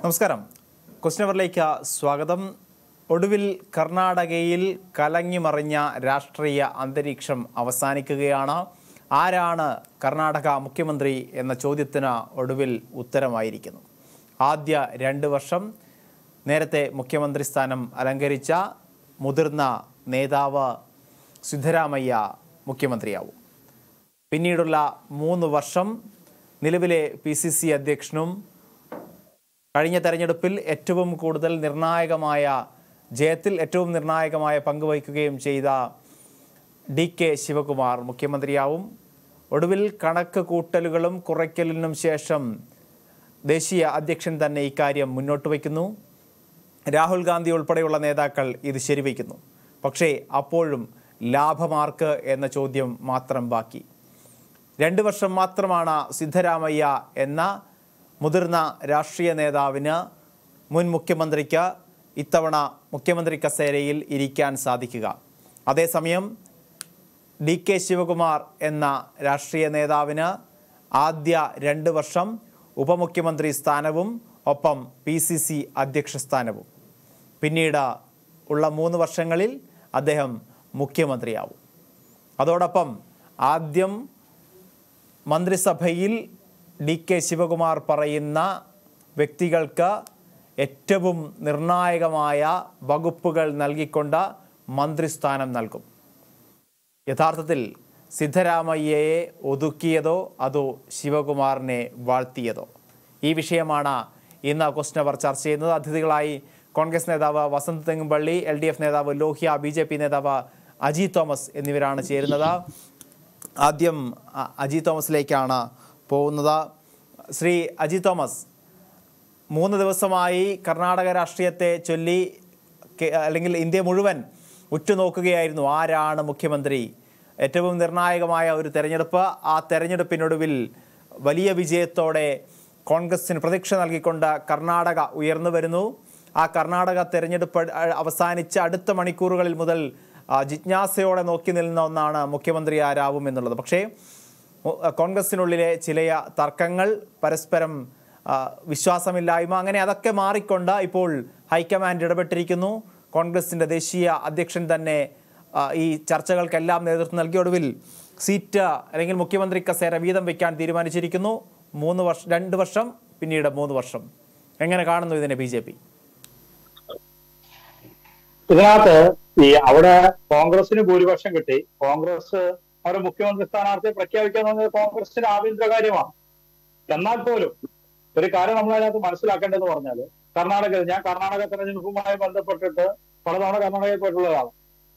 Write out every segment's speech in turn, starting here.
നമസ്കാരം ക്വസ്റ്റ്യൻ അവറിലേക്ക് സ്വാഗതം ഒടുവിൽ കർണാടകയിൽ കലങ്ങിമറിഞ്ഞ രാഷ്ട്രീയ അന്തരീക്ഷം അവസാനിക്കുകയാണ് ആരാണ് കർണാടക മുഖ്യമന്ത്രി എന്ന ചോദ്യത്തിന് ഒടുവിൽ ഉത്തരമായിരിക്കുന്നു ആദ്യ രണ്ട് വർഷം നേരത്തെ മുഖ്യമന്ത്രി സ്ഥാനം അലങ്കരിച്ച മുതിർന്ന നേതാവ് സിദ്ധരാമയ്യ മുഖ്യമന്ത്രിയാവും പിന്നീടുള്ള മൂന്ന് വർഷം നിലവിലെ പി സി സി അധ്യക്ഷനും കഴിഞ്ഞ തെരഞ്ഞെടുപ്പിൽ ഏറ്റവും കൂടുതൽ നിർണായകമായ ജയത്തിൽ ഏറ്റവും നിർണായകമായ പങ്ക് വഹിക്കുകയും ചെയ്ത ഡി കെ ശിവകുമാർ മുഖ്യമന്ത്രിയാവും ഒടുവിൽ കണക്ക് കൂട്ടലുകളും കുറയ്ക്കലിനും ശേഷം ദേശീയ അധ്യക്ഷൻ തന്നെ ഇക്കാര്യം മുന്നോട്ട് വയ്ക്കുന്നു രാഹുൽ ഗാന്ധി ഉൾപ്പെടെയുള്ള നേതാക്കൾ ഇത് ശരിവയ്ക്കുന്നു പക്ഷേ അപ്പോഴും ലാഭമാർക്ക് എന്ന ചോദ്യം മാത്രം ബാക്കി രണ്ട് വർഷം മാത്രമാണ് സിദ്ധരാമയ്യ എന്ന മുതിർന്ന രാഷ്ട്രീയ നേതാവിന് മുൻ മുഖ്യമന്ത്രിക്ക് ഇത്തവണ മുഖ്യമന്ത്രി കസേരയിൽ ഇരിക്കാൻ സാധിക്കുക അതേസമയം ഡി കെ ശിവകുമാർ എന്ന രാഷ്ട്രീയ നേതാവിന് ആദ്യ രണ്ട് വർഷം ഉപമുഖ്യമന്ത്രി സ്ഥാനവും ഒപ്പം പി സി സി അധ്യക്ഷ സ്ഥാനവും പിന്നീട് ഉള്ള മൂന്ന് വർഷങ്ങളിൽ അദ്ദേഹം മുഖ്യമന്ത്രിയാവും അതോടൊപ്പം ആദ്യം മന്ത്രിസഭയിൽ ഡി കെ ശിവകുമാർ പറയുന്ന വ്യക്തികൾക്ക് ഏറ്റവും നിർണായകമായ വകുപ്പുകൾ നൽകിക്കൊണ്ട് മന്ത്രിസ്ഥാനം നൽകും യഥാർത്ഥത്തിൽ സിദ്ധരാമയ്യയെ ഒതുക്കിയതോ അതോ ശിവകുമാറിനെ വാഴ്ത്തിയതോ ഈ വിഷയമാണ് ഇന്ന് ക്വസ്റ്റ്യൻ അവർ ചർച്ച ചെയ്യുന്നത് അതിഥികളായി കോൺഗ്രസ് നേതാവ് Vasanth Thengumpally L D F നേതാവ് ലോഹ്യ ബി ജെ പി നേതാവ് അജി തോമസ് എന്നിവരാണ് ചേരുന്നത് ആദ്യം അ- അജി തോമസിലേക്കാണ് പോകുന്നത് ശ്രീ അജി തോമസ് മൂന്ന് ദിവസമായി കർണാടക രാഷ്ട്രീയത്തെ ചൊല്ലി കെ- അല്ലെങ്കിൽ ഇന്ത്യ മുഴുവൻ ഉറ്റുനോക്കുകയായിരുന്നു ആരാണ് മുഖ്യമന്ത്രി ഏറ്റവും നിർണായകമായ ഒരു തെരഞ്ഞെടുപ്പ് ആ തെരഞ്ഞെടുപ്പിനൊടുവിൽ വലിയ വിജയത്തോടെ കോൺഗ്രസിന് പ്രതീക്ഷ നൽകിക്കൊണ്ട് കർണാടക ഉയർന്നു വരുന്നു ആ കർണാടക തെരഞ്ഞെടുപ്പ് അ- അവസാനിച്ച അടുത്ത മണിക്കൂറുകളിൽ മുതൽ ആ, ജിജ്ഞാസയോടെ നോക്കി നിന്ന ഒന്നാണ് മുഖ്യമന്ത്രി ആരാവും എന്നുള്ളത് പക്ഷേ ഒ- കോൺഗ്രസിനുള്ളിലെ ചില തർക്കങ്ങൾ പരസ്പരം ആ, വിശ്വാസമില്ലായ്മ അങ്ങനെ അതൊക്കെ മാറിക്കൊണ്ട് ഇപ്പോൾ ഹൈക്കമാൻഡ് ഇടപെട്ടിരിക്കുന്നു കോൺഗ്രസിന്റെ ദേശീയ അധ്യക്ഷൻ തന്നെ ആ, ഈ ചർച്ചകൾക്കെല്ലാം നേതൃത്വം നൽകിയ ഒടുവിൽ സീറ്റ് അല്ലെങ്കിൽ മുഖ്യമന്ത്രി കസേര വീതം വയ്ക്കാൻ തീരുമാനിച്ചിരിക്കുന്നു മൂന്ന് വർഷം രണ്ട് വർഷം പിന്നീട് മൂന്ന് വർഷം എങ്ങനെ കാണുന്നു ഇതിനെ ബി ജെ പി ഇതിനകത്ത് ഈ അവിടെ കോൺഗ്രസിന് ഭൂരിപക്ഷം കിട്ടി കോൺഗ്രസ് അവരുടെ മുഖ്യമന്ത്രി സ്ഥാനാർത്ഥിയെ പ്രഖ്യാപിക്കാൻ പറഞ്ഞത് കോൺഗ്രസിന്റെ ആഭ്യന്തര കാര്യമാണ് എന്നാൽ പോലും ഒരു കാര്യം നമ്മൾ അതിനകത്ത് മനസ്സിലാക്കേണ്ടതെന്ന് പറഞ്ഞാല് കർണാടകയിൽ ഞാൻ കർണാടക തെരഞ്ഞെടുപ്പുമായി ബന്ധപ്പെട്ടിട്ട് പലതവണ കർണാടകയിൽ പോയിട്ടുള്ളതാണ്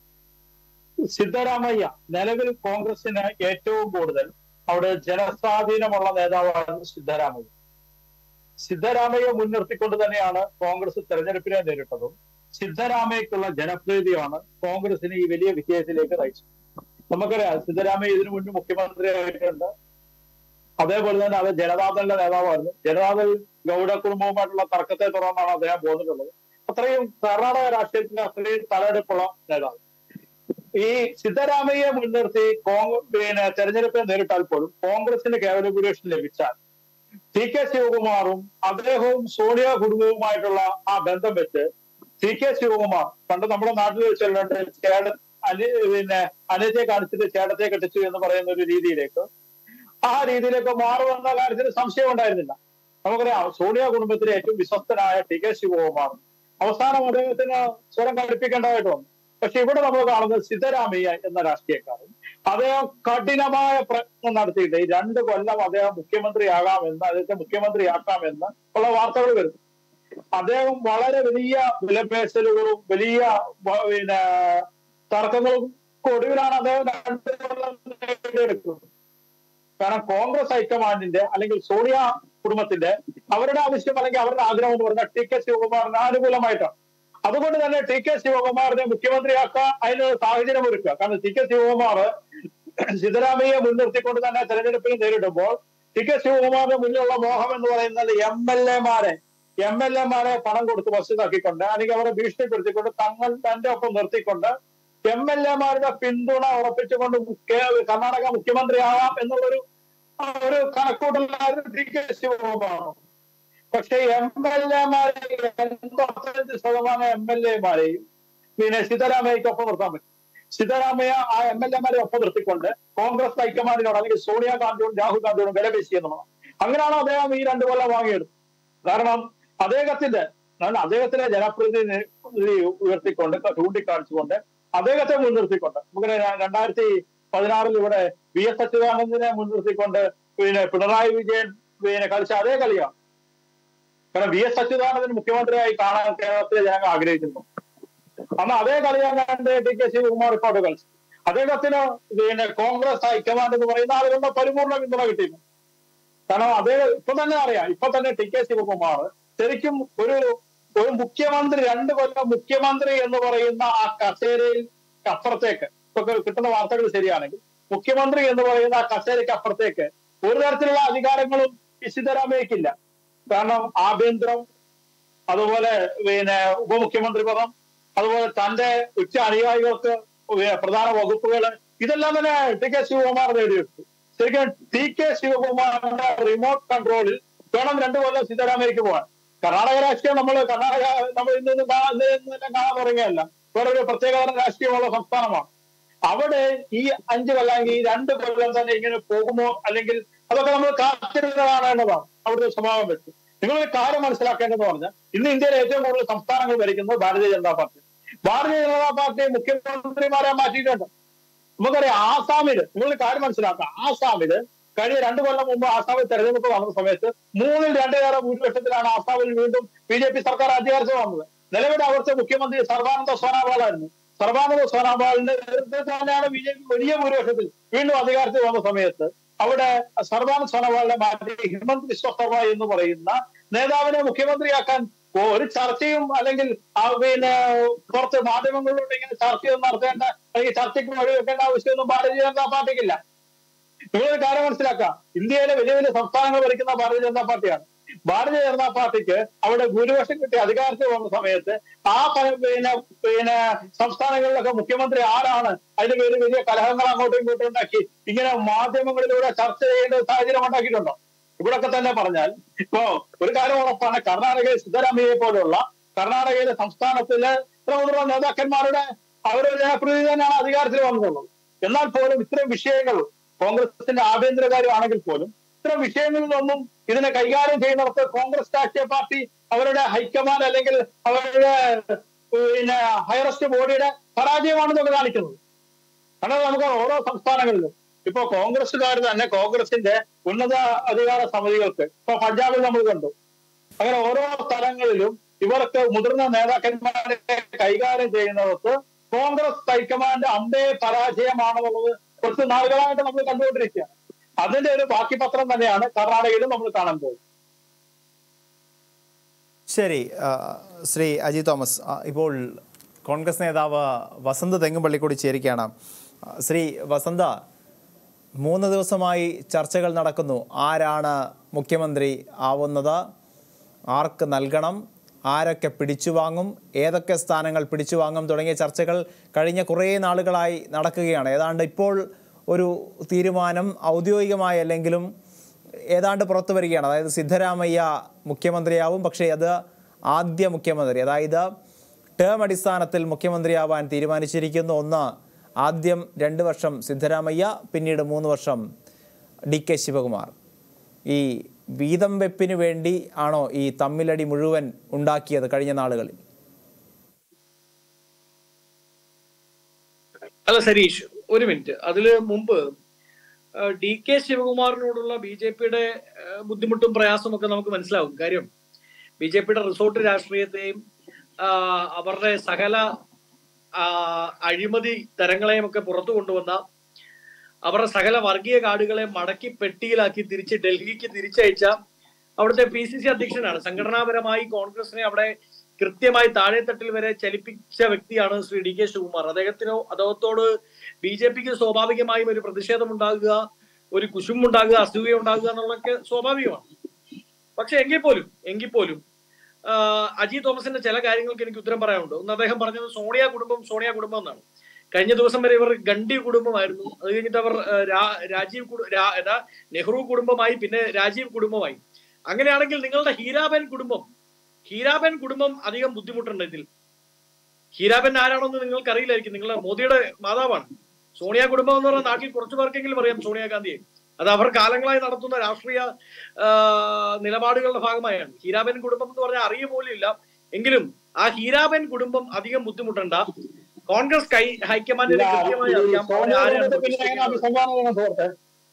സിദ്ധരാമയ്യ നിലവിൽ കോൺഗ്രസിന് ഏറ്റവും കൂടുതൽ അവിടെ ജനസ്വാധീനമുള്ള നേതാവാണ് സിദ്ധരാമയ്യ സിദ്ധരാമയ്യ മുൻനിർത്തിക്കൊണ്ട് തന്നെയാണ് കോൺഗ്രസ് തെരഞ്ഞെടുപ്പിനെ നേരിട്ടതും സിദ്ധരാമയ്ക്കുള്ള ജനപ്രീതിയാണ് കോൺഗ്രസിനെ ഈ വലിയ വിജയത്തിലേക്ക് നയിച്ചത് നമുക്കറിയാം സിദ്ധരാമയ്യ ഇതിനു മുൻപ് മുഖ്യമന്ത്രിയായിട്ടുണ്ട് അതേപോലെ തന്നെ അത് ജനതാദളിന്റെ നേതാവായിരുന്നു ജനതാദൾ ഗൗഡ കുടുംബവുമായിട്ടുള്ള തർക്കത്തെ തുടർന്നാണ് അദ്ദേഹം പോന്നിട്ടുള്ളത് അത്രയും കർണാടക രാഷ്ട്രീയത്തിന് അത്രയും തലയെടുപ്പുള്ള നേതാവ് ഈ സിദ്ധരാമയ്യെ മുൻനിർത്തി കോൺഗ്രസ് പിന്നെ തെരഞ്ഞെടുപ്പിനെ നേരിട്ടാൽ പോലും കോൺഗ്രസിന് കേവല ഭൂരിപക്ഷം ലഭിച്ചാൽ ടി കെ ശിവകുമാറും അദ്ദേഹവും സോണിയ കുടുംബവുമായിട്ടുള്ള ആ ബന്ധം വെച്ച് ടി കെ ശിവകുമാർ പണ്ട് നമ്മുടെ നാട്ടിൽ വെച്ചുകൊണ്ട് ചേട്ട അനി പിന്നെ അനിയത്തെ കാണിച്ചിട്ട് ചേട്ടത്തെ കെട്ടിച്ചു എന്ന് പറയുന്ന ഒരു രീതിയിലേക്ക് ആ രീതിയിലേക്ക് മാറുമെന്ന കാര്യത്തിൽ സംശയം ഉണ്ടായിരുന്നില്ല നമുക്കറിയാം സോണിയ കുടുംബത്തിലെ ഏറ്റവും വിശ്വസ്തനായ ടി കെ ശിവകുമാർ അവസാനം അദ്ദേഹത്തിന് സ്വരം കടുപ്പിക്കേണ്ടതായിട്ട് വന്നു പക്ഷെ ഇവിടെ നമ്മൾ കാണുന്നത് സിദ്ധരാമയ്യ എന്ന രാഷ്ട്രീയക്കാരൻ അദ്ദേഹം കഠിനമായ പ്രയത്നം നടത്തിയിട്ട് ഈ രണ്ട് കൊല്ലം അദ്ദേഹം മുഖ്യമന്ത്രിയാകാമെന്ന് അദ്ദേഹത്തെ മുഖ്യമന്ത്രിയാക്കാമെന്ന് ഉള്ള വാർത്തകൾ വരുന്നു അദ്ദേഹം വളരെ വലിയ വിലപേശലുകളും വലിയ വ- പിന്നെ തർക്കങ്ങളും ഒടുവിലാണ് അദ്ദേഹം രണ്ട് കൊല്ലം നേടിയെടുക്കുന്നത് കാരണം കോൺഗ്രസ് ഹൈക്കമാൻഡിന്റെ അല്ലെങ്കിൽ സോണിയ കുടുംബത്തിന്റെ അവരുടെ ആവശ്യം അല്ലെങ്കിൽ അവരുടെ ആഗ്രഹം എന്ന് പറഞ്ഞാൽ ടി കെ ശിവകുമാറിന് അനുകൂലമായിട്ടാണ് അതുകൊണ്ട് തന്നെ ടി കെ ശിവകുമാറിനെ മുഖ്യമന്ത്രിയാക്കാൻ അതിന് സാഹചര്യം ഒരുക്കുക കാരണം ടി കെ ശിവകുമാർ സിദ്ധരാമയ്യെ മുൻനിർത്തിക്കൊണ്ട് തന്നെ തെരഞ്ഞെടുപ്പിന് നേരിടുമ്പോൾ ടി കെ ശിവകുമാറിന്റെ മുന്നിലുള്ള മോഹം എന്ന് പറയുന്നത് എം എൽ എമാരെ എം എൽ എമാരെ പണം കൊടുത്ത് വസ്തുതാക്കിക്കൊണ്ട് അല്ലെങ്കിൽ അവരെ ഭീഷണിപ്പെടുത്തിക്കൊണ്ട് തങ്ങൾ തന്റെ ഒപ്പം നിർത്തിക്കൊണ്ട് എം എൽ എമാരുടെ പിന്തുണ ഉറപ്പിച്ചുകൊണ്ട് മുഖ്യ കർണാടക മുഖ്യമന്ത്രിയാവാം എന്നുള്ളൊരു ആ ഒരു കണക്കൂട്ടലായിരുന്നു ടി കെ ശിവകുമാർ പക്ഷെ എം എൽ എമാരെ എൺപത്തഞ്ച് ശതമാനം എം എൽ എമാരെയും പിന്നെ സിദ്ധരാമയ്ക്കൊപ്പം നിർത്താൻ പറ്റും സിദ്ധരാമയ്യ ആ എം എൽ എമാരെ ഒപ്പം നിർത്തിക്കൊണ്ട് കോൺഗ്രസ് ഹൈക്കമാൻഡിനോട് അല്ലെങ്കിൽ സോണിയാഗാന്ധിയോടും രാഹുൽ ഗാന്ധിയോടും വില പേശി എന്നുള്ളതാണ് അങ്ങനെയാണ് അദ്ദേഹം ഈ രണ്ടു കൊല്ലം വാങ്ങിയത് കാരണം അദ്ദേഹത്തിന്റെ കാരണം അദ്ദേഹത്തിനെ ജനപ്രതിനിധി ഉയർത്തിക്കൊണ്ട് ചൂണ്ടിക്കാണിച്ചുകൊണ്ട് അദ്ദേഹത്തെ മുൻനിർത്തിക്കൊണ്ട് നമുക്ക് രണ്ടായിരത്തി പതിനാറിൽ ഇവിടെ വി എസ് അച്യുതാനന്ദനെ മുൻനിർത്തിക്കൊണ്ട് പിന്നെ പിണറായി വിജയൻ പിന്നെ കളിച്ച അതേ കളിയാണ് കാരണം വി എസ് അച്യുതാനന്ദൻ മുഖ്യമന്ത്രിയായി കാണാൻ കേരളത്തിലെ ജനങ്ങൾ ആഗ്രഹിക്കുന്നു അന്ന് അതേ കളിയാണ് കണ്ട് ടി കെ ശിവകുമാർ ഇപ്പോൾ അവിടെ കളിച്ചു അദ്ദേഹത്തിന് പിന്നെ കോൺഗ്രസ് ഹൈക്കമാൻഡ് എന്ന് പറയുന്ന ആളുകളുടെ പരിപൂർണ്ണ പിന്തുണ കിട്ടിയിരുന്നു കാരണം അദ്ദേഹം ഇപ്പൊ തന്നെ അറിയാം ഇപ്പൊ തന്നെ ടി കെ ശിവകുമാർ ശരിക്കും ഒരു ഒരു മുഖ്യമന്ത്രി രണ്ട് കൊല്ലം മുഖ്യമന്ത്രി എന്ന് പറയുന്ന ആ കസേരയിൽ അപ്പുറത്തേക്ക് ഇപ്പൊ കിട്ടുന്ന വാർത്തകൾ ശരിയാണെങ്കിൽ മുഖ്യമന്ത്രി എന്ന് പറയുന്ന ആ കസേരയ്ക്ക് അപ്പുറത്തേക്ക് ഒരു തരത്തിലുള്ള അധികാരങ്ങളും ഈ സിദ്ധരാമയ്ക്കില്ല കാരണം ആഭ്യന്തരം അതുപോലെ പിന്നെ ഉപമുഖ്യമന്ത്രി പദം അതുപോലെ തന്റെ ഉച്ച അനുയായികൾക്ക് പ്രധാന വകുപ്പുകൾ ഇതെല്ലാം തന്നെ ടി കെ ശിവകുമാർ നേടിയെടുത്തു ശരിക്കും ടി കെ ശിവകുമാറിന്റെ റിമോട്ട് കൺട്രോളിൽ വേണം രണ്ടു കൊല്ലം സിദ്ധരാമയ്ക്ക് പോകാൻ കർണാടക രാഷ്ട്രീയം നമ്മൾ കർണാടക നമ്മൾ ഇന്ന് ഇന്ന് കാണാൻ ഇന്ന് തന്നെ കാണാൻ തുടങ്ങിയല്ല വേറെ ഒരു പ്രത്യേകതരം രാഷ്ട്രീയമുള്ള സംസ്ഥാനമാണ് അവിടെ ഈ അഞ്ച് കൊല്ലം അല്ലെങ്കിൽ ഈ രണ്ട് കൊല്ലം തന്നെ ഇങ്ങനെ പോകുമോ അല്ലെങ്കിൽ അതൊക്കെ നമ്മൾ കാത്തിരുന്ന് കാണേണ്ടതാണ് അവിടുത്തെ സ്വഭാവം വെച്ച് നിങ്ങളൊരു കാര്യം മനസ്സിലാക്കേണ്ടതെന്ന് പറഞ്ഞാൽ ഇന്ന് ഇന്ത്യയിലെ ഏറ്റവും കൂടുതൽ സംസ്ഥാനങ്ങൾ ഭരിക്കുന്നത് ഭാരതീയ ജനതാ പാർട്ടി ഭാരതീയ ജനതാ പാർട്ടി മുഖ്യമന്ത്രിമാരെ മാറ്റിയിട്ടുണ്ട് നമുക്കറിയാം ആസാമില് നിങ്ങൾ കാര്യം മനസ്സിലാക്കാം ആസാമില് കഴിഞ്ഞ രണ്ടു കൊല്ലം മുമ്പ് ആസാമിൽ തെരഞ്ഞെടുപ്പ് വന്ന സമയത്ത് മൂന്നിൽ രണ്ടേറെ ഭൂരിപക്ഷത്തിലാണ് ആസാമിൽ വീണ്ടും ബി ജെ പി സർക്കാർ അധികാരത്തിൽ വന്നത് നിലവിലെ അവിടുത്തെ മുഖ്യമന്ത്രി സർബാനന്ദ സോനോവാൾ ആയിരുന്നു സർബാനന്ദ സോനോവാളിന്റെ നേതൃത്വത്തിൽ തന്നെയാണ് ബി ജെ പി വലിയ ഭൂരിപക്ഷത്തിൽ വീണ്ടും അധികാരത്തിൽ വന്ന സമയത്ത് അവിടെ സർബാനന്ദ സോനോവാളിനെ മാറ്റി ഹിമന്ത് വിശ്വ ശർമ്മ എന്ന് പറയുന്ന നേതാവിനെ മുഖ്യമന്ത്രിയാക്കാൻ ഒരു ചർച്ചയും അല്ലെങ്കിൽ പിന്നെ പുറത്ത് മാധ്യമങ്ങളിലൂടെ ഇങ്ങനെ ചർച്ചയൊന്നും നടത്തേണ്ട അല്ലെങ്കിൽ ചർച്ചയ്ക്ക് വഴിവെക്കേണ്ട ആവശ്യമൊന്നും ഭാരതീയ ജനതാ പാർട്ടിക്കില്ല നിങ്ങളൊരു കാര്യം മനസ്സിലാക്കാം ഇന്ത്യയിലെ വലിയ വലിയ സംസ്ഥാനങ്ങൾ ഭരിക്കുന്ന ഭാരതീയ ജനതാ പാർട്ടിയാണ് ഭാരതീയ ജനതാ പാർട്ടിക്ക് അവിടെ ഭൂരിപക്ഷം കിട്ടി അധികാരത്തിൽ വന്ന സമയത്ത് ആ പിന്നെ പിന്നെ സംസ്ഥാനങ്ങളിലൊക്കെ മുഖ്യമന്ത്രി ആരാണ് അതിന്റെ പേര് വലിയ കലഹങ്ങൾ അങ്ങോട്ടും ഇങ്ങോട്ടും ഉണ്ടാക്കി ഇങ്ങനെ മാധ്യമങ്ങളിലൂടെ ചർച്ച ചെയ്യേണ്ട സാഹചര്യം ഉണ്ടാക്കിയിട്ടുണ്ടോ ഇവിടൊക്കെ തന്നെ പറഞ്ഞാൽ ഇപ്പോ ഒരു കാര്യം ഉറപ്പാണ് കർണാടകയിൽ സിദ്ധരാമയ്യെ പോലുള്ള കർണാടകയിലെ സംസ്ഥാനത്തിലെ ഇത്ര മുതിർന്ന നേതാക്കന്മാരുടെ അവരുടെ ജനപ്രതിനിധി തന്നെയാണ് അധികാരത്തിൽ വന്നിട്ടുള്ളത് എന്നാൽ പോലും ഇത്തരം വിഷയങ്ങൾ കോൺഗ്രസിന്റെ ആഭ്യന്തര കാര്യമാണെങ്കിൽ പോലും ഇത്തരം വിഷയങ്ങളിലൊന്നും ഇതിനെ കൈകാര്യം ചെയ്യുന്നവർക്ക് കോൺഗ്രസ് രാഷ്ട്രീയ പാർട്ടി അവരുടെ ഹൈക്കമാൻഡ് അല്ലെങ്കിൽ അവരുടെ പിന്നെ ഹയറസ്റ്റ് ബോഡിയുടെ പരാജയമാണെന്നൊക്കെ കാണിക്കുന്നത് കാരണം നമുക്ക് ഓരോ സംസ്ഥാനങ്ങളിലും ഇപ്പൊ കോൺഗ്രസ്സുകാർ തന്നെ കോൺഗ്രസിന്റെ ഉന്നത അധികാര സമിതികൾക്ക് ഇപ്പൊ പഞ്ചാബിൽ നമ്മൾ കണ്ടു അങ്ങനെ ഓരോ സ്ഥലങ്ങളിലും ഇവർക്ക് മുതിർന്ന നേതാക്കന്മാരെ കൈകാര്യം ചെയ്യുന്നവർക്ക് കോൺഗ്രസ് ഹൈക്കമാൻഡ് അമ്പേ പരാജയമാണെന്നുള്ളത് കുറച്ച് നാളുകളായിട്ട് നമ്മൾ കണ്ടുകൊണ്ടിരിക്കുകയാണ് അതിന്റെ ഒരു ബാക്കി പത്രം തന്നെയാണ് കർണാടകയിലും നമ്മൾ കാണാൻ പോകുന്നത് ശരി ശ്രീ അജി തോമസ് ഇപ്പോൾ കോൺഗ്രസ് നേതാവ് വസന്ത് തെങ്ങുംപള്ളി കൂടി ചേരുകയാണ് ശ്രീ വസന്ത മൂന്ന് ദിവസമായി ചർച്ചകൾ നടക്കുന്നു ആരാണ് മുഖ്യമന്ത്രി ആവുന്നത് ആർക്ക് നൽകണം ആരൊക്കെ പിടിച്ചു വാങ്ങും ഏതൊക്കെ സ്ഥാനങ്ങൾ പിടിച്ചു വാങ്ങും തുടങ്ങിയ ചർച്ചകൾ കഴിഞ്ഞ കുറേ നാളുകളായി നടക്കുകയാണ് ഏതാണ്ട് ഇപ്പോൾ ഒരു തീരുമാനം ഔദ്യോഗികമായി അല്ലെങ്കിലും ഏതാണ്ട് പുറത്തു വരികയാണ് അതായത് സിദ്ധരാമയ്യ മുഖ്യമന്ത്രിയാവും പക്ഷേ അത് ആദ്യ മുഖ്യമന്ത്രി അതായത് ടേം അടിസ്ഥാനത്തിൽ മുഖ്യമന്ത്രിയാവാൻ തീരുമാനിച്ചിരിക്കുന്നു ഒന്ന് ആദ്യം രണ്ട് വർഷം സിദ്ധരാമയ്യ പിന്നീട് മൂന്ന് വർഷം ഡി കെ ശിവകുമാർ ഈ വീതം വെപ്പിന് വേണ്ടി ആണോ ഈ തമ്മിലടി മുഴുവൻ ഉണ്ടാക്കിയത് കഴിഞ്ഞ നാളുകളിൽ അല്ല സരീഷ് ഒരു മിനിറ്റ് അതില് മുമ്പ് ഡി കെ ശിവകുമാറിനോടുള്ള ബി ജെ പിയുടെ ബുദ്ധിമുട്ടും പ്രയാസവും ഒക്കെ നമുക്ക് മനസ്സിലാവും കാര്യം ബി ജെ പിയുടെ റിസോർട്ട് രാഷ്ട്രീയത്തെയും അവരുടെ സകല അഴിമതി തരങ്ങളെയും ഒക്കെ പുറത്തു കൊണ്ടുവന്ന അവരുടെ സകല വർഗീയ കാർഡുകളെ മടക്കി പെട്ടിയിലാക്കി തിരിച്ച് ഡൽഹിക്ക് തിരിച്ചയച്ച അവിടുത്തെ പി സി സി അധ്യക്ഷനാണ് സംഘടനാപരമായി കോൺഗ്രസിനെ അവിടെ കൃത്യമായി താഴെത്തട്ടിൽ വരെ ചലിപ്പിച്ച വ്യക്തിയാണ് ശ്രീ ഡി കെ ശിവകുമാർ അദ്ദേഹത്തിനോ അദ്ദേഹത്തോട് ബി ജെ പിക്ക് സ്വാഭാവികമായും ഒരു പ്രതിഷേധം ഉണ്ടാകുക ഒരു കുശുമ്പുണ്ടാകുക അസൂയ ഉണ്ടാകുക എന്നുള്ളതൊക്കെ സ്വാഭാവികമാണ് പക്ഷെ എങ്കിൽ പോലും എങ്കിൽ പോലും അജി തോമസിന്റെ ചില കാര്യങ്ങൾക്ക് എനിക്ക് ഉത്തരം പറയാനുണ്ട് ഒന്ന് അദ്ദേഹം പറഞ്ഞത് സോണിയ കുടുംബം സോണിയ കുടുംബം എന്നാണ് കഴിഞ്ഞ ദിവസം വരെ ഇവർ ഗണ്ഡി കുടുംബമായിരുന്നു അത് കഴിഞ്ഞിട്ട് അവർ രാജീവ് നെഹ്റു കുടുംബമായി പിന്നെ രാജീവ് കുടുംബമായി അങ്ങനെയാണെങ്കിൽ നിങ്ങളുടെ ഹീരാബൻ കുടുംബം ഹീരാബൻ കുടുംബം അധികം ബുദ്ധിമുട്ടുണ്ട് ഇതിൽ ഹീരാബൻ ആരാണെന്ന് നിങ്ങൾക്ക് അറിയില്ലായിരിക്കും നിങ്ങളുടെ മോദിയുടെ മാതാവാണ് സോണിയ കുടുംബം എന്ന് പറയുന്ന നാട്ടിൽ കുറച്ചു പേർക്കെങ്കിലും അറിയാം സോണിയാഗാന്ധിയെ അത് അവർ കാലങ്ങളായി നടത്തുന്ന രാഷ്ട്രീയ ആ, നിലപാടുകളുടെ ഭാഗമായാണ് ഹീരാബൻ കുടുംബം എന്ന് പറഞ്ഞാൽ അറിയ പോലും ഇല്ല എങ്കിലും ആ ഹീരാബൻ കുടുംബം അധികം ബുദ്ധിമുട്ടണ്ട കോൺഗ്രസ് കൈ ഹൈക്കമാൻഡിന് കൃത്യമായി അറിയാം അവരെ ആരെയാണ് പിന്നെ എങ്ങനെ പ്രതിഷ്ഠിക്കുന്നത്. അഭിസംബോധന ചെയ്യണം സുഹൃത്തെ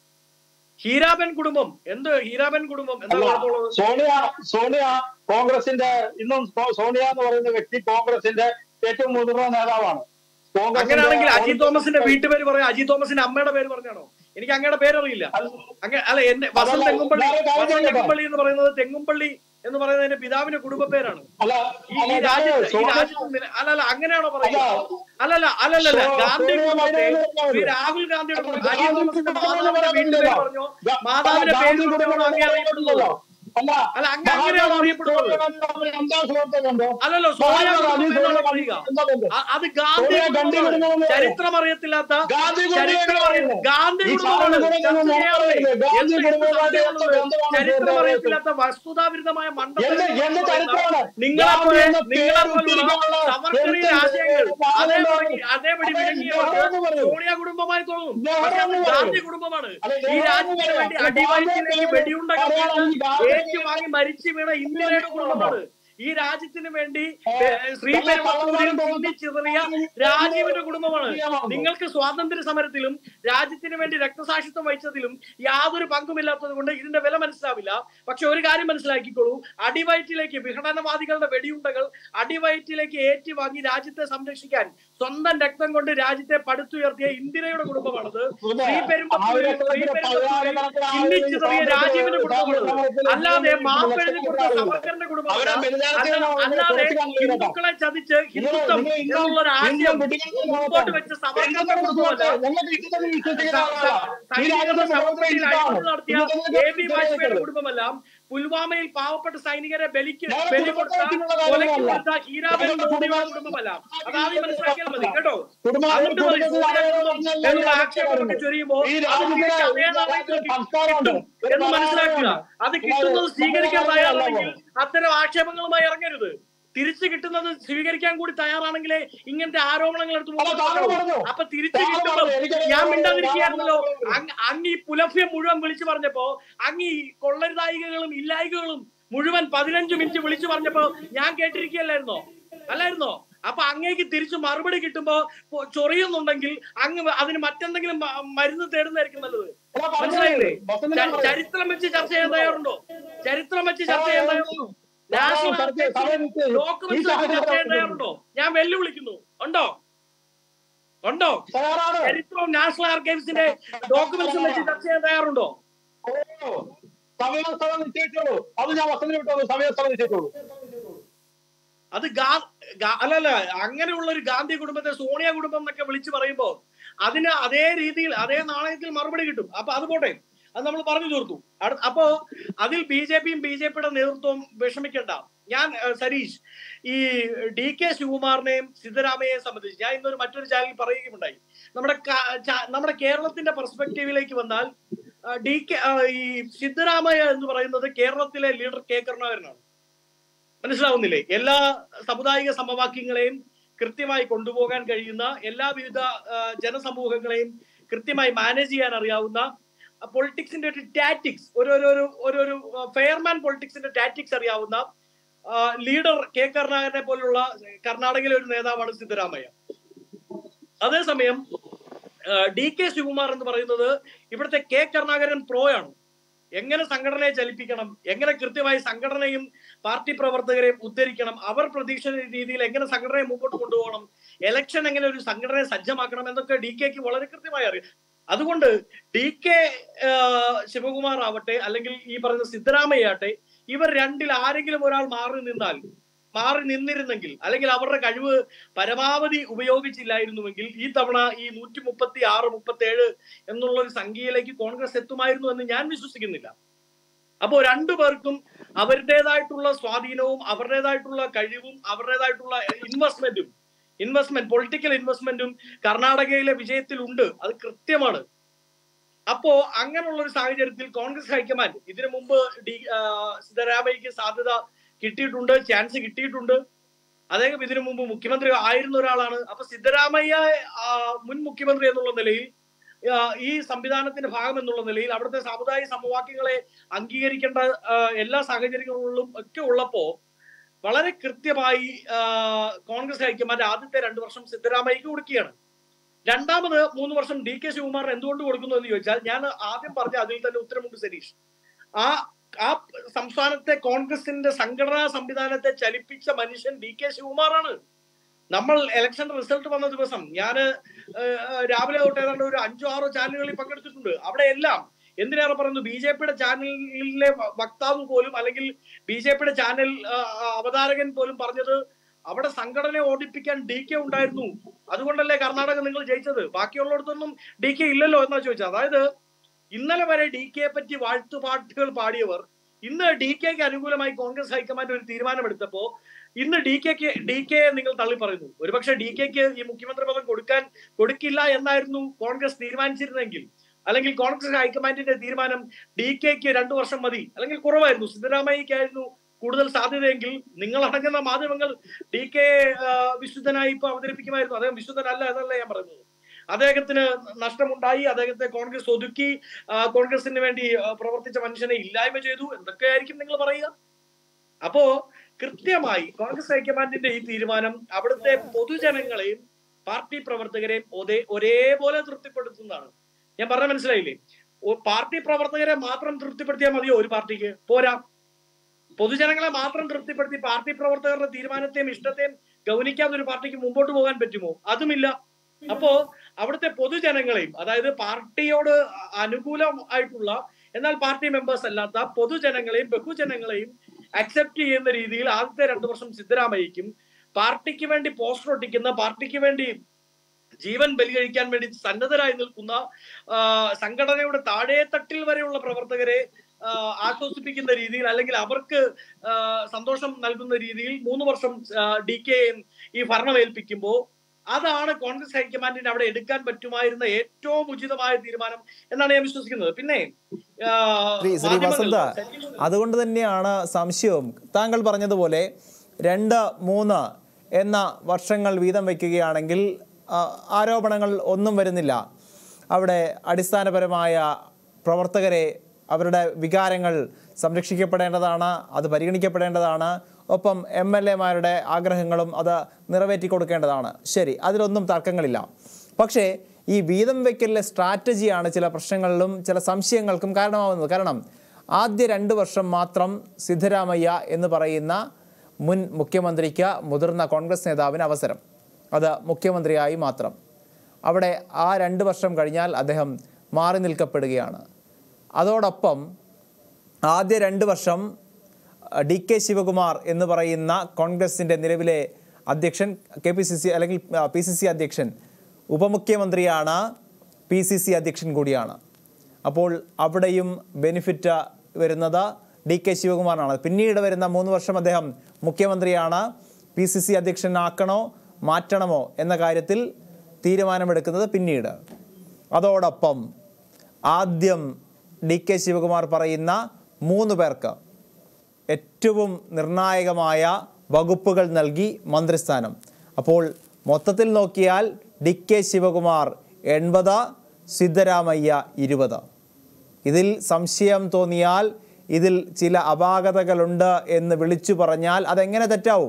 ഹീരാബൻ കുടുംബം എന്ത് ഹീരാബൻ കുടുംബം എന്താ അല്ല, കുഴപ്പമുള്ളത് സോണിയ സോണിയ കോൺഗ്രസിന്റെ ഇന്നും സോ- സോണിയ എന്ന് പറയുന്ന വ്യക്തി കോൺഗ്രസിന്റെ ഏറ്റവും മുതിർന്ന നേതാവാണ് കോൺഗ്രസിന്റെ- അങ്ങനെയാണെങ്കിൽ അജി തോമസിന്റെ വീട്ടുപേര് പറയാം അജി തോമസിന്റെ അമ്മയുടെ പേര് പറഞ്ഞാണോ എനിക്ക് അങ്ങയുടെ പേരറിയില്ല അങ്ങ അല്ല എന്റെ വസന്ത് അതല്ല, തെങ്ങുംപള്ളി വേറെ കാര്യം വസന്ത് ചെയ്യട്ടെ. തെങ്ങുംപള്ളി എന്ന് പറയുന്നത് തെങ്ങുംപള്ളി എന്ന് പറയുന്നത് എന്റെ പിതാവിന്റെ കുടുംബ പേരാണ് അല്ല ഈ അല്ല, ഈ രാജ്യത്ത് ഈ സോണിയ- രാജ്യത്ത് നില- അല്ലല്ല അങ്ങനെയാണോ അല്ല, പറയുന്നത് അല്ലല്ല അല്ലല്ല സോ- ഗാന്ധി സോണിയ കുടുംബത്തെ മൈനാരിറ്റി എന്ന് ശ്രീ പറഞ്ഞത്. രാഹുൽ ഗാന്ധിയുടെ അല്ല, കുടുംബം, അജി ഗാന്ധി തോമസിന്റെ കുടുംബം മാതാവിന്റെ എന്ന് വീട്ടുപേര് പറയുന്നില്ല. പറഞ്ഞോ ഗാ- മാതാവിന്റെ പേര് ഗാന്ധി പറഞ്ഞോ കുടുംബം അങ്ങേ അറിയപ്പെടുന്നത് അല്ല അല്ല അങ്ങ് അങ്ങനെയാണോ അറിയപ്പെടുന്നത് എന്താ സുഹൃത്തെ കണ്ടോ അല്ലല്ലോ സോണിയ കുടുംബം എന്നാണോ പറയുക എന്താ ബന്ധം? അ- അത് ഗാന്ധി സോണിയ ഗാന്ധി കുടുംബമാണ്. കുടുംബം എന്ന് ചരിത്രം അറിയത്തില്ലാത്ത ഗാന്ധി കുടുംബം ചരിത്രം എന്ന് അറിയ- പറയുന്നത്. ഗാന്ധി ഈ കുടുംബമാണ് സാധനം ചർച്ച നിങ്ങൾ ചെയ്യാതെ. ഗാന്ധി എന്ത് എന്ത് കുടുംബവുമായിട്ട് സംശയമുള്ളത്? എന്ത് ബന്ധമാണ് ചരിത്രം സുഹൃത്തെ? അറിയത്തില്ലാത്ത വസ്തുതാവിരുദ്ധമായ എന്ത് മണ്ടത്തരം എന്ത് ചരിത്രമാണ് നിങ്ങളെ ഗാന്ധി പോലെ എന്ന നിങ്ങളെ പേര് പോലുള്ള ഉച്ചരിക്കാനുള്ള സമർക്കറിയ എന്ത് ആശയങ്ങൾ വാദം അതേപടി എന്താണ്? അതേപടി അതെ, വിഴുങ്ങിയവർക്ക് നെഹ്റു പറയൂ. സോണിയ കുടുംബമായി തോന്നും നെഹ്റു പക്ഷെ അത് പറയൂ. ഗാന്ധി കുടുംബമാണ് അതെ, ഈ നെഹ്റു രാജ്യത്തിന് പറയൂ. വേണ്ടി അതെ, അടിവയറ്റിലേക്ക് ഗാന്ധി വെടിയുണ്ട പറയുകയാണെങ്കിൽ ഗാന്ധി ഏറ്റു വാങ്ങി മരിച്ചു വീണ ഇന്ത്യയുടെ കുടുംബമാണ് ഈ രാജ്യത്തിന് വേണ്ടി ഏ, ശ്രീ നല്ല പെരുമ്പത്തൂരിൽ കള്ളന്മാരും കുന്നി ചിതറിയ രാജീവിന്റെ കുടുംബമാണ് നിങ്ങൾക്ക് സ്വാതന്ത്ര്യ സമരത്തിലും രാജ്യത്തിന് വേണ്ടി രക്തസാക്ഷിത്വം വഹിച്ചതിലും യാതൊരു പങ്കുമില്ലാത്തത് കൊണ്ട് ഇതിന്റെ വില മനസ്സിലാവില്ല പക്ഷെ ഒരു കാര്യം മനസ്സിലാക്കിക്കോളൂ അടിവയറ്റിലേക്ക് വിഘടനവാദികളുടെ വെടിയുണ്ടകൾ അടിവയറ്റിലേക്ക് ഏറ്റുവാങ്ങി രാജ്യത്തെ സംരക്ഷിക്കാൻ സ്വന്തം രക്തം കൊണ്ട് രാജ്യത്തെ പടുത്തുയർത്തിയ ഇന്ദിരയുടെ കുടുംബമാണത് ശ്രീ പെരുമ്പത്തൂരിൽ ശ്രീ പെരുമ്പത്തൂരിൽ ചിന്നിച്ചിതറിയ രാജീവിന്റെ കുടുംബമാണത് അല്ലാതെ മാപ്പെഴുതി കൊടുത്ത സവർക്കറിന്റെ കുടുംബമല്ല അല്ല- അല്ലാതെ ഹിന്ദുക്കളെ ചതിച്ച് ഹിന്ദുത്വം എന്നുള്ള ഒരു ആശയം മുമ്പോട്ട് വെച്ച സവർക്കറിന്റെ കുടുംബമല്ല സൈനികരുടെ ശവപ്പെട്ടിയിൽ അഴിമതി നടത്തിയ എ ബി വാജ്പേയിയുടെ കുടുംബമല്ല പുൽവാമയിൽ പാവപ്പെട്ട സൈനികരെ ബലിക്ക് ബലി കൊടുത്ത കൊലയ്ക്ക് കൊടുത്ത ഹീരാബൻ മോദിയുടെ കുടുംബമല്ല അതാദ്യം മനസ്സിലാക്കിയാൽ മതി കേട്ടോ അതുകൊണ്ട് പറയും സൂര്യ കുടുംബം എന്നുള്ള ആക്ഷേപമൊക്കെ ചൊരിയുമ്പോൾ അത് തിരിച്ച് അതേ നാളേക്ക് കിട്ടും എന്ന് മനസ്സിലാക്കുക അത് കിട്ടുന്നത് സ്വീകരിക്കാൻ തയ്യാറാണെങ്കിൽ അത്തരം ആക്ഷേപങ്ങളുമായി ഇറങ്ങരുത് തിരിച്ചു കിട്ടുന്നത് സ്വീകരിക്കാൻ കൂടി തയ്യാറാണെങ്കിലേ ഇങ്ങനത്തെ ആരോപണങ്ങൾ എടുത്ത് മുന്നോട്ട് പോകാവൂ. അപ്പൊ തിരിച്ചു കിട്ടുമ്പോൾ ഞാൻ മിണ്ടാതിരിക്കുകയായിരുന്നല്ലോ അങ്ങ് അങ്ങ് ഈ പുലഭ്യം മുഴുവൻ വിളിച്ചു പറഞ്ഞപ്പോ അങ്ങ് ഈ കൊള്ളരുതായികകളും ഇല്ലായികകളും മുഴുവൻ പതിനഞ്ച് മിനിറ്റ് വിളിച്ചു പറഞ്ഞപ്പോ ഞാൻ കേട്ടിരിക്കുകയല്ലായിരുന്നോ അല്ലായിരുന്നോ അപ്പൊ അങ്ങേക്ക് തിരിച്ചു മറുപടി കിട്ടുമ്പോ പൊ- ചൊറിയുന്നുണ്ടെങ്കിൽ അങ്ങ് അതിന് മറ്റെന്തെങ്കിലും മ- മരുന്ന് തേടുന്നതായിരിക്കും നല്ലത് മനസ്സിലായില്ലേ ച- ചരിത്രം വെച്ച് ചർച്ച ചെയ്യാൻ തയ്യാറുണ്ടോ ചരിത്രം വെച്ച് ചർച്ച ചെയ്യാൻ തയ്യാറുണ്ടോ നാഷണൽ ഡോക്യുമെന്റ്സ് വെച്ച് ചർച്ച ചെയ്യാൻ തയ്യാറുണ്ടോ ഞാൻ വെല്ലുവിളിക്കുന്നു ഉണ്ടോ ഉണ്ടോ തയ്യാറാണ് ചരിത്രവും നാഷണൽ ആർക്കൈവ്സിന്റെ ഡോക്യുമെന്റ്സും വെച്ച് ചർച്ച ചെയ്യാൻ തയ്യാറുണ്ടോ സമയസ്ഥല നിശ്ചയിച്ചോളൂ അത് ഞാൻ വസന്തിന് വിട്ടോളൂ സമയസ്ഥല നിശ്ചയിച്ചോളൂ അത് ഗാ ഗാ- അല്ലല്ല അങ്ങനെയുള്ള ഒരു ഗാന്ധി കുടുംബത്തെ സോണിയ കുടുംബം എന്നൊക്കെ വിളിച്ചു പറയുമ്പോ അതിന് അതേ രീതിയിൽ അതേ നാണയത്തിൽ മറുപടി കിട്ടും അപ്പൊ അത് പോട്ടെ അത് നമ്മൾ പറഞ്ഞു തീർത്തു അടു- അപ്പോ അതിൽ ബി ജെ പിയും ബി ജെ പിയുടെ നേതൃത്വവും വിഷമിക്കണ്ട ഞാൻ ഏഹ്, സരീഷ് ഈ ഡി കെ ശിവകുമാറിനെയും സിദ്ധരാമയെയും സംബന്ധിച്ച് ഞാൻ ഇന്നൊരു മറ്റൊരു ചാനലിൽ പറയുകയുണ്ടായി നമ്മുടെ ക- ച- നമ്മുടെ കേരളത്തിന്റെ പെർസ്പെക്റ്റീവിലേക്ക് വന്നാൽ ഡി കെ ഈ സിദ്ധരാമയ്യ എന്ന് പറയുന്നത് കേരളത്തിലെ ലീഡർ കെ കരുണാകരനാണ് മനസ്സിലാവുന്നില്ലേ എല്ലാ സമുദായിക സമവാക്യങ്ങളെയും കൃത്യമായി കൊണ്ടുപോകാൻ കഴിയുന്ന എല്ലാ വിവിധ ആ, ജനസമൂഹങ്ങളെയും കൃത്യമായി മാനേജ് ചെയ്യാൻ അറിയാവുന്ന പൊളിറ്റിക്സിന്റെ ഒരു ടാറ്റിക്സ് ഒരു ഒരു ഒരു ഒരു ഒരു ഫെയർമാൻ പൊളിറ്റിക്സിന്റെ ടാറ്റിക്സ് അറിയാവുന്ന ലീഡർ കെ കരുണാകരനെ പോലുള്ള കർണാടകയിലെ ഒരു നേതാവാണ് സിദ്ധരാമയ്യ അതേസമയം ഡി കെ ശിവകുമാർ എന്ന് പറയുന്നത് ഇവിടുത്തെ കെ കരുണാകരൻ പ്രോ ആണ് എങ്ങനെ സംഘടനയെ ചലിപ്പിക്കണം എങ്ങനെ കൃത്യമായി സംഘടനയും പാർട്ടി പ്രവർത്തകരെയും ഉദ്ധരിക്കണം അവർ പ്രതീക്ഷിച്ച രീതിയിൽ എങ്ങനെ സംഘടനയെ മുമ്പോട്ട് കൊണ്ടുപോകണം ഇലക്ഷൻ എങ്ങനെ ഒരു സംഘടനയെ സജ്ജമാക്കണം എന്നൊക്കെ ഡി കെക്ക് വളരെ കൃത്യമായി അറിയാം അതുകൊണ്ട് ഡി കെ ശിവകുമാർ ആവട്ടെ അല്ലെങ്കിൽ ഈ പറയുന്ന സിദ്ധരാമയ്യ ആട്ടെ ഇവർ രണ്ടിൽ ആരെങ്കിലും ഒരാൾ മാറി നിന്നാൽ മാറി നിന്നിരുന്നെങ്കിൽ അല്ലെങ്കിൽ അവരുടെ കഴിവ് പരമാവധി ഉപയോഗിച്ചില്ലായിരുന്നുവെങ്കിൽ ഈ തവണ ഈ നൂറ്റി മുപ്പത്തി ആറ് മുപ്പത്തി ഏഴ് എന്നുള്ള ഒരു സംഖ്യയിലേക്ക് കോൺഗ്രസ് എത്തുമായിരുന്നു എന്ന് ഞാൻ വിശ്വസിക്കുന്നില്ല അപ്പോ രണ്ടു പേർക്കും അവരുടേതായിട്ടുള്ള സ്വാധീനവും അവരുടേതായിട്ടുള്ള കഴിവും അവരുടേതായിട്ടുള്ള ഇൻവെസ്റ്റ്മെന്റും ഇൻവെസ്റ്റ്മെന്റ് പൊളിറ്റിക്കൽ ഇൻവെസ്റ്റ്മെന്റും കർണാടകയിലെ വിജയത്തിൽ ഉണ്ട് അത് കൃത്യമാണ് അപ്പോ അങ്ങനെയുള്ള ഒരു സാഹചര്യത്തിൽ കോൺഗ്രസ് ഹൈക്കമാൻഡ് ഇതിനു മുമ്പ് ഡി ആ, സിദ്ധരാമയ്യക്ക് സാധ്യത കിട്ടിയിട്ടുണ്ട് ചാൻസ് കിട്ടിയിട്ടുണ്ട് അദ്ദേഹം ഇതിനു മുമ്പ് മുഖ്യമന്ത്രി ആയിരുന്ന ഒരാളാണ് അപ്പൊ സിദ്ധരാമയ്യ ആ, മുൻ മുഖ്യമന്ത്രി എന്നുള്ള നിലയിൽ ആ, ഈ സംവിധാനത്തിന്റെ ഭാഗം എന്നുള്ള നിലയിൽ അവിടുത്തെ സാമുദായിക സമവാക്യങ്ങളെ അംഗീകരിക്കേണ്ട ആ, എല്ലാ സാഹചര്യങ്ങളിലും ഒക്കെ ഉള്ളപ്പോ വളരെ കൃത്യമായി ആ, കോൺഗ്രസ് ഹൈക്കമാൻഡ് ആദ്യത്തെ രണ്ടു വർഷം സിദ്ധരാമയ്യക്ക് കൊടുക്കുകയാണ് രണ്ടാമത് മൂന്ന് വർഷം ഡി കെ ശിവകുമാറിന് എന്തുകൊണ്ട് കൊടുക്കുന്നു എന്ന് ചോദിച്ചാൽ ഞാൻ ആദ്യം പറഞ്ഞ അതിൽ തന്നെ ഉത്തരമുണ്ട് സരീഷ് ആ ആ സംസ്ഥാനത്തെ കോൺഗ്രസിന്റെ സംഘടനാ സംവിധാനത്തെ ചലിപ്പിച്ച മനുഷ്യൻ ഡി കെ ശിവകുമാറാണ് നമ്മൾ ഇലക്ഷൻ റിസൾട്ട് വന്ന ദിവസം ഞാൻ രാവിലെ തൊട്ട് ഏതാണ്ട് ഒരു അഞ്ചോ ആറോ ചാനലുകളിൽ പങ്കെടുത്തിട്ടുണ്ട് അവിടെ എല്ലാം എന്തിനേറെ പറയുന്നു ബി ജെ പിയുടെ ചാനലിലെ വക്താവ് പോലും അല്ലെങ്കിൽ ബി ജെ പിയുടെ ചാനൽ ആ, ആ, അവതാരകൻ പോലും പറഞ്ഞത് അവിടെ സംഘടനയെ ഓടിപ്പിക്കാൻ ഡി കെ ഉണ്ടായിരുന്നു അതുകൊണ്ടല്ലേ കർണാടക നിങ്ങൾ ജയിച്ചത് ബാക്കിയുള്ളിടത്തൊന്നും ഡി കെ ഇല്ലല്ലോ എന്നാ ചോദിച്ചത് അതായത് ഇന്നലെ വരെ ഡി കെയെ പറ്റി വാഴ്ത്തുപാട്ടുകൾ പാടിയവർ ഇന്ന് ഡി കെക്ക് അനുകൂലമായി കോൺഗ്രസ് ഹൈക്കമാൻഡ് ഒരു തീരുമാനമെടുത്തപ്പോ ഇന്ന് ഡി കെക്ക് ഡി കെ നിങ്ങൾ തള്ളി പറയുന്നു ഒരുപക്ഷെ ഡി കെക്ക് ഈ മുഖ്യമന്ത്രി പദം കൊടുക്കാൻ കൊടുക്കില്ല എന്നായിരുന്നു കോൺഗ്രസ് തീരുമാനിച്ചിരുന്നെങ്കിൽ അല്ലെങ്കിൽ കോൺഗ്രസ് ഹൈക്കമാൻഡിന്റെ തീരുമാനം ഡി കെക്ക് രണ്ടു വർഷം മതി അല്ലെങ്കിൽ കുറവായിരുന്നു സിദ്ധരാമയ്യക്കായിരുന്നു കൂടുതൽ സാധ്യതയെങ്കിൽ നിങ്ങൾ അടങ്ങുന്ന മാധ്യമങ്ങൾ ഡി കെ വിശുദ്ധനായി ഇപ്പൊ അവതരിപ്പിക്കുമായിരുന്നു അദ്ദേഹം വിശുദ്ധനല്ല എന്നല്ല ഞാൻ പറയുന്നത് അദ്ദേഹത്തിന് നഷ്ടമുണ്ടായി അദ്ദേഹത്തെ കോൺഗ്രസ് ഒതുക്കി ആ, കോൺഗ്രസിന് വേണ്ടി ആ, പ്രവർത്തിച്ച മനുഷ്യനെ ഇല്ലായ്മ ചെയ്തു എന്തൊക്കെയായിരിക്കും നിങ്ങൾ പറയുക അപ്പോ കൃത്യമായി കോൺഗ്രസ് ഹൈക്കമാൻഡിന്റെ ഈ തീരുമാനം അവിടുത്തെ പൊതുജനങ്ങളെയും പാർട്ടി പ്രവർത്തകരെയും ഒരേ ഒരേപോലെ തൃപ്തിപ്പെടുത്തുന്നതാണ് ഞാൻ പറഞ്ഞ മനസ്സിലായില്ലേ ഒ- പാർട്ടി പ്രവർത്തകരെ മാത്രം തൃപ്തിപ്പെടുത്തിയാൽ മതിയോ ഒരു പാർട്ടിക്ക് പോരാ പൊതുജനങ്ങളെ മാത്രം തൃപ്തിപ്പെടുത്തി പാർട്ടി പ്രവർത്തകരുടെ തീരുമാനത്തെയും ഇഷ്ടത്തെയും ഗൗനിക്കാതെ ഒരു പാർട്ടിക്ക് മുമ്പോട്ട് പോകാൻ പറ്റുമോ അതുമില്ല അപ്പോ അവിടുത്തെ പൊതുജനങ്ങളെയും അതായത് പാർട്ടിയോട് അനുകൂലമായിട്ടുള്ള എന്നാൽ പാർട്ടി മെമ്പേഴ്സ് അല്ലാത്ത പൊതുജനങ്ങളെയും ബഹുജനങ്ങളെയും അക്സെപ്റ്റ് ചെയ്യുന്ന രീതിയിൽ ആദ്യത്തെ രണ്ടു വർഷം സിദ്ധരാമയ്യക്കും പാർട്ടിക്ക് വേണ്ടി പോസ്റ്റർ ഒട്ടിക്കുന്ന പാർട്ടിക്ക് വേണ്ടി ജീവൻ ബലികഴിക്കാൻ വേണ്ടി സന്നദ്ധരായി നിൽക്കുന്ന ആ, സംഘടനയുടെ താഴേത്തട്ടിൽ വരെയുള്ള പ്രവർത്തകരെ ആ, ആശ്വസിപ്പിക്കുന്ന രീതിയിൽ അല്ലെങ്കിൽ അവർക്ക് ആ, സന്തോഷം നൽകുന്ന രീതിയിൽ മൂന്ന് വർഷം ഡി കെ ഈ ഭരണം ഏൽപ്പിക്കുമ്പോൾ അതാണ് കോൺഗ്രസ് ഹൈക്കമാൻഡിന് അവിടെ എടുക്കാൻ പറ്റുമായിരുന്ന ഏറ്റവും ഉചിതമായ തീരുമാനം എന്നാണ് ഞാൻ വിശ്വസിക്കുന്നത് പിന്നെ ആ, ശ്രീ ശ്രീ വസന്ത മാധ്യമങ്ങൾ- അതുകൊണ്ട് തന്നെയാണ് സംശയവും താങ്കൾ പറഞ്ഞതുപോലെ രണ്ട് മൂന്ന് എന്ന വർഷങ്ങൾ വീതം വയ്ക്കുകയാണെങ്കിൽ ആ, ആരോപണങ്ങൾ ഒന്നും വരുന്നില്ല അവിടെ അടിസ്ഥാനപരമായ പ്രവർത്തകരെ അവരുടെ വികാരങ്ങൾ സംരക്ഷിക്കപ്പെടേണ്ടതാണ് അത് പരിഗണിക്കപ്പെടേണ്ടതാണ് ഒപ്പം എം എൽ എമാരുടെ ആഗ്രഹങ്ങളും അത് നിറവേറ്റി കൊടുക്കേണ്ടതാണ് ശരി അതിലൊന്നും തർക്കങ്ങളില്ല പക്ഷേ ഈ വീതം വയ്ക്കലിലെ സ്ട്രാറ്റജിയാണ് ചില പ്രശ്നങ്ങളിലും ചില സംശയങ്ങൾക്കും കാരണമാവുന്നത് കാരണം ആദ്യ രണ്ട് വർഷം മാത്രം സിദ്ധരാമയ്യ എന്ന് പറയുന്ന മുൻ മുഖ്യമന്ത്രിക്ക് മുതിർന്ന കോൺഗ്രസ് നേതാവിന് അവസരം അത് മുഖ്യമന്ത്രിയായി മാത്രം അവിടെ ആ രണ്ട് വർഷം കഴിഞ്ഞാൽ അദ്ദേഹം മാറി നിൽക്കപ്പെടുകയാണ് അതോടൊപ്പം ആദ്യ രണ്ട് വർഷം ഡി കെ ശിവകുമാർ എന്ന് പറയുന്ന കോൺഗ്രസിൻ്റെ നിലവിലെ അധ്യക്ഷൻ കെ പി സി സി അല്ലെങ്കിൽ പി സി സി അധ്യക്ഷൻ ഉപമുഖ്യമന്ത്രിയാണ് പി സി സി അധ്യക്ഷൻ കൂടിയാണ് അപ്പോൾ അവിടെയും ബെനിഫിറ്റ് വരുന്നത് ഡി കെ ശിവകുമാറിനാണ് പിന്നീട് വരുന്ന മൂന്ന് വർഷം അദ്ദേഹം മുഖ്യമന്ത്രിയാണ് പി സി സി അധ്യക്ഷനാക്കണോ മാറ്റണമോ എന്ന കാര്യത്തിൽ തീരുമാനമെടുക്കുന്നത് പിന്നീട് അതോടൊപ്പം ആദ്യം ഡി കെ ശിവകുമാർ പറയുന്ന മൂന്ന് പേർക്ക് ഏറ്റവും നിർണായകമായ വകുപ്പുകൾ നൽകി മന്ത്രിസ്ഥാനം അപ്പോൾ മൊത്തത്തിൽ നോക്കിയാൽ ഡി കെ ശിവകുമാർ എൺപത് സിദ്ധരാമയ്യ ഇരുപത് ഇതിൽ സംശയം തോന്നിയാൽ ഇതിൽ ചില അപാകതകളുണ്ട് എന്ന് വിളിച്ചു പറഞ്ഞാൽ അതെങ്ങനെ തെറ്റാവും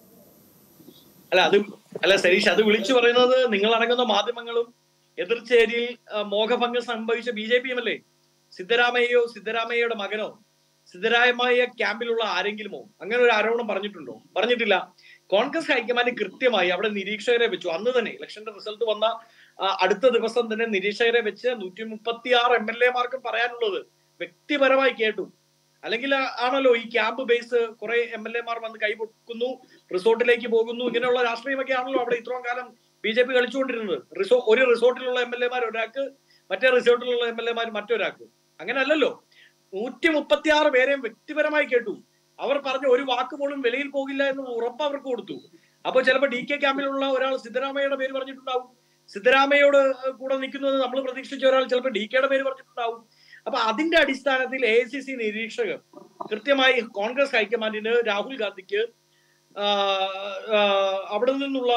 അല്ല അത് അല്ല സരീഷ് അത് വിളിച്ചു പറയുന്നത് നിങ്ങൾ അടങ്ങുന്ന മാധ്യമങ്ങളും എതിർച്ചേരിയിൽ ആ, മോഹഭംഗം സംഭവിച്ച ബി ജെ പിയും അല്ലേ സിദ്ധരാമയ്യയോ സിദ്ധരാമയ്യയുടെ മകനോ സിദ്ധരാമയ്യ ക്യാമ്പിലുള്ള ആരെങ്കിലുമോ അങ്ങനെ ഒരു ആരോപണം പറഞ്ഞിട്ടുണ്ടോ പറഞ്ഞിട്ടില്ല കോൺഗ്രസ് ഹൈക്കമാൻഡ് കൃത്യമായി അവിടെ നിരീക്ഷകരെ വെച്ചു അന്ന് തന്നെ ഇലക്ഷന്റെ റിസൾട്ട് വന്ന ആ, അടുത്ത ദിവസം തന്നെ നിരീക്ഷകരെ വെച്ച് നൂറ്റി മുപ്പത്തി ആറ് എം എൽ എമാർക്കും പറയാനുള്ളത് വ്യക്തിപരമായി കേട്ടു അല്ലെങ്കിൽ ആണല്ലോ ഈ ക്യാമ്പ് ബേസ് കുറെ എം എൽ എമാർ വന്ന് കൈപൊക്കുന്നു റിസോർട്ടിലേക്ക് പോകുന്നു ഇങ്ങനെയുള്ള രാഷ്ട്രീയമൊക്കെ ആണല്ലോ അവിടെ ഇത്രയും കാലം ബി ജെ പി കളിച്ചുകൊണ്ടിരുന്നത് റിസോ ഒരു റിസോർട്ടിലുള്ള എം എൽ എമാർ ഒരാൾക്ക് മറ്റേ റിസോർട്ടിലുള്ള എം എൽ എമാർ മറ്റൊരാൾക്ക് അങ്ങനെ അല്ലല്ലോ നൂറ്റി മുപ്പത്തി ആറ് പേരെയും വ്യക്തിപരമായി കേട്ടു അവർ പറഞ്ഞ ഒരു വാക്ക് പോലും വെളിയിൽ പോകില്ല എന്ന് ഉറപ്പ് അവർക്ക് കൊടുത്തു അപ്പൊ ചിലപ്പോൾ ഡി കെ ക്യാമ്പിലുള്ള ഒരാൾ സിദ്ധരാമയ്യയുടെ പേര് പറഞ്ഞിട്ടുണ്ടാവും സിദ്ധരാമയ്യോട് കൂടെ നിൽക്കുന്നത് നമ്മൾ പ്രതീക്ഷിച്ച ഒരാൾ ചിലപ്പോൾ ഡി കെയുടെ പേര് പറഞ്ഞിട്ടുണ്ടാവും അപ്പൊ അതിന്റെ അടിസ്ഥാനത്തിൽ എ ഐ സി സി നിരീക്ഷകർ കൃത്യമായി കോൺഗ്രസ് ഹൈക്കമാൻഡിന് രാഹുൽ ഗാന്ധിക്ക് ആ, ആ, അവിടെ നിന്നുള്ള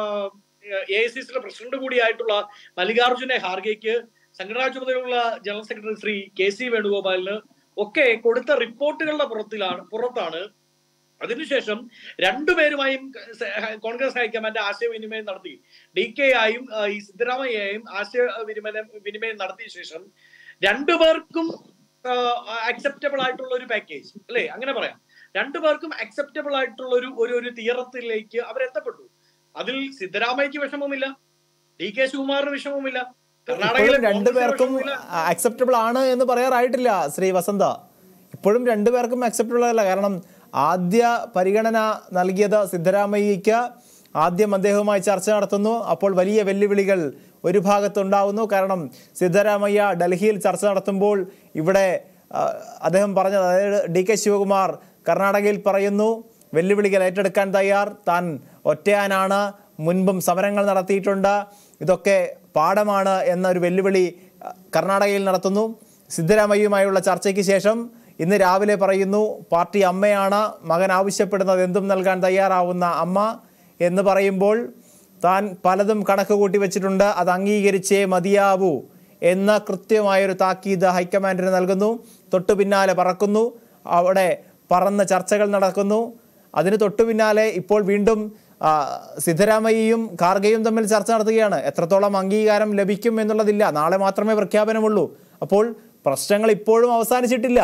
എ ഐ സി സിയുടെ പ്രസിഡന്റ് കൂടിയായിട്ടുള്ള മല്ലികാർജുന ഖാർഗെക്ക് സംഘടനാ ചുമതലയുള്ള general secretary Shri K C വേണുഗോപാലിന് ഒക്കെ കൊടുത്ത റിപ്പോർട്ടുകളുടെ പുറത്തിലാണ് പുറത്താണ് അതിനുശേഷം രണ്ടുപേരുമായും സ- കോൺഗ്രസ് ഹൈക്കമാൻഡ് ആശയവിനിമയം നടത്തി ഡി കെ ആയും ആ, ഈ സിദ്ധരാമയ്യയും ആശയവിനിമയം വിനിമയം നടത്തിയ ശേഷം രണ്ടുപേർക്കും അക്സെപ്റ്റബിൾ ആയിട്ടുള്ള ഒരു പാക്കേജ് അല്ലെ അങ്ങനെ പറയാം രണ്ടുപേർക്കും അക്സെപ്റ്റബിൾ ആയിട്ടുള്ള ഒരു ഒരു ഒരു തീയറത്തിലേക്ക് അവരെത്തപ്പെട്ടു അതിൽ സിദ്ധരാമയ്യക്ക് വിഷമമില്ല ഡി കെ ശിവകുമാറിന് വിഷമമില്ല കർണാടകയിലെ ഇപ്പോഴും രണ്ടുപേർക്കും കോൺഗ്രസിന് വിഷമമില്ല. അക്സെപ്റ്റബിൾ ആണ് എന്ന് പറയാറായിട്ടില്ല ശ്രീ വസന്ത ഇപ്പോഴും രണ്ടുപേർക്കും അക്സെപ്റ്റബിൾ അല്ല കാരണം ആദ്യ പരിഗണന നൽകിയത് സിദ്ധരാമയ്യയ്ക്ക് ആദ്യം അദ്ദേഹവുമായി ചർച്ച നടത്തുന്നു അപ്പോൾ വലിയ വെല്ലുവിളികൾ ഒരു ഭാഗത്തുണ്ടാവുന്നു കാരണം സിദ്ധരാമയ്യ ഡൽഹിയിൽ ചർച്ച നടത്തുമ്പോൾ ഇവിടെ ആ, അദ്ദേഹം പറഞ്ഞത് അതായത് ഡി കെ ശിവകുമാർ കർണാടകയിൽ പറയുന്നു വെല്ലുവിളികൾ ഏറ്റെടുക്കാൻ തയ്യാർ താൻ ഒറ്റയാനാണ് മുൻപും സമരങ്ങൾ നടത്തിയിട്ടുണ്ട് ഇതൊക്കെ പാഠമാണ് എന്നൊരു വെല്ലുവിളി അഹ്, കർണാടകയിൽ നടത്തുന്നു സിദ്ധരാമയ്യയുമായുള്ള ചർച്ചയ്ക്ക് ശേഷം ഇന്ന് രാവിലെ പറയുന്നു പാർട്ടി അമ്മയാണ് മകൻ ആവശ്യപ്പെടുന്നത് എന്തും നൽകാൻ തയ്യാറാവുന്ന അമ്മ എന്ന് പറയുമ്പോൾ താൻ പലതും കണക്ക് കൂട്ടി വെച്ചിട്ടുണ്ട് അത് അംഗീകരിച്ചേ മതിയാവൂ എന്ന കൃത്യമായൊരു താക്കീത് ഹൈക്കമാൻഡിന് നൽകുന്നു തൊട്ടു പിന്നാലെ പറക്കുന്നു അവിടെ പറന്ന് ചർച്ചകൾ നടക്കുന്നു അതിന് തൊട്ടു പിന്നാലെ ഇപ്പോൾ വീണ്ടും ആ, സിദ്ധരാമയ്യയും ഖാർഗെയും തമ്മിൽ ചർച്ച നടത്തുകയാണ് എത്രത്തോളം അംഗീകാരം ലഭിക്കും എന്നുള്ളതില്ല നാളെ മാത്രമേ പ്രഖ്യാപനമുള്ളൂ അപ്പോൾ പ്രശ്നങ്ങൾ ഇപ്പോഴും അവസാനിച്ചിട്ടില്ല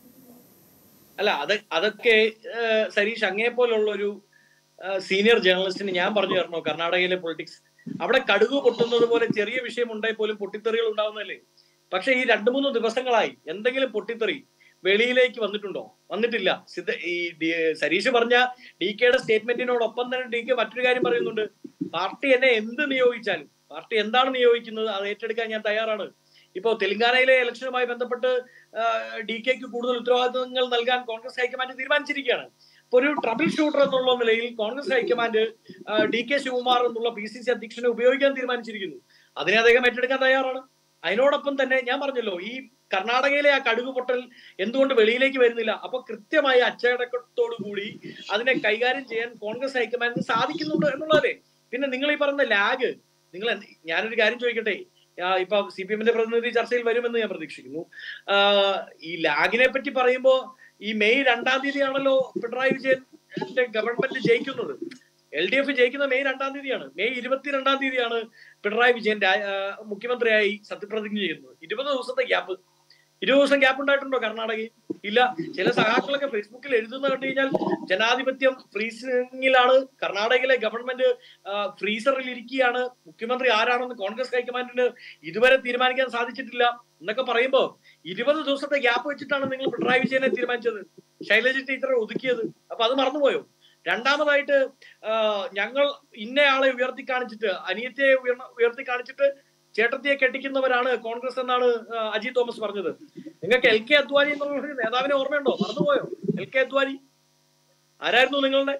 അല്ല അത് അതൊക്കെ ഏഹ്, സരീഷ് അങ്ങേ പോലുള്ള ഒരു സീനിയർ ജേർണലിസ്റ്റിന് ഞാൻ പറഞ്ഞു തരണോ കർണാടകയിലെ പൊളിറ്റിക്സ് അവിടെ കടുക് പൊട്ടുന്നത് പോലെ ചെറിയ വിഷയം ഉണ്ടായി പോലും പൊട്ടിത്തെറികൾ ഉണ്ടാവുന്നല്ലേ പക്ഷെ ഈ രണ്ടു മൂന്ന് ദിവസങ്ങളായി എന്തെങ്കിലും പൊട്ടിത്തെറി വെളിയിലേക്ക് വന്നിട്ടുണ്ടോ വന്നിട്ടില്ല സിദ്ധ ഈ ഡി- സരീഷ് പറഞ്ഞ ഡി കെയുടെ സ്റ്റേറ്റ്മെന്റിനോടൊപ്പം തന്നെ ഡി കെ മറ്റൊരു കാര്യം പറയുന്നുണ്ട് പാർട്ടി എന്നെ എന്ത് നിയോഗിച്ചാലും പാർട്ടി എന്താണ് നിയോഗിക്കുന്നത് അത് ഏറ്റെടുക്കാൻ ഞാൻ തയ്യാറാണ് ഇപ്പോ തെലങ്കാനയിലെ ഇലക്ഷനുമായി ബന്ധപ്പെട്ട് ഡി കെക്ക് കൂടുതൽ ഉത്തരവാദിത്തങ്ങൾ നൽകാൻ കോൺഗ്രസ് ഹൈക്കമാൻഡ് തീരുമാനിച്ചിരിക്കുകയാണ് ഇപ്പൊ ഒരു ട്രബിൾ ഷൂട്ടർ എന്നുള്ള നിലയിൽ Congress high command D K Shivakumar എന്നുള്ള പി സി സി അധ്യക്ഷനെ ഉപയോഗിക്കാൻ തീരുമാനിച്ചിരിക്കുന്നു അതിനെ അദ്ദേഹം ഏറ്റെടുക്കാൻ തയ്യാറാണ് അതിനോടൊപ്പം തന്നെ ഞാൻ പറഞ്ഞല്ലോ ഈ കർണാടകയിലെ ആ കടുക് പൊട്ടൽ എന്തുകൊണ്ട് വെളിയിലേക്ക് വരുന്നില്ല അപ്പൊ കൃത്യമായ അച്ചടക്കത്തോടു കൂടി അതിനെ കൈകാര്യം ചെയ്യാൻ കോൺഗ്രസ് ഹൈക്കമാൻഡിന് സാധിക്കുന്നുണ്ട് എന്നുള്ളതല്ലേ പിന്നെ നിങ്ങൾ ഈ പറഞ്ഞ ലാഗ് നിങ്ങൾ എന്ത്- ഞാനൊരു കാര്യം ചോദിക്കട്ടെ ആ, ഇപ്പൊ സി പി എമ്മിന്റെ പ്രതിനിധി ചർച്ചയിൽ വരുമെന്ന് ഞാൻ പ്രതീക്ഷിക്കുന്നു ആ, ഈ ലാഗിനെ പറ്റി പറയുമ്പോ ഈ മെയ് രണ്ടാം തീയതിയാണല്ലോ പിണറായി വിജയന്റെ ഗവൺമെന്റ് ജയിക്കുന്നത് എൽ ഡി എഫ് ജയിക്കുന്ന മെയ് രണ്ടാം തീയതിയാണ് മെയ് ഇരുപത്തിരണ്ടാം തീയതിയാണ് പിണറായി വിജയൻ രാ- ആ, മുഖ്യമന്ത്രിയായി സത്യപ്രതിജ്ഞ ചെയ്യുന്നത് ഇരുപത് ദിവസത്തെ ഗ്യാപ്പ് ഇരുപത് ദിവസം ഗ്യാപ്പ് ഉണ്ടായിട്ടുണ്ടോ കർണാടകയിൽ ഇല്ല ചില സഹാക്കളൊക്കെ ഫേസ്ബുക്കിൽ എഴുതുന്ന കണ്ടു കഴിഞ്ഞാൽ ജനാധിപത്യം ഫ്രീസിംഗിലാണ് കർണാടകയിലെ ഗവൺമെന്റ് ഫ്രീസറിൽ ഇരിക്കുകയാണ് മുഖ്യമന്ത്രി ആരാണെന്ന് കോൺഗ്രസ് ഹൈക്കമാൻഡിന് ഇതുവരെ തീരുമാനിക്കാൻ സാധിച്ചിട്ടില്ല എന്നൊക്കെ പറയുമ്പോ ഇരുപത് ദിവസത്തെ ഗ്യാപ്പ് വെച്ചിട്ടാണ് നിങ്ങൾ പിണറായി വിജയനെ തീരുമാനിച്ചത് ശൈലജ ടീച്ചറെ ഒതുക്കിയത് അപ്പൊ അത് മറന്നുപോയോ രണ്ടാമതായിട്ട് ആ, ഞങ്ങൾ ഇന്നയാളെ ഉയർത്തി കാണിച്ചിട്ട് അനിയത്തെ ഉയർന്ന- ഉയർത്തി കാണിച്ചിട്ട് ചേട്ടത്തിയെ കെട്ടിക്കുന്നവരാണ് കോൺഗ്രസ് എന്നാണ് ആ, അജി തോമസ് പറഞ്ഞത് നിങ്ങൾക്ക് എൽ കെ അദ്വാനി എന്നുള്ള ഒരു നേതാവിനെ ഓർമ്മയുണ്ടോ മറന്നുപോയോ എൽ കെ അദ്വാനി ആരായിരുന്നു നിങ്ങളുടെ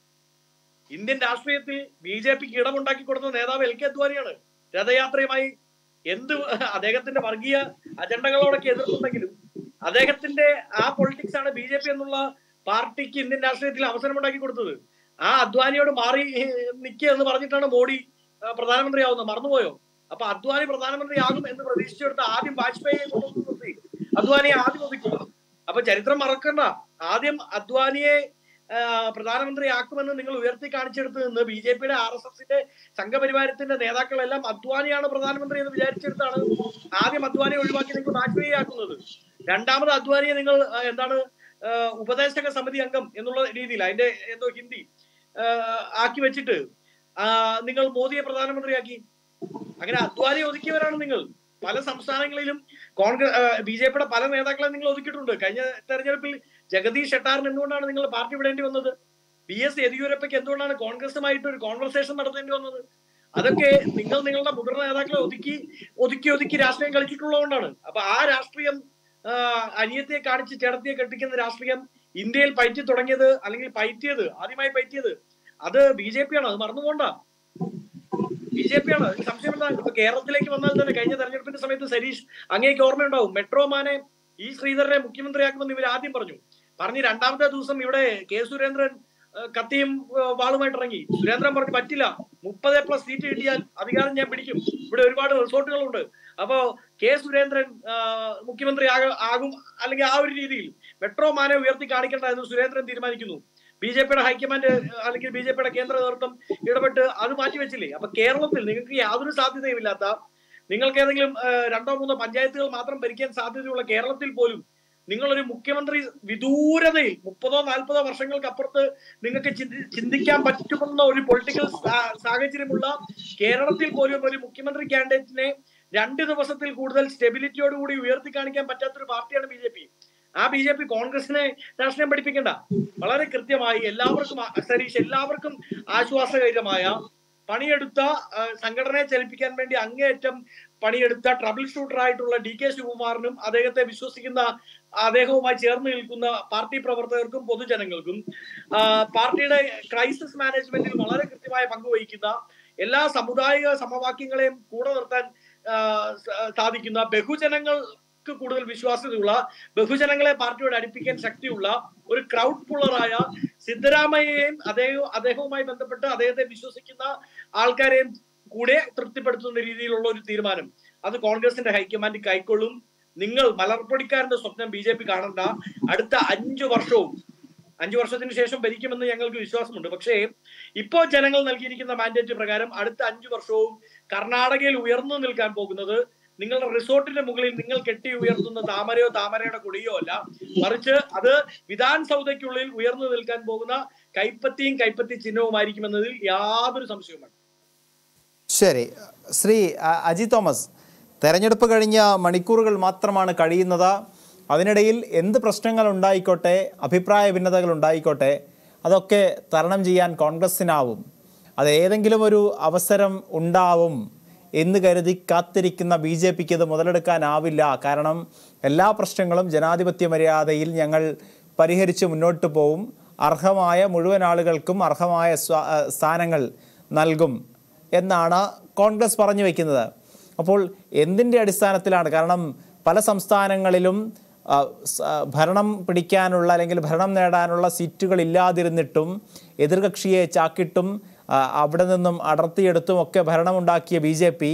ഇന്ത്യൻ രാഷ്ട്രീയത്തിൽ ബി ജെ പിക്ക് ഇടമുണ്ടാക്കി കൊടുത്ത നേതാവ് എൽ കെ അദ്വാനിയാണ് രഥയാത്രയുമായി എന്ത് അദ്ദേഹത്തിന്റെ വർഗീയ അജണ്ടകളോടൊക്കെ എതിർത്തുണ്ടെങ്കിലും അദ്ദേഹത്തിന്റെ ആ പൊളിറ്റിക്സ് ആണ് ബി ജെ പി എന്നുള്ള പാർട്ടിക്ക് ഇന്ത്യൻ രാഷ്ട്രീയത്തിൽ അവസരം ഉണ്ടാക്കി കൊടുത്തത് ആ അദ്വാനിയോട് മാറി നിൽക്കുക എന്ന് പറഞ്ഞിട്ടാണ് മോഡി ആ, പ്രധാനമന്ത്രിയാവുന്നത് മറന്നുപോയോ അപ്പൊ അദ്വാനി പ്രധാനമന്ത്രിയാകും എന്ന് പ്രതീക്ഷിച്ചെടുത്ത് ആദ്യം വാജ്പേയിയെ കൊണ്ടുവന്ന് നിർത്തി അദ്വാനിയെ ആദ്യം ഒതുക്കി അപ്പൊ ചരിത്രം മറക്കണ്ട ആദ്യം അദ്വാനിയെ ആ, പ്രധാനമന്ത്രിയാക്കുമെന്ന് നിങ്ങൾ ഉയർത്തി കാണിച്ചെടുത്ത് നിന്ന് ബി ജെ പിയുടെ ആർ എസ് എസിന്റെ സംഘപരിവാരത്തിന്റെ നേതാക്കളെല്ലാം അദ്വാനിയാണ് പ്രധാനമന്ത്രി എന്ന് വിചാരിച്ചെടുത്താണ് ആദ്യം അദ്വാനിയെ ഒഴിവാക്കി നിങ്ങൾ വാജ്പേയി ആക്കുന്നത് രണ്ടാമത് അദ്വാനിയെ നിങ്ങൾ ആ, എന്താണ് ആ, ഉപദേശക സമിതി അംഗം എന്നുള്ള രീതിയിൽ അതിന്റെ എന്തോ ഹിന്ദി ആ, ആക്കി വെച്ചിട്ട് ആ, നിങ്ങൾ മോദിയെ പ്രധാനമന്ത്രിയാക്കി അങ്ങനെ അദ്വാനിയെ ഒതുക്കിയവരാണ് നിങ്ങൾ പല സംസ്ഥാനങ്ങളിലും കോൺഗ്രസ് ബി ജെ പിയുടെ പല നേതാക്കളെ നിങ്ങൾ ഒതുക്കിയിട്ടുണ്ട് കഴിഞ്ഞ തെരഞ്ഞെടുപ്പിൽ ജഗദീഷ് ഷെട്ടാറിന് എന്തുകൊണ്ടാണ് നിങ്ങൾ പാർട്ടി വിടേണ്ടി വന്നത് ബി എസ് യെദ്യൂരപ്പയ്ക്ക് എന്തുകൊണ്ടാണ് കോൺഗ്രസുമായിട്ട് ഒരു കോൺവെർസേഷൻ നടത്തേണ്ടി വന്നത് അതൊക്കെ നിങ്ങൾ നിങ്ങളുടെ മുതിർന്ന നേതാക്കളെ ഒതുക്കി ഒതുക്കി ഒതുക്കി രാഷ്ട്രീയം കളിച്ചിട്ടുള്ളതുകൊണ്ടാണ് അപ്പൊ ആ രാഷ്ട്രീയം ആ, അനിയത്തെ കാണിച്ച് ചേർത്തിയെ കെട്ടിക്കുന്ന രാഷ്ട്രീയം ഇന്ത്യയിൽ പയറ്റി തുടങ്ങിയത് അല്ലെങ്കിൽ പയറ്റിയത് ആദ്യമായി പയറ്റിയത് അത് ബി ജെ പി ആണ് അത് മറന്നുപോണ്ട ബി ജെ പി ആണ് അതിൽ സംശയം എന്താ ഇപ്പൊ കേരളത്തിലേക്ക് വന്നാൽ തന്നെ കഴിഞ്ഞ തെരഞ്ഞെടുപ്പിന്റെ സമയത്ത് സരീഷ് അങ്ങേക്ക് ഓർമ്മയുണ്ടാവും മെട്രോമാനെ ഈ ശ്രീധരനെ മുഖ്യമന്ത്രിയാക്കുമെന്ന് ഇവർ ആദ്യം പറഞ്ഞു പറഞ്ഞ് രണ്ടാമത്തെ ദിവസം ഇവിടെ കെ സുരേന്ദ്രൻ ഏഹ്, കത്തിയും ഏഹ്, വാളുമായിട്ട് ഇറങ്ങി സുരേന്ദ്രൻ പറഞ്ഞു പറ്റില്ല മുപ്പത് പ്ലസ് സീറ്റ് കിട്ടിയാൽ അധികാരം ഞാൻ പിടിക്കും ഇവിടെ ഒരുപാട് റിസോർട്ടുകളുണ്ട് അപ്പോ കെ സുരേന്ദ്രൻ ആഹ്, മുഖ്യമന്ത്രി ആക- ആകും അല്ലെങ്കിൽ ആ ഒരു രീതിയിൽ മെട്രോ മാനെ ഉയർത്തി കാണിക്കേണ്ട എന്ന് സുരേന്ദ്രൻ തീരുമാനിക്കുന്നു ബി ജെ പിയുടെ ഹൈക്കമാൻഡ് അല്ലെങ്കിൽ ബി ജെ പിയുടെ കേന്ദ്ര നേതൃത്വം ഇടപെട്ട് അത് മാറ്റിവെച്ചില്ലേ അപ്പൊ കേരളത്തിൽ നിങ്ങൾക്ക് യാതൊരു സാധ്യതയുമില്ലാത്ത നിങ്ങൾക്ക് ഏതെങ്കിലും ഏഹ്, രണ്ടോ മൂന്നോ പഞ്ചായത്തുകൾ മാത്രം ഭരിക്കാൻ സാധ്യതയുള്ള കേരളത്തിൽ പോലും നിങ്ങളൊരു മുഖ്യമന്ത്രി വിദൂരതയിൽ മുപ്പതോ നാൽപ്പതോ വർഷങ്ങൾക്ക് അപ്പുറത്ത് നിങ്ങൾക്ക് ചിന്തി- ചിന്തിക്കാൻ പറ്റുമെന്ന ഒരു പൊളിറ്റിക്കൽ സാഹചര്യമുള്ള കേരളത്തിൽ പോലും ഒരു മുഖ്യമന്ത്രി കാൻഡിഡേറ്റിനെ രണ്ട് ദിവസത്തിൽ കൂടുതൽ സ്റ്റെബിലിറ്റിയോടുകൂടി ഉയർത്തി കാണിക്കാൻ പറ്റാത്തൊരു പാർട്ടിയാണ് ബി ജെ പി ആ ബി ജെ പി കോൺഗ്രസിനെ രാഷ്ട്രീയം പഠിപ്പിക്കണ്ട വളരെ കൃത്യമായി എല്ലാവർക്കും ആ- സരീഷ് എല്ലാവർക്കും ആശ്വാസകരമായ പണിയെടുത്ത ആ, സംഘടനയെ ചലിപ്പിക്കാൻ വേണ്ടി അങ്ങേയറ്റം പണിയെടുത്ത ട്രബിൾ ഷൂട്ടർ ആയിട്ടുള്ള ഡി കെ ശിവകുമാറിനും അദ്ദേഹത്തെ വിശ്വസിക്കുന്ന അദ്ദേഹവുമായി ചേർന്ന് നിൽക്കുന്ന പാർട്ടി പ്രവർത്തകർക്കും പൊതുജനങ്ങൾക്കും ആ, പാർട്ടിയുടെ ക്രൈസിസ് മാനേജ്മെന്റിൽ വളരെ കൃത്യമായ പങ്ക് വഹിക്കുന്ന എല്ലാ സമുദായിക സമവാക്യങ്ങളെയും കൂടെ നിർത്താൻ ആ, സ- സാധിക്കുന്ന ബഹുജനങ്ങൾക്ക് കൂടുതൽ വിശ്വാസ്യതയുള്ള ബഹുജനങ്ങളെ പാർട്ടിയോട് അടുപ്പിക്കാൻ ശക്തിയുള്ള ഒരു ക്രൗഡ് പുള്ളറായ സിദ്ധരാമയ്യയെയും അദ്ദേഹം അദ്ദേഹവുമായി ബന്ധപ്പെട്ട് അദ്ദേഹത്തെ വിശ്വസിക്കുന്ന ആൾക്കാരെയും കൂടെ തൃപ്തിപ്പെടുത്തുന്ന രീതിയിലുള്ള ഒരു തീരുമാനം അത് കോൺഗ്രസിന്റെ ഹൈക്കമാൻഡ് കൈക്കൊള്ളും നിങ്ങൾ മലർപ്പൊടിക്കാരന്റെ സ്വപ്നം ബി ജെ പി കാണണ്ട അടുത്ത അഞ്ചു വർഷവും അഞ്ചു വർഷത്തിന് ശേഷം ഭരിക്കുമെന്ന് ഞങ്ങൾക്ക് വിശ്വാസമുണ്ട് പക്ഷേ ഇപ്പോ ജനങ്ങൾ നൽകിയിരിക്കുന്ന മാൻഡേറ്റ് പ്രകാരം അടുത്ത അഞ്ചു വർഷവും കർണാടകയിൽ ഉയർന്നു നിൽക്കാൻ പോകുന്നത് നിങ്ങളുടെ റിസോർട്ടിന്റെ മുകളിൽ നിങ്ങൾ കെട്ടി ഉയർത്തുന്ന താമരയോ താമരയുടെ കൊടിയോ അല്ല മറിച്ച് അത് വിധാൻ സൗദയ്ക്കുള്ളിൽ ഉയർന്നു നിൽക്കാൻ പോകുന്ന കൈപ്പത്തിയും കൈപ്പത്തി ചിഹ്നവുമായിരിക്കുമെന്നതിൽ യാതൊരു സംശയവും വേണ്ട ശരി ശ്രീ അ- അജി തോമസ് തെരഞ്ഞെടുപ്പ് കഴിഞ്ഞ മണിക്കൂറുകൾ മാത്രമാണ് കഴിയുന്നത് അതിനിടയിൽ എന്ത് പ്രശ്നങ്ങൾ ഉണ്ടായിക്കോട്ടെ അഭിപ്രായ ഭിന്നതകൾ ഉണ്ടായിക്കോട്ടെ അതൊക്കെ തരണം ചെയ്യാൻ കോൺഗ്രസ്സിനാവും അത് ഏതെങ്കിലും ഒരു അവസരം ഉണ്ടാവും എന്ന് കരുതി കാത്തിരിക്കുന്ന ബി ജെ പിക്ക് ഇത് മുതലെടുക്കാനാവില്ല കാരണം എല്ലാ പ്രശ്നങ്ങളും ജനാധിപത്യ മര്യാദയിൽ ഞങ്ങൾ പരിഹരിച്ച് മുന്നോട്ട് പോവും അർഹമായ മുഴുവൻ ആളുകൾക്കും അർഹമായ സ്വാ- ആ, സ്ഥാനങ്ങൾ നൽകും എന്നാണ് കോൺഗ്രസ് പറഞ്ഞു വയ്ക്കുന്നത് അപ്പോൾ എന്തിൻ്റെ അടിസ്ഥാനത്തിലാണ് കാരണം പല സംസ്ഥാനങ്ങളിലും ആ, സ- ആ, ഭരണം പിടിക്കാനുള്ള അല്ലെങ്കിൽ ഭരണം നേടാനുള്ള സീറ്റുകൾ ഇല്ലാതിരുന്നിട്ടും എതിർകക്ഷിയെ ചാക്കിട്ടും ആ, അവിടെ നിന്നും അടർത്തിയെടുത്തും ഒക്കെ ഭരണമുണ്ടാക്കിയ ബി ജെ പി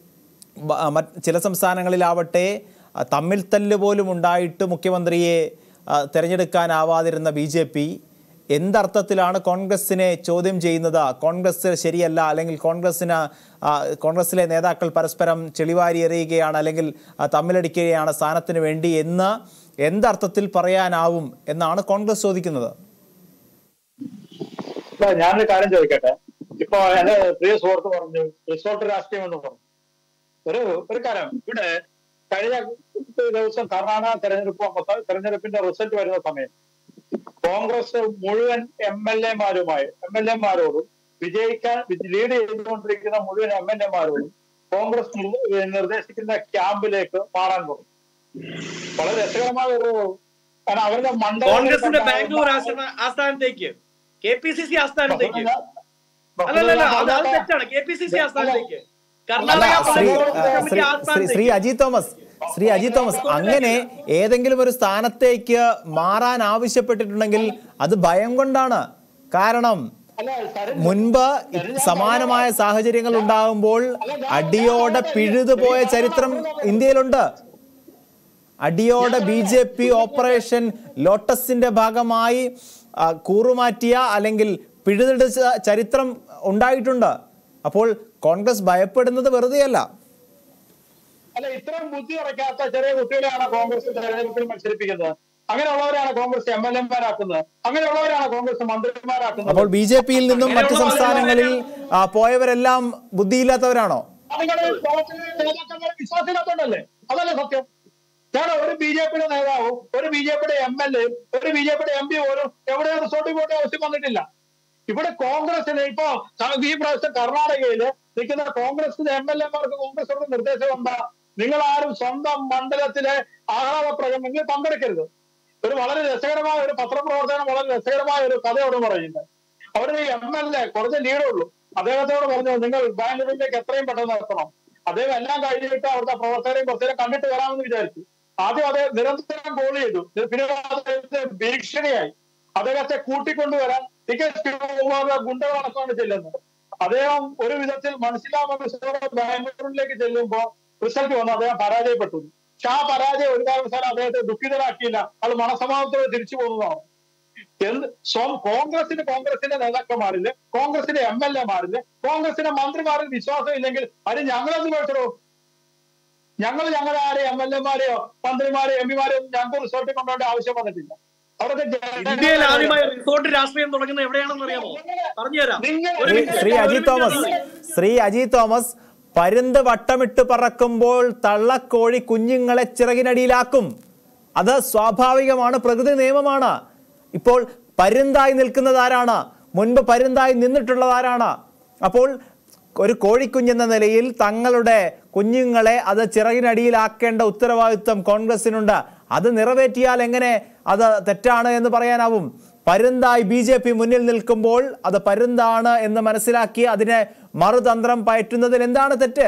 മറ്റ് ചില സംസ്ഥാനങ്ങളിലാവട്ടെ ആ, തമ്മിൽ തല്ല് പോലും ഉണ്ടായിട്ട് മുഖ്യമന്ത്രിയെ ആ, തിരഞ്ഞെടുക്കാനാവാതിരുന്ന ബി ജെ പി എന്തർത്ഥത്തിലാണ് കോൺഗ്രസിനെ ചോദ്യം ചെയ്യുന്നത് കോൺഗ്രസ് ശരിയല്ല അല്ലെങ്കിൽ കോൺഗ്രസിന് ആ, കോൺഗ്രസിലെ നേതാക്കൾ പരസ്പരം ചെളിവാരി എറിയുകയാണ് അല്ലെങ്കിൽ ആ, തമ്മിലടിക്കുകയാണ് സ്ഥാനത്തിന് വേണ്ടി എന്ന് എന്തർത്ഥത്തിൽ പറയാനാവും എന്നാണ് കോൺഗ്രസ് ചോദിക്കുന്നത് ഇല്ല, ഞാനൊരു കാര്യം ചോദിക്കട്ടെ ഇപ്പൊ എന്റെ പ്രിയ സുഹൃത്ത് പറഞ്ഞു റിസോർട്ട് രാഷ്ട്രീയം എന്ന് പറഞ്ഞു ഒരു ഒരു കാര്യം ഇവിടെ കഴിഞ്ഞ ദിവസം കർണാടക തെരഞ്ഞെടുപ്പ് വന്നപ്പോ തെരഞ്ഞെടുപ്പിന്റെ റിസൾട്ട് വരുന്ന സമയം കോൺഗ്രസ് മുഴുവൻ എം എൽ എമാരുമായി എം എൽ എമാരോടും വിജയിക്കാൻ ലീഡ് ചെയ്തുകൊണ്ടിരിക്കുന്ന മുഴുവൻ എം എൽ എമാരോടും കോൺഗ്രസ് നിർ- നിർദ്ദേശിക്കുന്ന ക്യാമ്പിലേക്ക് മാറാൻ പോകും വളരെ രസകരമായ ഒരു കാരണം അവരുടെ കോൺഗ്രസിന്റെ ബാംഗ്ലൂർ മണ്ഡലം ആസ്ഥാന- ആസ്ഥാനത്തേക്ക് കെ പി സി സി ആസ്ഥാനത്തേക്ക് അല്ലല്ല അത് അത് തെറ്റാണ് കെ പി സി സി ആസ്ഥാനത്തേക്ക് അല്ല കർണാടക ശ്രീ കോൺഗ്രസ് ആ, കമ്മിറ്റി ശ്രീ ശ്രീ ശ്രീ ആസ്ഥാനത്തേക്ക് അജി തോമസ് ശ്രീ അജി തോമസ് അങ്ങനെ ഏതെങ്കിലും ഒരു സ്ഥാനത്തേക്ക് മാറാൻ ആവശ്യപ്പെട്ടിട്ടുണ്ടെങ്കിൽ അത് ഭയം കൊണ്ടാണ് കാരണം അല്ല സരൺ മുൻപ് സമാനമായ സാഹചര്യങ്ങൾ ഉണ്ടാകുമ്പോൾ അടിയോടെ പിഴുതുപോയ ചരിത്രം ഇന്ത്യയിലുണ്ട് അടിയോടെ ബി ജെ പി ഓപ്പറേഷൻ ലോട്ടസിന്റെ ഭാഗമായി ആ, കൂറുമാറ്റിയ അല്ലെങ്കിൽ പിഴുതെടുത്ത ചരിത്രം ഉണ്ടായിട്ടുണ്ട് അപ്പോൾ കോൺഗ്രസ് ഭയപ്പെടുന്നത് വെറുതെയല്ല അല്ല ഇത്രയും ബുദ്ധി ഉറക്കാത്ത ചെറിയ കുട്ടികളെയാണ് കോൺഗ്രസ് തെരഞ്ഞെടുപ്പിൽ മത്സരിപ്പിക്കുന്നത് അങ്ങനെയുള്ളവരാണ് കോൺഗ്രസ് എം എൽ എമാരാക്കുന്നത് അങ്ങനെയുള്ളവരാണ് കോൺഗ്രസ് മന്ത്രിമാരാക്കുന്നത് അപ്പോൾ ബി ജെ പിയിൽ നിന്നും മറ്റ് സംസ്ഥാനങ്ങളിൽ ആ, പോയവരെല്ലാം ബുദ്ധിയില്ലാത്തവരാണോ നിങ്ങള് കോൺഗ്രസിലെ നേതാക്കന്മാരെ വിശ്വാസമില്ലാത്തോണ്ടല്ലേ അതല്ലേ സത്യം കാരണം ഒരു ബി ജെ പിയുടെ നേതാവും ഒരു ബി ജെ പിയുടെ എം എൽ എ ഒരു ബി ജെ പിയുടെ എം പി പോലും എവിടെ റിസോർട്ടിൽ പോയിട്ട് ആവശ്യം വന്നിട്ടില്ല ഇവിടെ കോൺഗ്രസിന് ഇപ്പോ ക- ഈ പ്രാവശ്യം കർണാടകയില് നിൽക്കുന്ന കോൺഗ്രസിന്റെ എം എൽ എമാർക്ക് കോൺഗ്രസിനോട് നിർദ്ദേശം എന്താ നിങ്ങൾ ആരും സ്വന്തം മണ്ഡലത്തിലെ ആഹ്ലാദ പ്രകടനങ്ങളിൽ പങ്കെടുക്കരുത് ഒരു വളരെ രസകരമായ ഒരു പത്രപ്രവർത്തനം വളരെ രസകരമായ ഒരു കഥയോട് പറയുന്നത് അവരുടെ എം എൽ എ കുറച്ച് ലീഡേ ഉള്ളൂ അദ്ദേഹത്തോട് പറഞ്ഞു നിങ്ങൾ ബാംഗ്ലൂരിലേക്ക് എത്രയും പെട്ടെന്ന് എത്തണം അദ്ദേഹം എല്ലാം കഴിഞ്ഞിട്ട് അവിടുത്തെ പ്രവർത്തകരെയും കുറച്ചേരം കണ്ടിട്ട് വരാമെന്ന് വിചാരിച്ചു ആദ്യം അദ്ദേഹം നിരന്തരം കോൾ ചെയ്തു പിന്നെ അദ്ദേഹത്തെ ഭീഷണിയായി അദ്ദേഹത്തെ കൂട്ടിക്കൊണ്ടുവരാൻ ടി കെ ശിവകുമാറിന്റെ ഗുണ്ടകളടക്കമാണ് ചെല്ലുന്നത് അദ്ദേഹം ഒരു വിധത്തിൽ മനസ്സിലാ മനസ്സിലൂടെ ബാംഗ്ലൂരിലേക്ക് ചെല്ലുമ്പോൾ റിസൾട്ട് വന്നു അദ്ദേഹം പരാജയപ്പെട്ടു പക്ഷെ ആ പരാജയം ഒരു കാരണവശാലും അദ്ദേഹത്തെ ദുഃഖിതരാക്കിയില്ല അത് മനസമാധാനത്തോടെ തിരിച്ചു പോകുന്നതാണ് എന്ത് സ്വം കോൺഗ്രസിന് കോൺഗ്രസിന്റെ നേതാക്കന്മാരില് കോൺഗ്രസിന്റെ എം എൽ എമാരില് കോൺഗ്രസിന്റെ മന്ത്രിമാരിൽ വിശ്വാസം ഇല്ലെങ്കിൽ അത് ഞങ്ങളെന്ത് കേട്ടോ ഞങ്ങൾ ഞങ്ങളുടെ ആരെ എം എൽ എമാരെയോ മന്ത്രിമാരെയോ എം പിമാരെയോ ഒന്നും ഞങ്ങൾക്ക് റിസോർട്ടിൽ കൊണ്ടുപോകേണ്ട ആവശ്യം വന്നിട്ടില്ല അവരൊക്കെ ഇന്ത്യയിൽ ആദ്യമായി റിസോർട്ട് രാഷ്ട്രീയം തുടങ്ങുന്നത് എവിടെയാണെന്ന് അറിയാമോ പറഞ്ഞുതരാം നിങ്ങൾ ഒരു ശ്രീ മിനിറ്റ്, ശ്രീ ഒരു അജി മിനിറ്റ് തോമസ് ആണ്. ശ്രീ അജി തോമസ് പരുന്ത് വട്ടമിട്ട് പറക്കുമ്പോൾ തള്ളക്കോഴി കുഞ്ഞുങ്ങളെ ചിറകിനടിയിലാക്കും അത് സ്വാഭാവികമാണ് പ്രകൃതി നിയമമാണ് ഇപ്പോൾ പരുന്തായി നിൽക്കുന്നത് ആരാണ് മുൻപ് പരുന്തായി നിന്നിട്ടുള്ളത് ആരാണ് അപ്പോൾ ഒരു കോഴിക്കുഞ്ഞെന്ന നിലയിൽ തങ്ങളുടെ കുഞ്ഞുങ്ങളെ അത് ചിറകിനടിയിലാക്കേണ്ട ഉത്തരവാദിത്വം കോൺഗ്രസിനുണ്ട് അത് നിറവേറ്റിയാൽ എങ്ങനെ അത് തെറ്റാണ് എന്ന് പറയാനാവും പരുന്തായി ബി ജെ പി മുന്നിൽ നിൽക്കുമ്പോൾ അത് പരുന്താണ് എന്ന് മനസ്സിലാക്കി അതിനെ മറുതന്ത്രം പയറ്റുന്നതിൽ എന്താണ് തെറ്റ്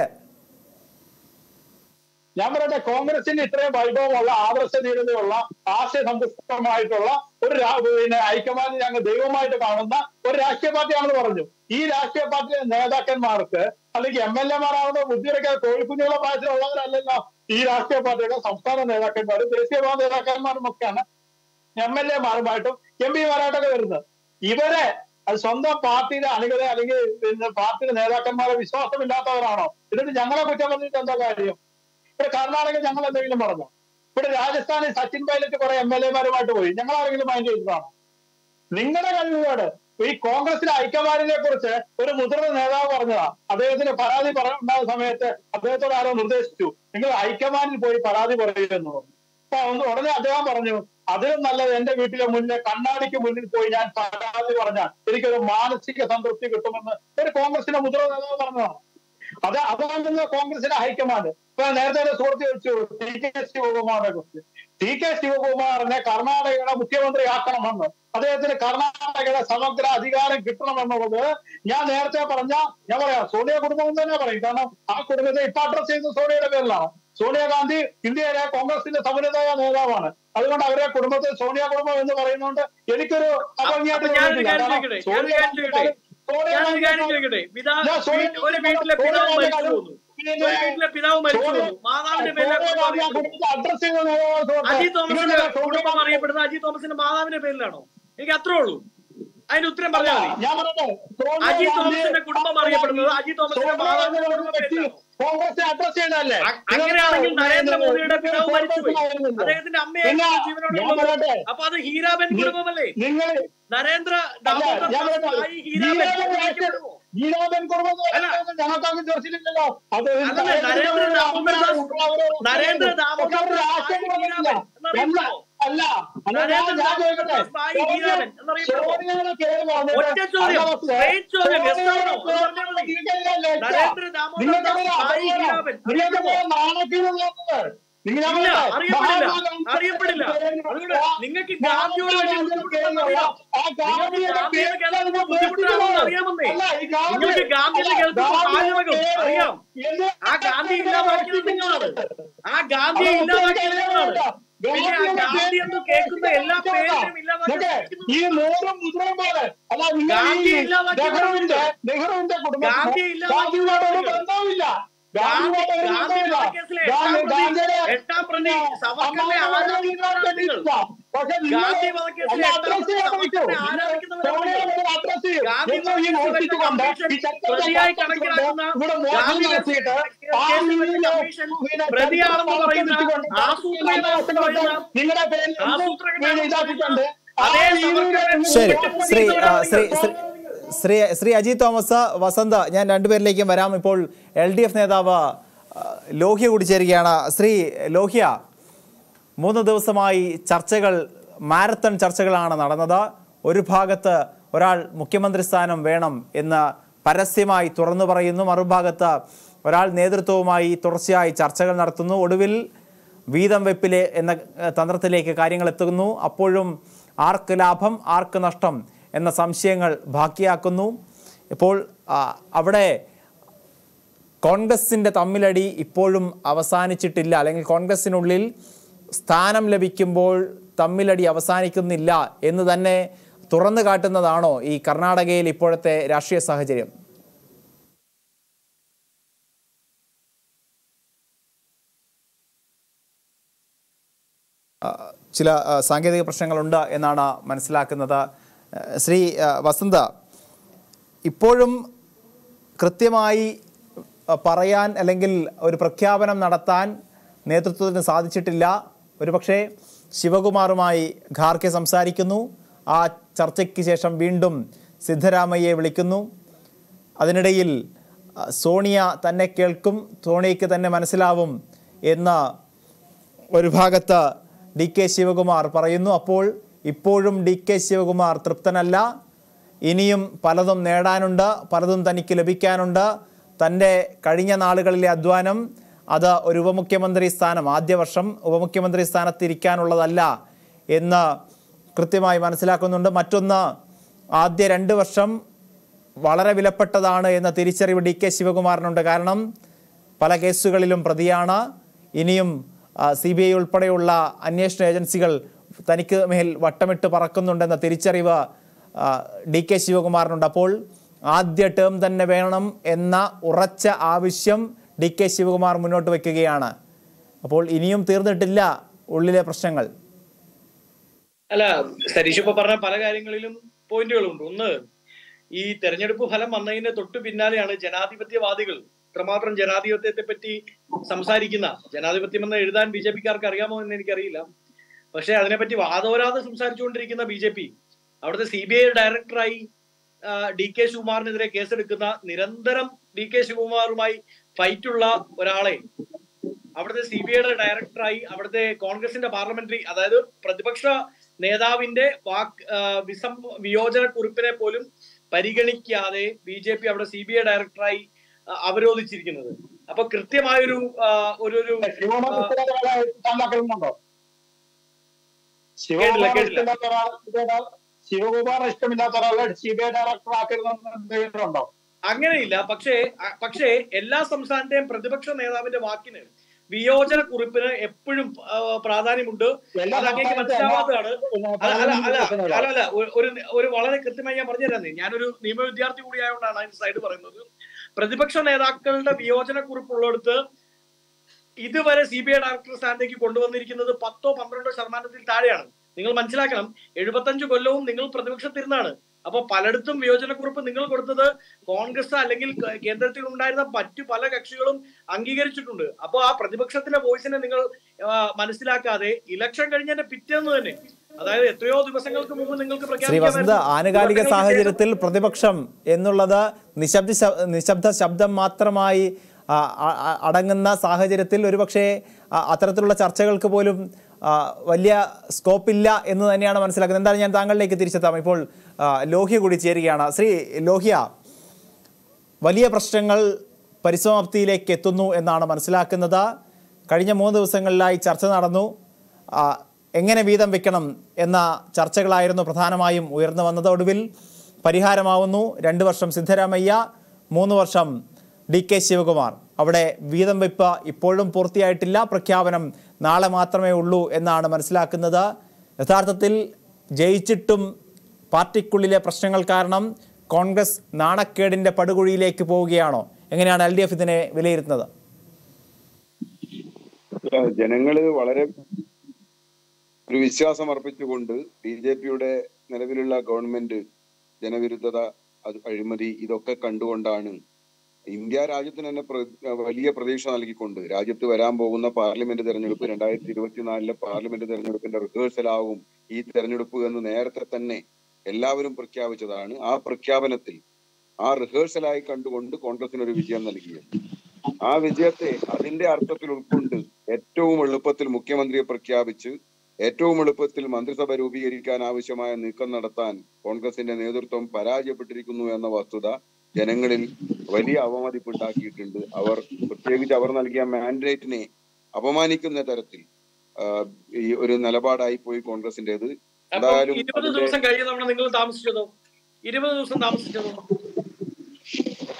ഞാൻ പറയട്ടെ കോൺഗ്രസിന് ഇത്രയും വൈഭവമുള്ള ആദർശധീരതയുള്ള ആശയസമ്പുഷ്ടമായിട്ടുള്ള ഒരു രാ- പിന്നെ ഹൈക്കമാൻഡ് ഞങ്ങൾ ദൈവമായിട്ട് കാണുന്ന ഒരു രാഷ്ട്രീയ പാർട്ടി ഞങ്ങൾ പറഞ്ഞു ഈ രാഷ്ട്രീയ പാർട്ടിയിലെ നേതാക്കന്മാർക്ക് അല്ലെങ്കിൽ എം എൽ എമാരാവുന്ന ബുദ്ധിയൊക്കെ കോഴിക്കുഞ്ഞുങ്ങളെ പ്രായത്തിലുള്ളവരല്ലല്ലോ ഈ രാഷ്ട്രീയ പാർട്ടിയുടെ സംസ്ഥാന നേതാക്കന്മാരും ദേശീയപാത നേതാക്കന്മാരും ഒക്കെയാണ് എം എൽ എമാരുമായിട്ടും എം പിമാരായിട്ടൊക്കെ വരുന്നത് ഇവരെ അത് സ്വന്തം പാർട്ടിയുടെ അണികളെ അല്ലെങ്കിൽ പിന്നെ പാർട്ടിയുടെ നേതാക്കന്മാരെ വിശ്വാസമില്ലാത്തവരാണോ എന്നിട്ട് ഞങ്ങളെ കുറ്റം പറഞ്ഞിട്ട് എന്താ കാര്യം ഇവിടെ കർണാടക ഞങ്ങൾ എന്തെങ്കിലും പറഞ്ഞോ ഇവിടെ രാജസ്ഥാനിൽ സച്ചിൻ പൈലറ്റ് കുറെ എം എൽ എമാരുമായിട്ട് പോയി ഞങ്ങൾ ആരെങ്കിലും മൈൻഡ് ചെയ്തതാണോ നിങ്ങളുടെ കഴിവുകേട് ഈ കോൺഗ്രസിലെ ഐക്യമാരിനെ കുറിച്ച് ഒരു മുതിർന്ന നേതാവ് പറഞ്ഞതാ അദ്ദേഹത്തിന് പരാതി പറ- ഉണ്ടായ സമയത്ത് അദ്ദേഹത്തോട് ആരോ നിർദ്ദേശിച്ചു നിങ്ങൾ ഹൈക്കമാൻഡിൽ പോയി പരാതി പറയുമെന്ന് പറഞ്ഞു അപ്പൊ ഒന്ന് ഉടനെ അദ്ദേഹം പറഞ്ഞു അതിലും നല്ലത് എന്റെ വീട്ടിലെ മുന്നിൽ കണ്ണാടിക്ക് മുന്നിൽ പോയി ഞാൻ പരാതി പറഞ്ഞാൽ എനിക്കൊരു മാനസിക സംതൃപ്തി കിട്ടുമെന്ന് ഒരു കോൺഗ്രസിന്റെ മുതിർന്ന നേതാവ് പറഞ്ഞതാണ് അത് അതാണ് കോൺഗ്രസിന്റെ ഹൈക്കമാൻഡ് ഇപ്പൊ നേരത്തെ ഒരു സുഹൃത്ത് ചോദിച്ചു ടി കെ ശിവകുമാറിനെ കുറിച്ച് ടി കെ ശിവകുമാറിനെ കർണാടകയുടെ മുഖ്യമന്ത്രി ആക്കണമെന്ന് അദ്ദേഹത്തിന് കർണാടകയുടെ സമഗ്ര അധികാരം കിട്ടണമെന്നുള്ളത് ഞാൻ നേരത്തെ പറഞ്ഞ ഞാൻ പറയാം സോണിയ കുടുംബം തന്നെ പറയും കാരണം ആ കുടുംബത്തെ ഇപ്പൊ അഡ്രസ് ചെയ്യുന്നത് സോണിയയുടെ പേരിലാണ് സോണിയാഗാന്ധി ഇന്ത്യയിലെ കോൺഗ്രസിന്റെ സമരതായ നേതാവാണ് അതുകൊണ്ട് അവരെ കുടുംബത്തെ സോണിയ കുടുംബം എന്ന് പറയുന്നതുകൊണ്ട് എനിക്കൊരു അഭംഗിയായിട്ട് അപ്പൊ ഞാനൊരു തോന്നിയിട്ടില്ല. കാര്യം കാരണം ചോദിക്കട്ടെ? ഞാനൊരു കാര്യം ചോദിക്കട്ടെ? സോണിയ ഞാനൊരു കാര്യം ഗാന്ധി ചോദിക്കട്ടെ പിതാ ഞാൻ സോണിയ വീ- ഒരു വീട്ടിലെ പിതാവ് മരിച്ചു പോകുന്നു ഒരു വീട്ടിലെ പിതാവ് മരിച്ചു പോകുന്നു മാതാവിന്റെ പേരിലെ കുടുംബം അറിയപ്പെടുന്നു അഡ്രസ് ചെയ്യുന്ന അജി തോമസിന്റെ കുടുംബം അറിയപ്പെടുന്ന അജി തോമസിന്റെ മാതാവിന്റെ പേരിലാണോ എനിക്ക് അത്രേ ഉള്ളൂ അതിന്റെ ഉത്തരം പറഞ്ഞാൽ മതി ഞാൻ പറയട്ടെ സോണിയ അജി ഗാന്ധി- തോമസിന്റെ കുടുംബം അറിയപ്പെടുന്നത് അജി തോമസിന്റെ സോണിയ മാതാവിന്റെ ഗാന്ധി കുടുംബം വ്യക്തി പേരിലാണോ കോൺഗ്രസ് അഡ്രസ് ചെയ്തതല്ലേ അ- അങ്ങനെയാണെങ്കിൽ നരേന്ദ്രമോദിയുടെ പിതാവ് മരിച്ചുപോയി ആയിരുന്നില്ല. അദ്ദേഹത്തിന്റെ പിന്നെ അമ്മയായിരുന്നു ഞാൻ ജീവനോടുള്ളത് പറയട്ടെ അപ്പൊ അത് ഹീരാബെൻ കുടുംബമല്ലേ നിങ്ങൾ നരേന്ദ്ര അല്ല, ദാമോദർ ഞാൻ പറയട്ടെ, ദാസ് ഭായി ഹീരാബെൻ ജീവനോട് എന്ന് രാഷ്ട്രീയ- വിളിക്കപ്പെടുമോ? ഗീതാബെൻ കുടുംബം എന്ന് അല്ല. പറയുന്നത് ഞങ്ങൾക്കങ്ങ് ചർച്ചയിലില്ലല്ലോ അത് അല്ലല്ല, നരേന്ദ്ര ദാമോദർ ദാസ് നരേന്ദ്ര ദാമോദർ പക്ഷെ അവർ ദാസ് രാഷ്ട്രീയം ഭായി പറഞ്ഞില്ല. ഹീരാബെൻ എന്നറിയപ്പെടുമോ? അല്ല അല്ല ഞാൻ നരേന്ദ്ര ഞാൻ ദാമോദർ ചോദിക്കട്ടെ ദാസ് ഭായി ഹീരാബെൻ എന്നറിയപ്പെടുമോ? സോണിയയുടെ പേര് പറഞ്ഞിട്ട് ഒറ്റ ചോദ്യം, അല്ല, straight ചോദ്യം, yes or no? സോണിയയുടെ പേര് പറഞ്ഞാൽ മതി. നിങ്ങൾക്കല്ലേ നരേന്ദ്ര ദാമോദർ നിങ്ങൾക്ക് ദാസ് പേര് ഭായി അറിയാമോ? ഹീരാബെൻ നിങ്ങൾക്ക് അറിയപ്പെടുമോ? പേര് നാണക്കേട് തോന്നുന്നത്. നിങ്ങൾ ഞാൻ ഇല്ല, പറയട്ടെ, അറിയപ്പെടില്ല. മഹാത്മാഗാന്ധി അറിയപ്പെടില്ല. പേര് അതുകൊണ്ട് നിങ്ങൾക്ക് ഗാന്ധിയോട് വലിയ ബുദ്ധിമുട്ടുണ്ടെന്ന് പേര് അറിയാം. ആ ഗാന്ധിയുടെ നിങ്ങൾക്ക് ഗാന്ധിയെ പേര് കേൾക്കുമ്പോൾ ബുദ്ധിമുട്ടാണെന്ന് അറിയാമെന്നേ. അല്ല, ഈ ഗാന്ധി- നിങ്ങൾക്ക് ഗാന്ധിയെ കേൾക്കുമ്പോൾ ഗാന്ധിയുടെ പാചകം പേര് അറിയാം. എന്ത് ആ ഗാന്ധി ഇല്ലാതാക്കിയത് നിങ്ങളാണ് ആ ഗാന്ധിയെ ഇല്ലാതാക്കിയത് നിങ്ങളാണ് പിന്നെ ആ ഗാന്ധി എന്ന് കേൾക്കുന്ന എല്ലാ പേരിലും ഇല്ലാതാക്കി ഈ നൂറും മുദ്രയും പോലെ അല്ല നിങ്ങൾ ഗാന്ധി ഈ ഇല്ലാതാക്കിയ നെഹ്റുവിന്റെ നെഹ്റുവിന്റെ കുടുംബത്തിന് ഗാന്ധി ഇല്ലാതാക്കിയ ഗാന്ധിയുമായിട്ട് ഒരു ആളുകൾ. ബന്ധവുമില്ല ഗാന്ധി ഗാന്ധിയുമായിട്ട് ഒരു ഗാന്ധി ബന്ധവുമില്ല വധക്കേസിലെ ഗാന്ധി- എട്ടാം പ്രതി ഗാന്ധിയുടെ എട്ടാം പ്രതി സവർക്കറിനെ അമ്മാവനെ ആരാധിക്കുന്നവരാണ് നിങ്ങൾ പക്ഷെ നിങ്ങൾ ഗാന്ധി വധക്കേസിലെ അല്ല, എട്ടാം address പ്രതി ചെയ്യാൻ സവർക്കറിനെ പറ്റൂ. ആരാധിക്കുന്നവരാണ് സോണിയ നിങ്ങൾ. ഒരു address ചെയ്യും. ഗാന്ധി നിങ്ങൾ ഈ വധക്കേസ് മോഷ്ടിച്ചുകൊണ്ട് കമ്മീഷൻ ഈ ചരിത്രത്തെ പ്രതിയായി കണക്കാക്കിക്കൊണ്ട് കണക്കിലാക്കുന്ന ഇവിടെ മോഷണം ഗാന്ധി നടത്തിയിട്ട് ആ കേസ് രീതിയിൽ കമ്മീഷൻ പിന്നെ പ്രതിയാണെന്ന് ചരിത്രം പറയുന്ന വളച്ചൊടിച്ചുകൊണ്ട് ആസൂത്രിതമാണെന്ന് പറയുന്ന നിങ്ങളുടെ പേരിൽ എന്തും ആസൂത്രകനാണെന്ന് പിന്നെ ഇതാക്കിക്കൊണ്ട് ആ അതേ രീതിയിൽ സവർക്കറെ ശരി മുന്നിൽ ശ്രീ ആ, നിർത്തി ശ്രീ ശ്രീ ശ്രീ ശ്രീ അജി തോമസ് വസന്ത ഞാൻ രണ്ടുപേരിലേക്കും വരാം ഇപ്പോൾ എൽ ഡി എഫ് നേതാവ് ആ, ലോഹ്യ കൂടി ചേരുകയാണ് ശ്രീ ലോഹ്യ മൂന്ന് ദിവസമായി ചർച്ചകൾ മാരത്തൺ ചർച്ചകളാണ് നടന്നത് ഒരു ഭാഗത്ത് ഒരാൾ മുഖ്യമന്ത്രി സ്ഥാനം വേണം എന്ന് പരസ്യമായി തുറന്നു പറയുന്നു മറുഭാഗത്ത് ഒരാൾ നേതൃത്വവുമായി തുടർച്ചയായി ചർച്ചകൾ നടത്തുന്നു ഒടുവിൽ വീതം വെപ്പിലെ എന്ന ഏഹ്, തന്ത്രത്തിലേക്ക് കാര്യങ്ങൾ എത്തുന്നു അപ്പോഴും ആർക്ക് ലാഭം ആർക്ക് നഷ്ടം എന്ന സംശയങ്ങൾ ബാക്കിയാക്കുന്നു ഇപ്പോൾ ആ, അവിടെ കോൺഗ്രസിൻ്റെ തമ്മിലടി ഇപ്പോഴും അവസാനിച്ചിട്ടില്ല അല്ലെങ്കിൽ കോൺഗ്രസിനുള്ളിൽ സ്ഥാനം ലഭിക്കുമ്പോൾ തമ്മിലടി അവസാനിക്കുന്നില്ല എന്ന് തന്നെ തുറന്നു കാട്ടുന്നതാണോ ഈ കർണാടകയിൽ ഇപ്പോഴത്തെ രാഷ്ട്രീയ സാഹചര്യം ആ, ചില ആ, സാങ്കേതിക പ്രശ്നങ്ങളുണ്ട് എന്നാണ് മനസ്സിലാക്കുന്നത് ആ, ശ്രീ ആ, വസന്ത ഇപ്പോഴും കൃത്യമായി ആ, പറയാൻ അല്ലെങ്കിൽ ഒരു പ്രഖ്യാപനം നടത്താൻ നേതൃത്വത്തിന് സാധിച്ചിട്ടില്ല ഒരുപക്ഷെ ശിവകുമാറുമായി ഖാർക്കെ സംസാരിക്കുന്നു ആ ചർച്ചയ്ക്ക് ശേഷം വീണ്ടും സിദ്ധരാമയ്യെ വിളിക്കുന്നു അതിനിടയിൽ ആ, സോണിയ തന്നെ കേൾക്കും സോണിയയ്ക്ക് തന്നെ മനസ്സിലാവും എന്ന് ഒരു ഭാഗത്ത് ഡി കെ ശിവകുമാർ പറയുന്നു അപ്പോൾ ഇപ്പോഴും ഡി കെ ശിവകുമാർ തൃപ്തനല്ല ഇനിയും പലതും നേടാനുണ്ട് പലതും തനിക്ക് ലഭിക്കാനുണ്ട് തൻ്റെ കഴിഞ്ഞ നാളുകളിലെ അധ്വാനം അത് ഒരു ഉപമുഖ്യമന്ത്രി സ്ഥാനം ആദ്യ വർഷം ഉപമുഖ്യമന്ത്രി സ്ഥാനത്തിരിക്കാനുള്ളതല്ല എന്ന് കൃത്യമായി മനസ്സിലാക്കുന്നുണ്ട് മറ്റൊന്ന് ആദ്യ രണ്ട് വർഷം വളരെ വിലപ്പെട്ടതാണ് എന്ന തിരിച്ചറിവ് ഡി കെ ശിവകുമാറിനുണ്ട് കാരണം പല കേസുകളിലും പ്രതിയാണ് ഇനിയും സി ബി ഐ ഉൾപ്പെടെയുള്ള അന്വേഷണ ഏജൻസികൾ തനിക്ക് മേൽ വട്ടമിട്ട് പറക്കുന്നുണ്ടെന്ന തിരിച്ചറിവ് ആ, ഡി കെ ശിവകുമാറിനുണ്ട് അപ്പോൾ ആദ്യ ടേം തന്നെ വേണം എന്ന ഉറച്ച ആവശ്യം ഡി കെ ശിവകുമാർ മുന്നോട്ട് വയ്ക്കുകയാണ് അപ്പോൾ ഇനിയും തീർന്നിട്ടില്ല ഉള്ളിലെ പ്രശ്നങ്ങൾ അല്ല സരീഷ് ഇപ്പൊ പറഞ്ഞ പല കാര്യങ്ങളിലും പോയിന്റുകളുണ്ട് ഒന്ന് ഈ തെരഞ്ഞെടുപ്പ് ഫലം വന്നതിന്റെ തൊട്ടു പിന്നാലെയാണ് ജനാധിപത്യവാദികൾ ഇത്രമാത്രം ജനാധിപത്യത്തെ പറ്റി സംസാരിക്കുന്ന ജനാധിപത്യം എന്ന് എഴുതാൻ ബി ജെ പിക്കാർക്ക് അറിയാമോ എന്ന് എനിക്കറിയില്ല പക്ഷെ അതിനെപ്പറ്റി വാദോരാതെ സംസാരിച്ചുകൊണ്ടിരിക്കുന്ന ബി ജെ പി അവിടുത്തെ സി ബി ഐ ഡയറക്ടറായി ഡി കെ ശിവകുമാറിനെതിരെ കേസെടുക്കുന്ന നിരന്തരം ഡി കെ ശിവകുമാറുമായി ഫൈറ്റുള്ള ഒരാളെ അവിടുത്തെ സി ബി ഐയുടെ ഡയറക്ടറായി അവിടുത്തെ കോൺഗ്രസിന്റെ പാർലമെന്ററി അതായത് പ്രതിപക്ഷ നേതാവിന്റെ വാക്ക് ആ, വിസം വിയോജന കുറിപ്പിനെ പോലും പരിഗണിക്കാതെ ബി ജെ പി അവിടെ സി ബി ഐ ഡയറക്ടറായി ആ, അവരോധിച്ചിരിക്കുന്നത് അപ്പൊ കൃത്യമായൊരു ആ, ഒരു ഒരു ശിവകുമാർ ഇഷ്ടമില്ലാത്ത കേട്ടില്ല, ഒരാളെ ഇഷ്ടമില്ലാത്ത ഒരാൾ ശിവകുമാർ ഇഷ്ടമില്ലാത്ത ഒരാൾ ശിവകുമാർ ഇഷ്ടമില്ലാത്ത ഒരാളെ സി ബി ഐ ഡയറക്ടർ ആക്കരുതെന്ന് എന്തെങ്കിലും ഉണ്ടോ അങ്ങനെയില്ല പക്ഷേ അ- പക്ഷേ എല്ലാ സംസ്ഥാനത്തെയും പ്രതിപക്ഷ നേതാവിന്റെ വാക്കിന് വിയോജന കുറിപ്പിന് എപ്പോഴും ആ, പ്രാധാന്യമുണ്ട് എല്ലാ അത് അങ്ങേക്ക് സംസ്ഥാനത്തും മനസ്സിലാവാത്തതാണ് പിന്നെ അല്ല അല്ല അല്ല പ്രശ്നമില്ല. അല്ല അല്ല ഒരു- ഒരു ഒരു വളരെ കൃത്യമായി ഞാൻ പറഞ്ഞു തരാം ഞാനൊരു നിയമ വിദ്യാർത്ഥി കൂടിയായതുകൊണ്ടാണ് അതിന് സൈഡ് പറയുന്നത് പ്രതിപക്ഷ നേതാക്കളുടെ വിയോജന കുറിപ്പുള്ളിടത്ത് ഇതുവരെ സി ബി ഐ ഡയറക്ടർ സ്ഥാനത്തേക്ക് കൊണ്ടുവന്നിരിക്കുന്നത് പത്തോ പന്ത്രണ്ടോ ശതമാനത്തിൽ താഴെയാണ് നിങ്ങൾ മനസ്സിലാക്കണം എഴുപത്തഞ്ച് കൊല്ലവും നിങ്ങൾ പ്രതിപക്ഷത്തിരുന്നാണ് അപ്പൊ പലയിടത്തും വിയോജനക്കുറിപ്പ് നിങ്ങൾ കൊടുത്തത് കോൺഗ്രസ് അല്ലെങ്കിൽ ക- കേന്ദ്രത്തിൽ ഉണ്ടായിരുന്ന മറ്റു പല കക്ഷികളും അംഗീകരിച്ചിട്ടുണ്ട് അപ്പൊ ആ പ്രതിപക്ഷത്തിന്റെ വോയിസിനെ നിങ്ങൾ ആ, മനസ്സിലാക്കാതെ ഇലക്ഷൻ കഴിഞ്ഞതിന്റെ പിറ്റേന്ന് തന്നെ അതായത് എത്രയോ ദിവസങ്ങൾക്ക് മുമ്പ് നിങ്ങൾക്ക് ശ്രീ വസന്ത പ്രഖ്യാപിക്കാമായിരുന്നു. ആനുകാലിക ദിവസങ്ങൾക്ക് സാഹചര്യത്തിൽ പ്രതിപക്ഷം എന്നുള്ളത് നിശബ്ദ ശ- നിശബ്ദ ശബ്ദം മാത്രമായി ആ, അ- അ- അടങ്ങുന്ന സാഹചര്യത്തിൽ ഒരുപക്ഷെ ആ, അത്തരത്തിലുള്ള ചർച്ചകൾക്ക് പോലും ആ, വലിയ സ്കോപ്പില്ല എന്ന് തന്നെയാണ് മനസ്സിലാക്കുന്നത് എന്തായാലും ഞാൻ താങ്കളിലേക്ക് തിരിച്ചെത്താം ഇപ്പോൾ ആ, ലോഹ്യ കൂടി ചേരുകയാണ് ശ്രീ ലോഹ്യ വലിയ പ്രശ്നങ്ങൾ പരിസമാപ്തിയിലേക്ക് എത്തുന്നു എന്നാണ് മനസ്സിലാക്കുന്നത് കഴിഞ്ഞ മൂന്ന് ദിവസങ്ങളിലായി ചർച്ച നടന്നു ആ, എങ്ങനെ വീതം വെക്കണം എന്ന ചർച്ചകളായിരുന്നു പ്രധാനമായും ഉയർന്നു വന്നത് ഒടുവിൽ പരിഹാരമാവുന്നു രണ്ട് വർഷം സിദ്ധരാമയ്യ മൂന്ന് വർഷം ഡി കെ ശിവകുമാർ അവിടെ വീതം വെപ്പ് ഇപ്പോഴും പൂർത്തിയായിട്ടില്ല പ്രഖ്യാപനം നാളെ മാത്രമേ ഉള്ളൂ എന്നാണ് മനസ്സിലാക്കുന്നത് യഥാർത്ഥത്തിൽ ജയിച്ചിട്ടും പാർട്ടിക്കുള്ളിലെ പ്രശ്നങ്ങൾ കാരണം കോൺഗ്രസ് നാണക്കേടിന്റെ പടുകുഴിയിലേക്ക് പോവുകയാണോ എങ്ങനെയാണ് എൽ ഡി എഫ് ഇതിനെ വിലയിരുത്തുന്നത് ജനങ്ങള് വളരെ ഒരു വിശ്വാസം അർപ്പിച്ചുകൊണ്ട് ബി ജെ പിയുടെ നിലവിലുള്ള ഗവൺമെന്റ് ജനവിരുദ്ധത അത് അഴിമതി ഇതൊക്കെ കണ്ടുകൊണ്ടാണ് ഇന്ത്യ രാജ്യത്തിന് തന്നെ പ്ര- വലിയ പ്രതീക്ഷ നൽകിക്കൊണ്ട് രാജ്യത്ത് വരാൻ പോകുന്ന പാർലമെന്റ് തെരഞ്ഞെടുപ്പ് രണ്ടായിരത്തി ഇരുപത്തിനാലിലെ പാർലമെന്റ് തെരഞ്ഞെടുപ്പിന്റെ റിഹേഴ്സൽ ആവും ഈ തെരഞ്ഞെടുപ്പ് എന്ന് നേരത്തെ തന്നെ എല്ലാവരും പ്രഖ്യാപിച്ചതാണ് ആ പ്രഖ്യാപനത്തിൽ ആ റിഹേഴ്സലായി കണ്ടുകൊണ്ട് കോൺഗ്രസിന് ഒരു വിജയം നൽകിയത് ആ വിജയത്തെ അതിന്റെ അർത്ഥത്തിൽ ഉൾക്കൊണ്ട് ഏറ്റവും എളുപ്പത്തിൽ മുഖ്യമന്ത്രിയെ പ്രഖ്യാപിച്ച് ഏറ്റവും എളുപ്പത്തിൽ മന്ത്രിസഭ രൂപീകരിക്കാൻ ആവശ്യമായ നീക്കം നടത്താൻ കോൺഗ്രസിന്റെ നേതൃത്വം പരാജയപ്പെട്ടിരിക്കുന്നു എന്ന വസ്തുത ജനങ്ങളിൽ വലിയ അവമതിപ്പുണ്ടാക്കിയിട്ടുണ്ട് അവർ പ്രത്യേകിച്ച് അവർ നൽകിയ മാൻഡേറ്റിനെ അപമാനിക്കുന്ന തരത്തിൽ ആ, ഈ ഒരു നിലപാടായി പോയി കോൺഗ്രസിന്റേത് അപ്പൊ എന്തായാലും ഇരുപത് അതിന്റെ ദിവസം കഴിഞ്ഞ തവണ നിങ്ങൾ താമസിച്ചതോ ഇരുപത് ദിവസം താമസിച്ചതോ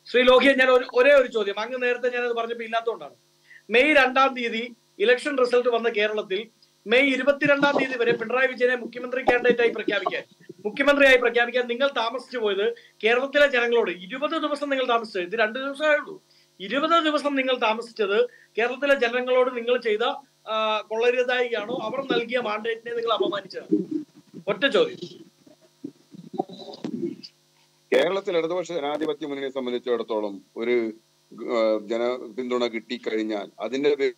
ശ്രീ ലോഹിയെ ഞാൻ ഒരു- ഒരേ ഒരു ചോദ്യം അങ്ങ് നേരത്തെ ഞാനത് പറഞ്ഞപ്പോൾ ഇല്ലാത്തതുകൊണ്ടാണ് മെയ് രണ്ടാം തീയതി ഇലക്ഷൻ റിസൾട്ട് വന്ന കേരളത്തിൽ മെയ് ഇരുപത്തിരണ്ടാം തീയതി വരെ പിണറായി വിജയനെ മുഖ്യമന്ത്രി കാൻഡിഡേറ്റായി പ്രഖ്യാപിക്കാൻ മുഖ്യമന്ത്രിയായി പ്രഖ്യാപിക്കാൻ നിങ്ങൾ താമസിച്ചു പോയത് കേരളത്തിലെ ജനങ്ങളോട് ഇരുപത് ദിവസം നിങ്ങൾ താമസിച്ചത് ഇത് രണ്ട് ദിവസമേ ഉള്ളൂ ഇരുപത് ദിവസം നിങ്ങൾ താമസിച്ചത് കേരളത്തിലെ ജനങ്ങളോട് നിങ്ങൾ ചെയ്ത ആ, കൊള്ളരുതായിയാണോ അവർ നൽകിയ മാൻഡേറ്റിനെ നിങ്ങൾ അപമാനിച്ചതാണ് ഒറ്റ ചോദ്യം കേരളത്തിൽ ഇടതുപക്ഷ ജനാധിപത്യ മുന്നണിയെ സംബന്ധിച്ചിടത്തോളം ഒരു ആ, ജന പിന്തുണ കിട്ടിക്കഴിഞ്ഞാൽ അതിന്റെ പേ-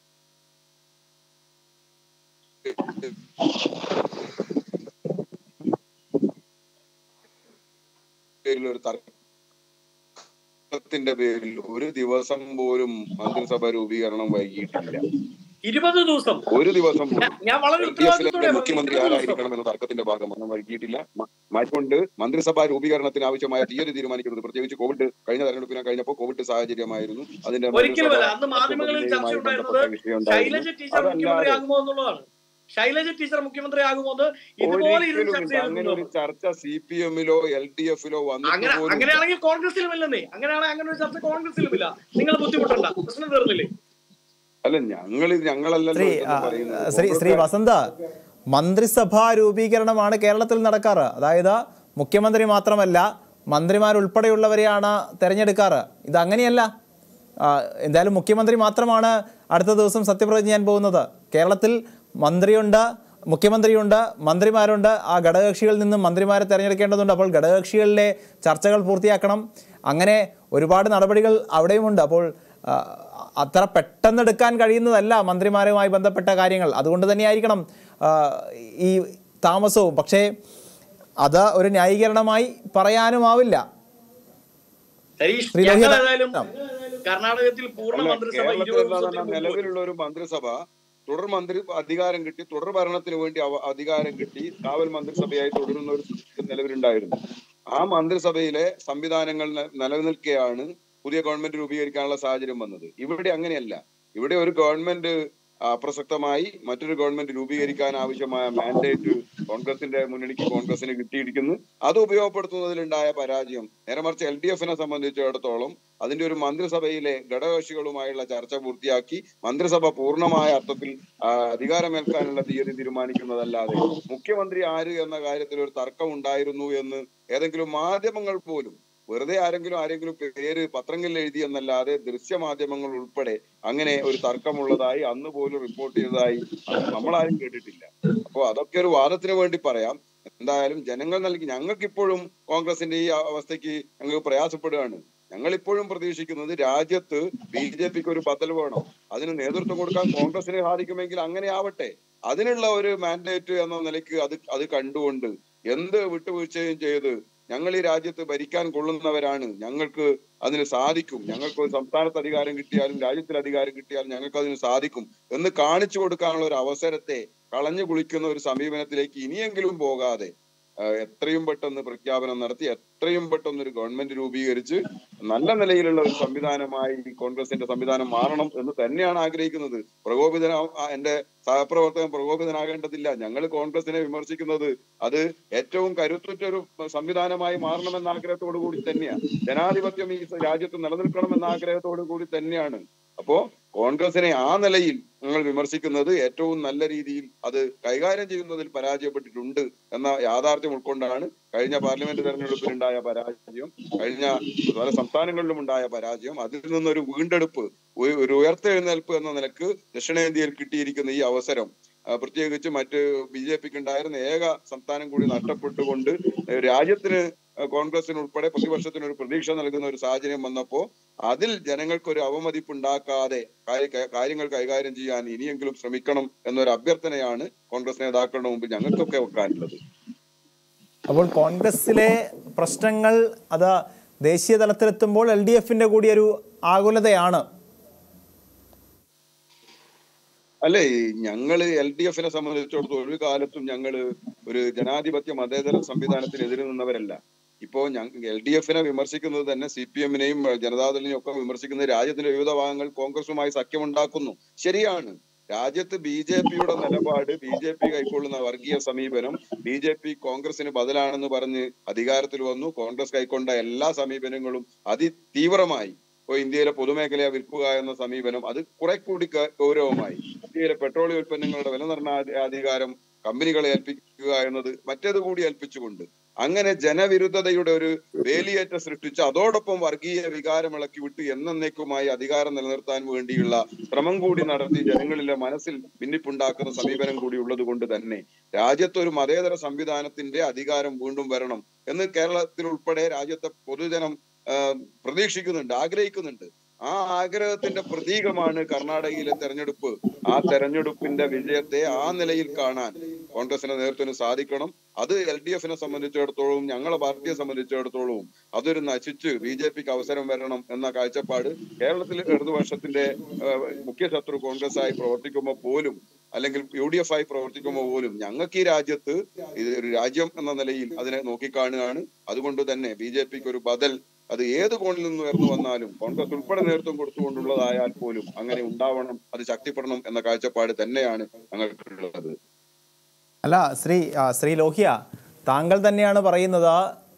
പേരിൽ ഒരു തർക്കത്തിന്റെ പേരിൽ ഒരു ദിവസം പോലും മന്ത്രിസഭ രൂപീകരണം വൈകിയിട്ടില്ല ഇരുപത് ദിവസം ഒരു ദിവസം പോലും ഞാൻ- ഞാൻ വളരെ എൽ ഡി എഫിലെ ഉത്തരവാദിത്തത്തോടെ മുഖ്യമന്ത്രി ആരായിരിക്കണം എന്ന തർക്കത്തിന്റെ ഭാഗമാണ് വൈകിയിട്ടില്ല മ- മാറ്റിക്കൊണ്ട് മന്ത്രിസഭാ രൂപീകരണത്തിന് ആവശ്യമായ തീയതി തീരുമാനിക്കുന്നത് പ്രത്യേകിച്ച് കോവിഡ് കഴിഞ്ഞ തെരഞ്ഞെടുപ്പിനെ കഴിഞ്ഞപ്പോൾ കോവിഡ് സാഹചര്യമായിരുന്നു അതിന്റെ ഒരിക്കലുമല്ല മന്ത്രിസഭാ അന്ന് മാധ്യമങ്ങളിൽ ചർച്ച പ്രക്രിയയുമായി ഉണ്ടായിരുന്നത് ബന്ധപ്പെട്ട വിഷയമുണ്ടായിരുന്നു. ശൈലജ ടീച്ചർ അതല്ലാതെ മുഖ്യമന്ത്രി ആകുമോ എന്നുള്ളതാണ് ശൈലജ ടീച്ചർ മുഖ്യമന്ത്രി ആകുമോ എന്ന് ഇതുപോലെ ഇരുന്ന് ചർച്ച ഒരിക്കലും അങ്ങനെ ഒരു ചെയ്തിട്ടുണ്ടോ ചർച്ച സി പി എമ്മിലോ എൽ ഡി എഫിലോ അങ്ങനെ വന്നിട്ട് പോലും അങ്ങനെയാണെങ്കിൽ കോൺഗ്രസിലും ഇല്ലെന്നേ അങ്ങനെയാണെങ്കിൽ അങ്ങനെ ഒരു ചർച്ച കോൺഗ്രസിലും ഇല്ല നിങ്ങൾ ബുദ്ധിമുട്ടണ്ട പ്രശ്നം തീർന്നില്ലേ അല്ല ഞങ്ങൾ ഞങ്ങളല്ലല്ലോ ശ്രീ ഇതൊന്നും ആ, പറയുന്നത്. ശ്രീ ശ്രീ കോൺഗ്രസ് വസന്ത മന്ത്രിസഭാ രൂപീകരണമാണ് കേരളത്തിൽ നടക്കാറ് അതായത് മുഖ്യമന്ത്രി മാത്രമല്ല മന്ത്രിമാരുൾപ്പെടെയുള്ളവരെയാണ് തെരഞ്ഞെടുക്കാറ് ഇത് അങ്ങനെയല്ല ആ, എന്തായാലും മുഖ്യമന്ത്രി മാത്രമാണ് അടുത്ത ദിവസം സത്യപ്രതിജ്ഞ ചെയ്യാൻ പോകുന്നത് കേരളത്തിൽ മന്ത്രിയുണ്ട് മുഖ്യമന്ത്രിയുണ്ട് മന്ത്രിമാരുണ്ട് ആ ഘടകകക്ഷികളിൽ നിന്നും മന്ത്രിമാരെ തിരഞ്ഞെടുക്കേണ്ടതുണ്ട് അപ്പോൾ ഘടകകക്ഷികളിലെ ചർച്ചകൾ പൂർത്തിയാക്കണം അങ്ങനെ ഒരുപാട് നടപടികൾ അവിടെയുമുണ്ട് അപ്പോൾ ആ, അത്ര പെട്ടെന്ന് എടുക്കാൻ കഴിയുന്നതല്ല മന്ത്രിമാരുമായി ബന്ധപ്പെട്ട കാര്യങ്ങൾ അതുകൊണ്ട് തന്നെയായിരിക്കണം ആ, ഈ താമസവും പക്ഷേ അത് ഒരു ന്യായീകരണമായി പറയാനുമാവില്ല ഹരീഷ് ശ്രീ ഞങ്ങൾ ലോഹിത- ഏതായാലും കർണാടകത്തിൽ പൂർണ്ണ അല്ല, മന്ത്രിസഭ കേരളത്തിൽ ഇരുപത് എന്താ ദിവസത്തിന് പറഞ്ഞാൽ മുമ്പ് നിലവിലുള്ള ഒരു മന്ത്രിസഭ തുടർ മന്ത്രി അധികാരം കിട്ടി തുടർ ഭരണത്തിന് വേണ്ടി അവ- അധികാരം കിട്ടി കാവൽ മന്ത്രിസഭയായി തുടരുന്ന ഒരു സിസ്റ്റം നിലവിലുണ്ടായിരുന്നു ആ മന്ത്രിസഭയിലെ സംവിധാനങ്ങൾ ന- നിലനിൽക്കെയാണ് പുതിയ ഗവൺമെന്റ് രൂപീകരിക്കാനുള്ള സാഹചര്യം വന്നത് ഇവിടെ അങ്ങനെയല്ല ഇവിടെ ഒരു ഗവൺമെന്റ് അപ്രസക്തമായി മറ്റൊരു ഗവൺമെന്റ് രൂപീകരിക്കാൻ ആവശ്യമായ മാൻഡേറ്റ് കോൺഗ്രസിന്റെ മുന്നണിക്ക് കോൺഗ്രസിന് കിട്ടിയിരിക്കുന്നു അത് ഉപയോഗപ്പെടുത്തുന്നതിലുണ്ടായ പരാജയം നേരെ മറിച്ച് എൽ ഡി എഫിനെ സംബന്ധിച്ചിടത്തോളം അതിന്റെ ഒരു മന്ത്രിസഭയിലെ ഘടകകക്ഷികളുമായുള്ള ചർച്ച പൂർത്തിയാക്കി മന്ത്രിസഭ പൂർണ്ണമായ അർത്ഥത്തിൽ ആ, അധികാരമേൽക്കാനുള്ള തീയതി തീരുമാനിക്കുന്നതല്ലാതെ മുഖ്യമന്ത്രി ആര് എന്ന കാര്യത്തിൽ ഒരു തർക്കം ഉണ്ടായിരുന്നു എന്ന് ഏതെങ്കിലും മാധ്യമങ്ങൾ പോലും വെറുതെ ആരെങ്കിലും ആരെങ്കിലും പേര് പത്രങ്ങളിൽ എഴുതി എന്നല്ലാതെ ദൃശ്യമാധ്യമങ്ങൾ ഉൾപ്പെടെ അങ്ങനെ ഒരു തർക്കമുള്ളതായി അന്ന് പോലും റിപ്പോർട്ട് ചെയ്തതായി നമ്മളാരും കേട്ടിട്ടില്ല അപ്പോ അതൊക്കെ ഒരു വാദത്തിന് വേണ്ടി പറയാം എന്തായാലും ജനങ്ങൾ നൽകി ഞങ്ങൾക്ക് ഇപ്പോഴും കോൺഗ്രസിന്റെ ഈ അവസ്ഥയ്ക്ക് ഞങ്ങൾ പ്രയാസപ്പെടുകയാണ് ഞങ്ങൾ ഇപ്പോഴും പ്രതീക്ഷിക്കുന്നത് രാജ്യത്ത് ബി ജെ പിക്ക് ഒരു ബദൽ വേണം അതിന് നേതൃത്വം കൊടുക്കാൻ കോൺഗ്രസിന് സാധിക്കുമെങ്കിൽ അങ്ങനെ ആവട്ടെ അതിനുള്ള ഒരു മാൻഡേറ്റ് എന്ന നിലയ്ക്ക് അത് അത് കണ്ടുകൊണ്ട് എന്ത് വിട്ടുവീഴ്ചയും ചെയ്ത് ഞങ്ങൾ ഈ രാജ്യത്ത് ഭരിക്കാൻ കൊള്ളുന്നവരാണ് ഞങ്ങൾക്ക് അതിന് സാധിക്കും ഞങ്ങൾക്ക് ഒരു സംസ്ഥാനത്ത് അധികാരം കിട്ടിയാലും രാജ്യത്തിൽ അധികാരം കിട്ടിയാലും ഞങ്ങൾക്ക് അതിന് സാധിക്കും എന്ന് കാണിച്ചു കൊടുക്കാനുള്ള ഒരു അവസരത്തെ കളഞ്ഞു കുളിക്കുന്ന ഒരു സമീപനത്തിലേക്ക് ഇനിയെങ്കിലും പോകാതെ ആ, എത്രയും പെട്ടെന്ന് പ്രഖ്യാപനം നടത്തി എത്രയും പെട്ടെന്ന് ഒരു ഗവൺമെന്റ് രൂപീകരിച്ച് നല്ല നിലയിലുള്ള ഒരു സംവിധാനമായി ഈ കോൺഗ്രസിന്റെ സംവിധാനം മാറണം എന്ന് തന്നെയാണ് ആഗ്രഹിക്കുന്നത് പ്രകോപിതന ആ, എന്റെ സഹപ്രവർത്തകൻ പ്രകോപിതനാകേണ്ടതില്ല ഞങ്ങൾ കോൺഗ്രസിനെ വിമർശിക്കുന്നത് അത് ഏറ്റവും കരുത്തുറ്റ ഒരു സംവിധാനമായി മാറണമെന്ന ആഗ്രഹത്തോടു കൂടി തന്നെയാണ് ജനാധിപത്യം ഈ രാജ്യത്ത് നിലനിൽക്കണമെന്ന ആഗ്രഹത്തോടു കൂടി തന്നെയാണ് അപ്പോ കോൺഗ്രസിനെ ആ നിലയിൽ ഞങ്ങൾ വിമർശിക്കുന്നത് ഏറ്റവും നല്ല രീതിയിൽ അത് കൈകാര്യം ചെയ്യുന്നതിൽ പരാജയപ്പെട്ടിട്ടുണ്ട് എന്ന യാഥാർത്ഥ്യം ഉൾക്കൊണ്ടാണ് കഴിഞ്ഞ പാർലമെന്റ് തെരഞ്ഞെടുപ്പിലുണ്ടായ പരാജയം കഴിഞ്ഞ പല സംസ്ഥാനങ്ങളിലും ഉണ്ടായ പരാജയം അതിൽ നിന്നൊരു വീണ്ടെടുപ്പ് ഒരു- ഒരു ഉയർത്തെഴുന്നേൽപ്പ് എന്ന നിലക്ക് ദക്ഷിണേന്ത്യയിൽ കിട്ടിയിരിക്കുന്ന ഈ അവസരം ആ, പ്രത്യേകിച്ച് മറ്റ് ബി ജെ പിക്ക് ഉണ്ടായിരുന്ന ഏക സംസ്ഥാനം കൂടി നഷ്ടപ്പെട്ടുകൊണ്ട് രാജ്യത്തിന് കോൺഗ്രസിന് ഉൾപ്പെടെ പ്രതിപക്ഷത്തിന് ഒരു പ്രതീക്ഷ നൽകുന്ന ഒരു സാഹചര്യം വന്നപ്പോ അതിൽ ജനങ്ങൾക്ക് ഒരു അവമതിപ്പ് ഉണ്ടാക്കാതെ കാര്യ- കാര്യങ്ങൾ കൈകാര്യം ചെയ്യാൻ ഇനിയെങ്കിലും ശ്രമിക്കണം എന്നൊരു അഭ്യർത്ഥനയാണ് കോൺഗ്രസ് നേതാക്കളുടെ മുമ്പിൽ ഞങ്ങൾക്കൊക്കെ വെക്കാനുള്ളത് അപ്പോൾ കോൺഗ്രസിലെ പ്രശ്നങ്ങൾ അത് ദേശീയ തലത്തിലെത്തുമ്പോൾ എൽ ഡി എഫിൻ്റെ കൂടി ഒരു ആകുലതയാണ് അല്ലേ ഞങ്ങള് എൽ ഡി എഫിനെ സംബന്ധിച്ചിടത്തോളം ഒരു കാലത്തും ഞങ്ങള് ഒരു ജനാധിപത്യ മതേതര സംവിധാനത്തിനെതിരെ നിന്നവരല്ല ഇപ്പോ എൽ ഡി എഫിനെ വിമർശിക്കുന്നത് തന്നെ സി പി എമ്മിനെയും ജനതാദളിനെയും ഒക്കെ വിമർശിക്കുന്നത് രാജ്യത്തിന്റെ വിവിധ ഭാഗങ്ങൾ കോൺഗ്രസുമായി സഖ്യമുണ്ടാക്കുന്നു ശരിയാണ് രാജ്യത്ത് ബി ജെ പിയുടെ നിലപാട് ബി ജെ പി കൈക്കൊള്ളുന്ന വർഗീയ സമീപനം ബി ജെ പി കോൺഗ്രസിന് ബദലാണെന്ന് പറഞ്ഞ് അധികാരത്തിൽ വന്നു കോൺഗ്രസ് കൈക്കൊണ്ട എല്ലാ സമീപനങ്ങളും അതിതീവ്രമായി ഇപ്പൊ ഇന്ത്യയിലെ പൊതുമേഖലയെ വിൽക്കുക എന്ന സമീപനം അത് കുറെ കൂടി ഗ- ഗൗരവമായി ഇന്ത്യയിലെ പെട്രോളിയം ഉൽപ്പന്നങ്ങളുടെ വില നിർണ്ണയ അധികാരം കമ്പനികളെ ഏൽപ്പിക്കുക എന്നത് മറ്റേത് കൂടി ഏൽപ്പിച്ചുകൊണ്ട് അങ്ങനെ ജനവിരുദ്ധതയുടെ ഒരു വേലിയേറ്റ സൃഷ്ടിച്ച് അതോടൊപ്പം വർഗീയ വികാരം ഇളക്കി വിട്ട് എന്നേക്കുമായി അധികാരം നിലനിർത്താൻ വേണ്ടിയുള്ള ശ്രമം കൂടി നടത്തി ജനങ്ങളിലെ മനസ്സിൽ ഭിന്നിപ്പുണ്ടാക്കുന്ന സമീപനം കൂടി ഉള്ളത് കൊണ്ട് തന്നെ രാജ്യത്ത് ഒരു മതേതര സംവിധാനത്തിന്റെ അധികാരം വീണ്ടും വരണം എന്ന് കേരളത്തിൽ ഉൾപ്പെടെ രാജ്യത്തെ പൊതുജനം ആ, പ്രതീക്ഷിക്കുന്നുണ്ട് ആഗ്രഹിക്കുന്നുണ്ട് ആ ആഗ്രഹത്തിന്റെ പ്രതീകമാണ് കർണാടകയിലെ തെരഞ്ഞെടുപ്പ് ആ തെരഞ്ഞെടുപ്പിന്റെ വിജയത്തെ ആ നിലയിൽ കാണാൻ കോൺഗ്രസിന്റെ നേതൃത്വത്തിന് സാധിക്കണം അത് എൽ ഡി എഫിനെ സംബന്ധിച്ചിടത്തോളം ഞങ്ങളെ പാർട്ടിയെ സംബന്ധിച്ചിടത്തോളവും അതൊരു നശിച്ച് ബി ജെ പിക്ക് അവസരം വരണം എന്ന കാഴ്ചപ്പാട് കേരളത്തിൽ ഇടതുപക്ഷത്തിന്റെ ആ, മുഖ്യ ശത്രു കോൺഗ്രസ് ആയി പ്രവർത്തിക്കുമ്പോൾ പോലും അല്ലെങ്കിൽ യു ഡി എഫ് ആയി പ്രവർത്തിക്കുമ്പോൾ പോലും ഞങ്ങൾക്ക് ഈ രാജ്യത്ത് ഇത് ഒരു രാജ്യം എന്ന നിലയിൽ അതിനെ നോക്കിക്കാണുകയാണ് അതുകൊണ്ട് തന്നെ ബി ജെ പിക്ക് ഒരു ബദൽ അത് ഏത് കോണിൽ നിന്ന് ഉയർന്നു വന്നാലും കോൺഗ്രസ് ഉൾപ്പെടെ നേതൃത്വം കൊടുത്തുകൊണ്ടുള്ളതായാൽ പോലും അങ്ങനെ ഉണ്ടാവണം അത് ശക്തിപ്പെടണം എന്ന കാഴ്ചപ്പാട് തന്നെയാണ് ഞങ്ങൾക്കുള്ളത് അല്ല ശ്രീ ആ, ശ്രീ ലോഹിയ താങ്കൾ തന്നെയാണ് പറയുന്നത്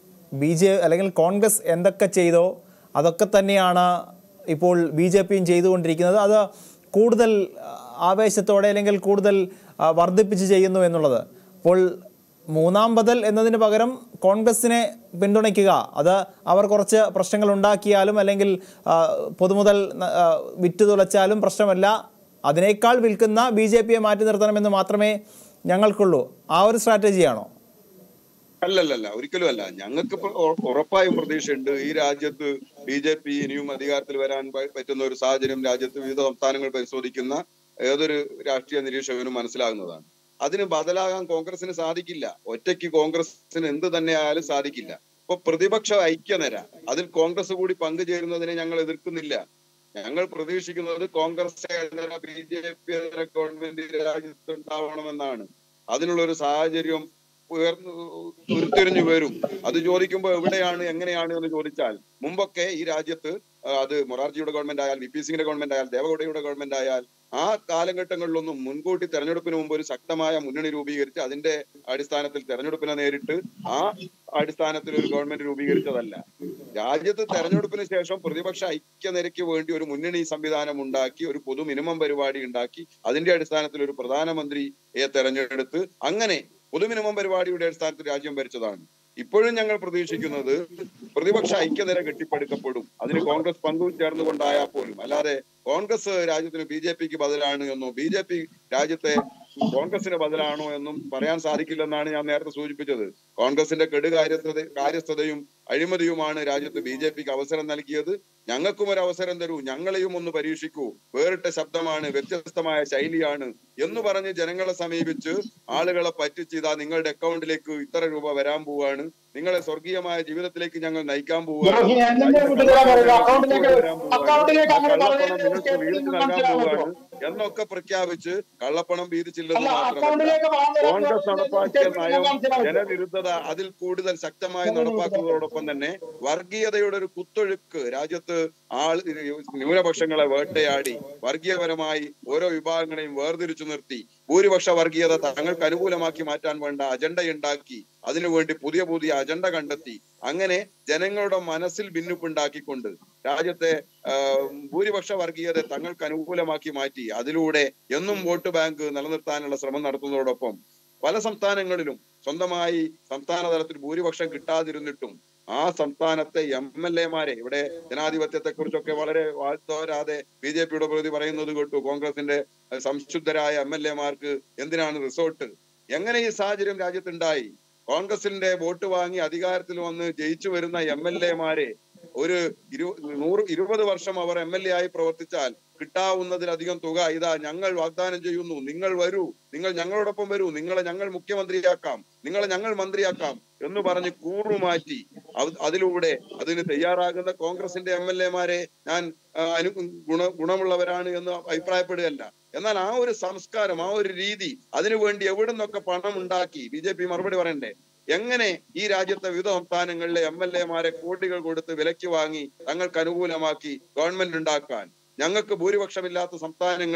ബി ജെ അല്ലെങ്കിൽ കോൺഗ്രസ് എന്തൊക്കെ ചെയ്തോ അതൊക്കെ തന്നെയാണ് ഇപ്പോൾ ബി ജെ പിയും ചെയ്തുകൊണ്ടിരിക്കുന്നത് അത് കൂടുതൽ ആ, ആവേശത്തോടെ അല്ലെങ്കിൽ കൂടുതൽ ആ, വർദ്ധിപ്പിച്ച് ചെയ്യുന്നു എന്നുള്ളത് അപ്പോൾ മൂന്നാം ബദൽ എന്നതിന് പകരം കോൺഗ്രസിനെ പിന്തുണയ്ക്കുക അത് അവർ കുറച്ച് പ്രശ്നങ്ങൾ ഉണ്ടാക്കിയാലും അല്ലെങ്കിൽ ആ, പൊതുമുതൽ ന- ആ, വിറ്റ് തുളച്ചാലും പ്രശ്നമല്ല അതിനേക്കാൾ വിൽക്കുന്ന ബി ജെ പിയെ മാറ്റി നിർത്തണമെന്ന് മാത്രമേ ഞങ്ങൾക്കുള്ളൂ ആ ഒരു സ്ട്രാറ്റജിയാണോ അല്ലല്ലല്ല ഒരിക്കലും അല്ല ഞങ്ങൾക്ക് ഇപ്പൊ ഉറ- ഉറപ്പായും പ്രതീക്ഷയുണ്ട് ഈ രാജ്യത്ത് ബി ജെ പി ഇനിയും അധികാരത്തിൽ വരാൻ പ- പറ്റുന്ന ഒരു സാഹചര്യം രാജ്യത്ത് വിവിധ സംസ്ഥാനങ്ങൾ പരിശോധിക്കുന്ന ഏതൊരു രാഷ്ട്രീയ നിരീക്ഷകനും മനസ്സിലാകുന്നതാണ് അതിന് ബദലാകാൻ കോൺഗ്രസിന് സാധിക്കില്ല ഒറ്റയ്ക്ക് കോൺഗ്രസിന് എന്ത് തന്നെ ആയാലും സാധിക്കില്ല ഇപ്പൊ പ്രതിപക്ഷ ഐക്യനിര അതിൽ കോൺഗ്രസ് കൂടി പങ്കുചേരുന്നതിനെ ഞങ്ങൾ എതിർക്കുന്നില്ല ഞങ്ങൾ പ്രതീക്ഷിക്കുന്നത് Congress B J P government രാജ്യത്ത് ഉണ്ടാവണമെന്നാണ് അതിനുള്ള ഒരു സാഹചര്യം ഉയർന്നു ഉരുത്തിരിഞ്ഞു വരും അത് ചോദിക്കുമ്പോൾ എവിടെയാണ് എങ്ങനെയാണ് എന്ന് ചോദിച്ചാൽ മുമ്പൊക്കെ ഈ രാജ്യത്ത് ആ, അത് മൊറാർജിയുടെ ഗവൺമെന്റ് ആയാൽ വി പി സിംഗിന്റെ ഗവൺമെന്റ് ആയാൽ ദേവഗൌഡയുടെ ഗവൺമെന്റ് ആയാൽ ആ കാലഘട്ടങ്ങളിലൊന്നും മുൻകൂട്ടി തെരഞ്ഞെടുപ്പിന് മുമ്പ് ഒരു ശക്തമായ മുന്നണി രൂപീകരിച്ച് അതിന്റെ അടിസ്ഥാനത്തിൽ തെരഞ്ഞെടുപ്പിനെ നേരിട്ട് ആ അടിസ്ഥാനത്തിൽ ഒരു ഗവൺമെന്റ് രൂപീകരിച്ചതല്ല രാജ്യത്ത് തെരഞ്ഞെടുപ്പിന് ശേഷം പ്രതിപക്ഷ ഐക്യനിരയ്ക്ക് വേണ്ടി ഒരു മുന്നണി സംവിധാനം ഉണ്ടാക്കി ഒരു പൊതു മിനിമം പരിപാടി ഉണ്ടാക്കി അതിന്റെ അടിസ്ഥാനത്തിൽ ഒരു പ്രധാനമന്ത്രിയെ തെരഞ്ഞെടുത്ത് അങ്ങനെ പൊതു മിനിമം പരിപാടിയുടെ അടിസ്ഥാനത്തിൽ രാജ്യം ഭരിച്ചതാണ് ഇപ്പോഴും ഞങ്ങൾ പ്രതീക്ഷിക്കുന്നത് പ്രതിപക്ഷ ഐക്യനിര കെട്ടിപ്പടുക്കപ്പെടും അതിന് കോൺഗ്രസ് പങ്കു ചേർന്നുകൊണ്ടായാൽ പോലും അല്ലാതെ കോൺഗ്രസ് രാജ്യത്തിന് ബി ജെ പിക്ക് ബദലാണ് എന്നോ ബി ജെ പി രാജ്യത്തെ കോൺഗ്രസിന് ബദലാണോ എന്നും പറയാൻ സാധിക്കില്ലെന്നാണ് ഞാൻ നേരത്തെ സൂചിപ്പിച്ചത് കോൺഗ്രസിന്റെ കെടുകാര്യസ്ഥത കാര്യസ്ഥതയും അഴിമതിയുമാണ് രാജ്യത്ത് ബി ജെ പിക്ക് അവസരം നൽകിയത് ഞങ്ങൾക്കും ഒരു അവസരം തരൂ ഞങ്ങളെയും ഒന്ന് പരീക്ഷിക്കൂ വേറിട്ട ശബ്ദമാണ് വ്യത്യസ്തമായ ശൈലിയാണ് എന്ന് പറഞ്ഞ് ജനങ്ങളെ സമീപിച്ച് ആളുകളെ പറ്റിച്ച് ഇതാ നിങ്ങളുടെ അക്കൗണ്ടിലേക്ക് ഇത്ര രൂപ വരാൻ പോവാണ് നിങ്ങളെ സ്വർഗീയമായ ജീവിതത്തിലേക്ക് ഞങ്ങൾ നയിക്കാൻ പോവുകയാണ് ദ്രോഹി, എന്നെ വിട്ടുതരാൻ പറയുക. അക്കൗണ്ടിലേക്ക് വരാൻ പോവുകയാണ്. അക്കൗണ്ടിലേക്ക് അങ്ങനെ കള്ളപ്പണം പറയുന്നത് നിങ്ങൾക്ക് വീതിച്ച് നൽകാൻ മനസ്സിലാവുമോ? പോവുകയാണ് എന്നൊക്കെ പ്രഖ്യാപിച്ച് കള്ളപ്പണം വീതിച്ചില്ലെന്ന് അല്ല, മാത്രമല്ല അക്കൗണ്ടിലേക്ക് പണം തരാൻ കോൺഗ്രസ് നടപ്പാക്കിയ നയം മനസ്സിലാവും. ജനവിരുദ്ധത അതിൽ കൂടുതൽ ശക്തമായി നടപ്പാക്കുന്നതോടൊപ്പം തന്നെ വർഗീയതയുടെ ഒരു കുത്തൊഴുക്ക് രാജ്യത്ത് ആൾ ന്യൂനപക്ഷങ്ങളെ വേട്ടയാടി വർഗീയപരമായി ഓരോ വിഭാഗങ്ങളെയും വേർതിരിച്ചു നിർത്തി ഭൂരിപക്ഷ വർഗീയത തങ്ങൾക്ക് അനുകൂലമാക്കി മാറ്റാൻ വേണ്ട അജണ്ട ഉണ്ടാക്കി അതിനുവേണ്ടി പുതിയ പുതിയ അജണ്ട കണ്ടെത്തി അങ്ങനെ ജനങ്ങളുടെ മനസ്സിൽ ഭിന്നിപ്പുണ്ടാക്കിക്കൊണ്ട് രാജ്യത്തെ ആ, ഭൂരിപക്ഷ വർഗീയത തങ്ങൾക്ക് അനുകൂലമാക്കി മാറ്റി അതിലൂടെ എന്നും വോട്ട് ബാങ്ക് നിലനിർത്താനുള്ള ശ്രമം നടത്തുന്നതോടൊപ്പം പല സംസ്ഥാനങ്ങളിലും സ്വന്തമായി സംസ്ഥാന തലത്തിൽ ഭൂരിപക്ഷം കിട്ടാതിരുന്നിട്ടും ആ സംസ്ഥാനത്തെ എം എൽ എമാരെ ഇവിടെ ജനാധിപത്യത്തെ കുറിച്ചൊക്കെ വളരെ വാഴ്ത്തോരാതെ ബി ജെ പിയുടെ പ്രതി പറയുന്നത് കേട്ടു കോൺഗ്രസിന്റെ അഹ് സംശുദ്ധരായ എം എൽ എമാർക്ക് എന്തിനാണ് റിസോർട്ട് എങ്ങനെ ഈ സാഹചര്യം രാജ്യത്തുണ്ടായി കോൺഗ്രസിന്റെ വോട്ട് വാങ്ങി അധികാരത്തിൽ വന്ന് ജയിച്ചു വരുന്ന എം എൽ എമാരെ ഒരു ഇരു നൂറ് ഇരുപത് വർഷം അവർ എം എൽ എ ആയി പ്രവർത്തിച്ചാൽ കിട്ടാവുന്നതിലധികം തുക ഇതാ ഞങ്ങൾ വാഗ്ദാനം ചെയ്യുന്നു നിങ്ങൾ വരൂ നിങ്ങൾ ഞങ്ങളോടൊപ്പം വരൂ നിങ്ങളെ ഞങ്ങൾ മുഖ്യമന്ത്രിയാക്കാം നിങ്ങളെ ഞങ്ങൾ മന്ത്രിയാക്കാം എന്ന് പറഞ്ഞ് കൂറുമാറ്റി അത് അതിലൂടെ അതിന് തയ്യാറാകുന്ന കോൺഗ്രസിന്റെ എം എൽ എമാരെ ഞാൻ ആ, അനു ഗുണ ഗുണമുള്ളവരാണ് എന്ന് അഭിപ്രായപ്പെടുകയല്ല എന്നാൽ ആ ഒരു സംസ്കാരം ആ ഒരു രീതി അതിനുവേണ്ടി എവിടെ നിന്നൊക്കെ പണം ഉണ്ടാക്കി ബി ജെ പി മറുപടി പറയണ്ടേ എങ്ങനെ ഈ രാജ്യത്തെ വിവിധ സംസ്ഥാനങ്ങളിലെ എം എൽ എമാരെ കോടികൾ കൊടുത്ത് വിലയ്ക്ക് വാങ്ങി തങ്ങൾക്ക് അനുകൂലമാക്കി ഗവൺമെന്റ് ഉണ്ടാക്കാൻ ഞങ്ങൾക്ക് ഭൂരിപക്ഷമില്ലാത്ത സംസ്ഥാനങ്ങളിൽ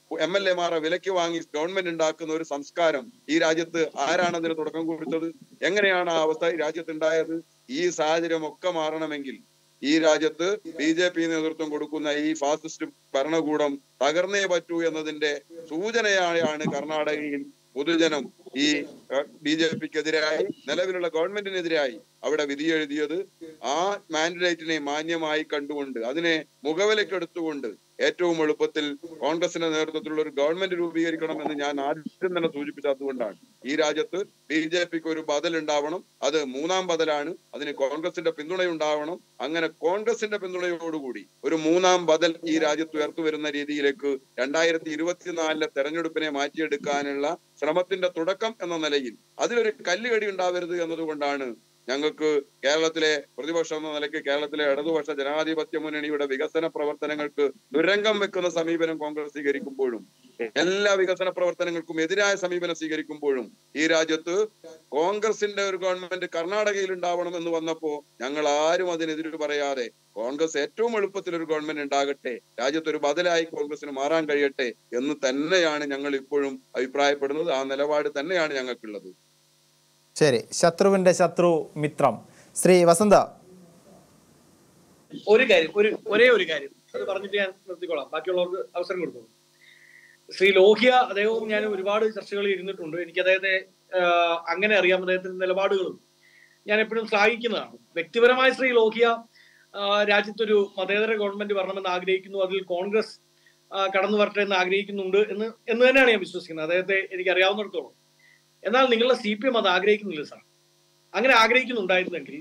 എം എൽ എമാരെ വിലക്ക് വാങ്ങി ഗവൺമെന്റ് ഉണ്ടാക്കുന്ന ഒരു സംസ്കാരം ഈ രാജ്യത്ത് ആരാണ് അതിന് തുടക്കം കുറിച്ചത് എങ്ങനെയാണ് ആ അവസ്ഥ ഈ രാജ്യത്ത് ഉണ്ടായത് ഈ സാഹചര്യം ഒക്കെ മാറണമെങ്കിൽ ഈ രാജ്യത്ത് ബി ജെ പി നേതൃത്വം കൊടുക്കുന്ന ഈ ഫാസിസ്റ്റ് ഭരണകൂടം തകർന്നേ പറ്റൂ എന്നതിന്റെ സൂചനയായാണ് കർണാടകയിൽ പൊതുജനം ഈ ബി ജെ പിക്കെതിരായി നിലവിലുള്ള ഗവൺമെന്റിനെതിരായി അവിടെ വിധി എഴുതിയത് ആ മാൻഡേറ്റിനെ മാന്യമായി കണ്ടുകൊണ്ട് അതിനെ മുഖവിലക്കെടുത്തുകൊണ്ട് ഏറ്റവും എളുപ്പത്തിൽ കോൺഗ്രസിന്റെ നേതൃത്വത്തിലുള്ള ഒരു ഗവൺമെന്റ് രൂപീകരിക്കണം എന്ന് ഞാൻ ആദ്യം തന്നെ സൂചിപ്പിച്ചതുകൊണ്ടാണ് ഈ രാജ്യത്ത് ബി ജെ പിക്ക് ഒരു ബദൽ ഉണ്ടാവണം അത് മൂന്നാം ബദലാണ് അതിന് കോൺഗ്രസിന്റെ പിന്തുണയുണ്ടാവണം അങ്ങനെ കോൺഗ്രസിന്റെ പിന്തുണയോടുകൂടി ഒരു മൂന്നാം ബദൽ ഈ രാജ്യത്ത് ഉയർത്തു വരുന്ന രീതിയിലേക്ക് രണ്ടായിരത്തി ഇരുപത്തിനാലിലെ തെരഞ്ഞെടുപ്പിനെ മാറ്റിയെടുക്കാനുള്ള ശ്രമത്തിന്റെ തുടക്കം എന്ന നിലയിൽ അതിലൊരു കല്ലുകടി ഉണ്ടാവരുത് എന്നതുകൊണ്ടാണ് ഞങ്ങൾക്ക് കേരളത്തിലെ പ്രതിപക്ഷം എന്ന നിലയ്ക്ക് കേരളത്തിലെ ഇടതുപക്ഷ ജനാധിപത്യ മുന്നണിയുടെ വികസന പ്രവർത്തനങ്ങൾക്ക് ദുരംഗം വെക്കുന്ന സമീപനം കോൺഗ്രസ് സ്വീകരിക്കുമ്പോഴും എല്ലാ വികസന പ്രവർത്തനങ്ങൾക്കും എതിരായ സമീപനം സ്വീകരിക്കുമ്പോഴും ഈ രാജ്യത്ത് കോൺഗ്രസിന്റെ ഒരു ഗവൺമെന്റ് കർണാടകയിൽ ഉണ്ടാവണം എന്ന് വന്നപ്പോ ഞങ്ങൾ ആരും അതിനെതിരെ പറയാതെ കോൺഗ്രസ് ഏറ്റവും എളുപ്പത്തിൽ ഒരു ഗവൺമെന്റ് ഉണ്ടാകട്ടെ രാജ്യത്ത് ഒരു ബദലായി കോൺഗ്രസിന് മാറാൻ കഴിയട്ടെ എന്ന് തന്നെയാണ് ഞങ്ങൾ ഇപ്പോഴും അഭിപ്രായപ്പെടുന്നത് ആ നിലപാട് തന്നെയാണ് ഞങ്ങൾക്കുള്ളത് ശരി ശത്രുവിൻ്റെ ശത്രു മിത്രം ശ്രീ വസന്ത ഒരു കാര്യം ഒരു ഒരേ ഒരു കാര്യം അത് പറഞ്ഞിട്ട് ഞാൻ നിർത്തിക്കോളാം ബാക്കിയുള്ളവർക്ക് അവസരം കൊടുക്കും ശ്രീ ലോഹ്യ അദ്ദേഹവും ഞാൻ ഒരുപാട് ചർച്ചകളിൽ ഇരുന്നിട്ടുണ്ട് എനിക്ക് അദ്ദേഹത്തെ ആഹ്, അങ്ങനെ അറിയാം അദ്ദേഹത്തിന്റെ നിലപാടുകളും ഞാൻ എപ്പോഴും ശ്ലാഘിക്കുന്നതാണ് വ്യക്തിപരമായ ശ്രീ ലോഹ്യ ആഹ്, രാജ്യത്തൊരു മതേതര ഗവൺമെന്റ് വരണമെന്ന് ആഗ്രഹിക്കുന്നു അതിൽ കോൺഗ്രസ് ആഹ്, കടന്നു വരട്ടെ എന്ന് ആഗ്രഹിക്കുന്നുണ്ട് എന്ന് എന്ന് തന്നെയാണ് ഞാൻ വിശ്വസിക്കുന്നത് അദ്ദേഹത്തെ എനിക്ക് അറിയാവുന്നിടത്തോളം എന്നാൽ നിങ്ങളുടെ സി പി എം അത് ആഗ്രഹിക്കുന്നില്ല സാർ അങ്ങനെ ആഗ്രഹിക്കുന്നുണ്ടായിരുന്നെങ്കിൽ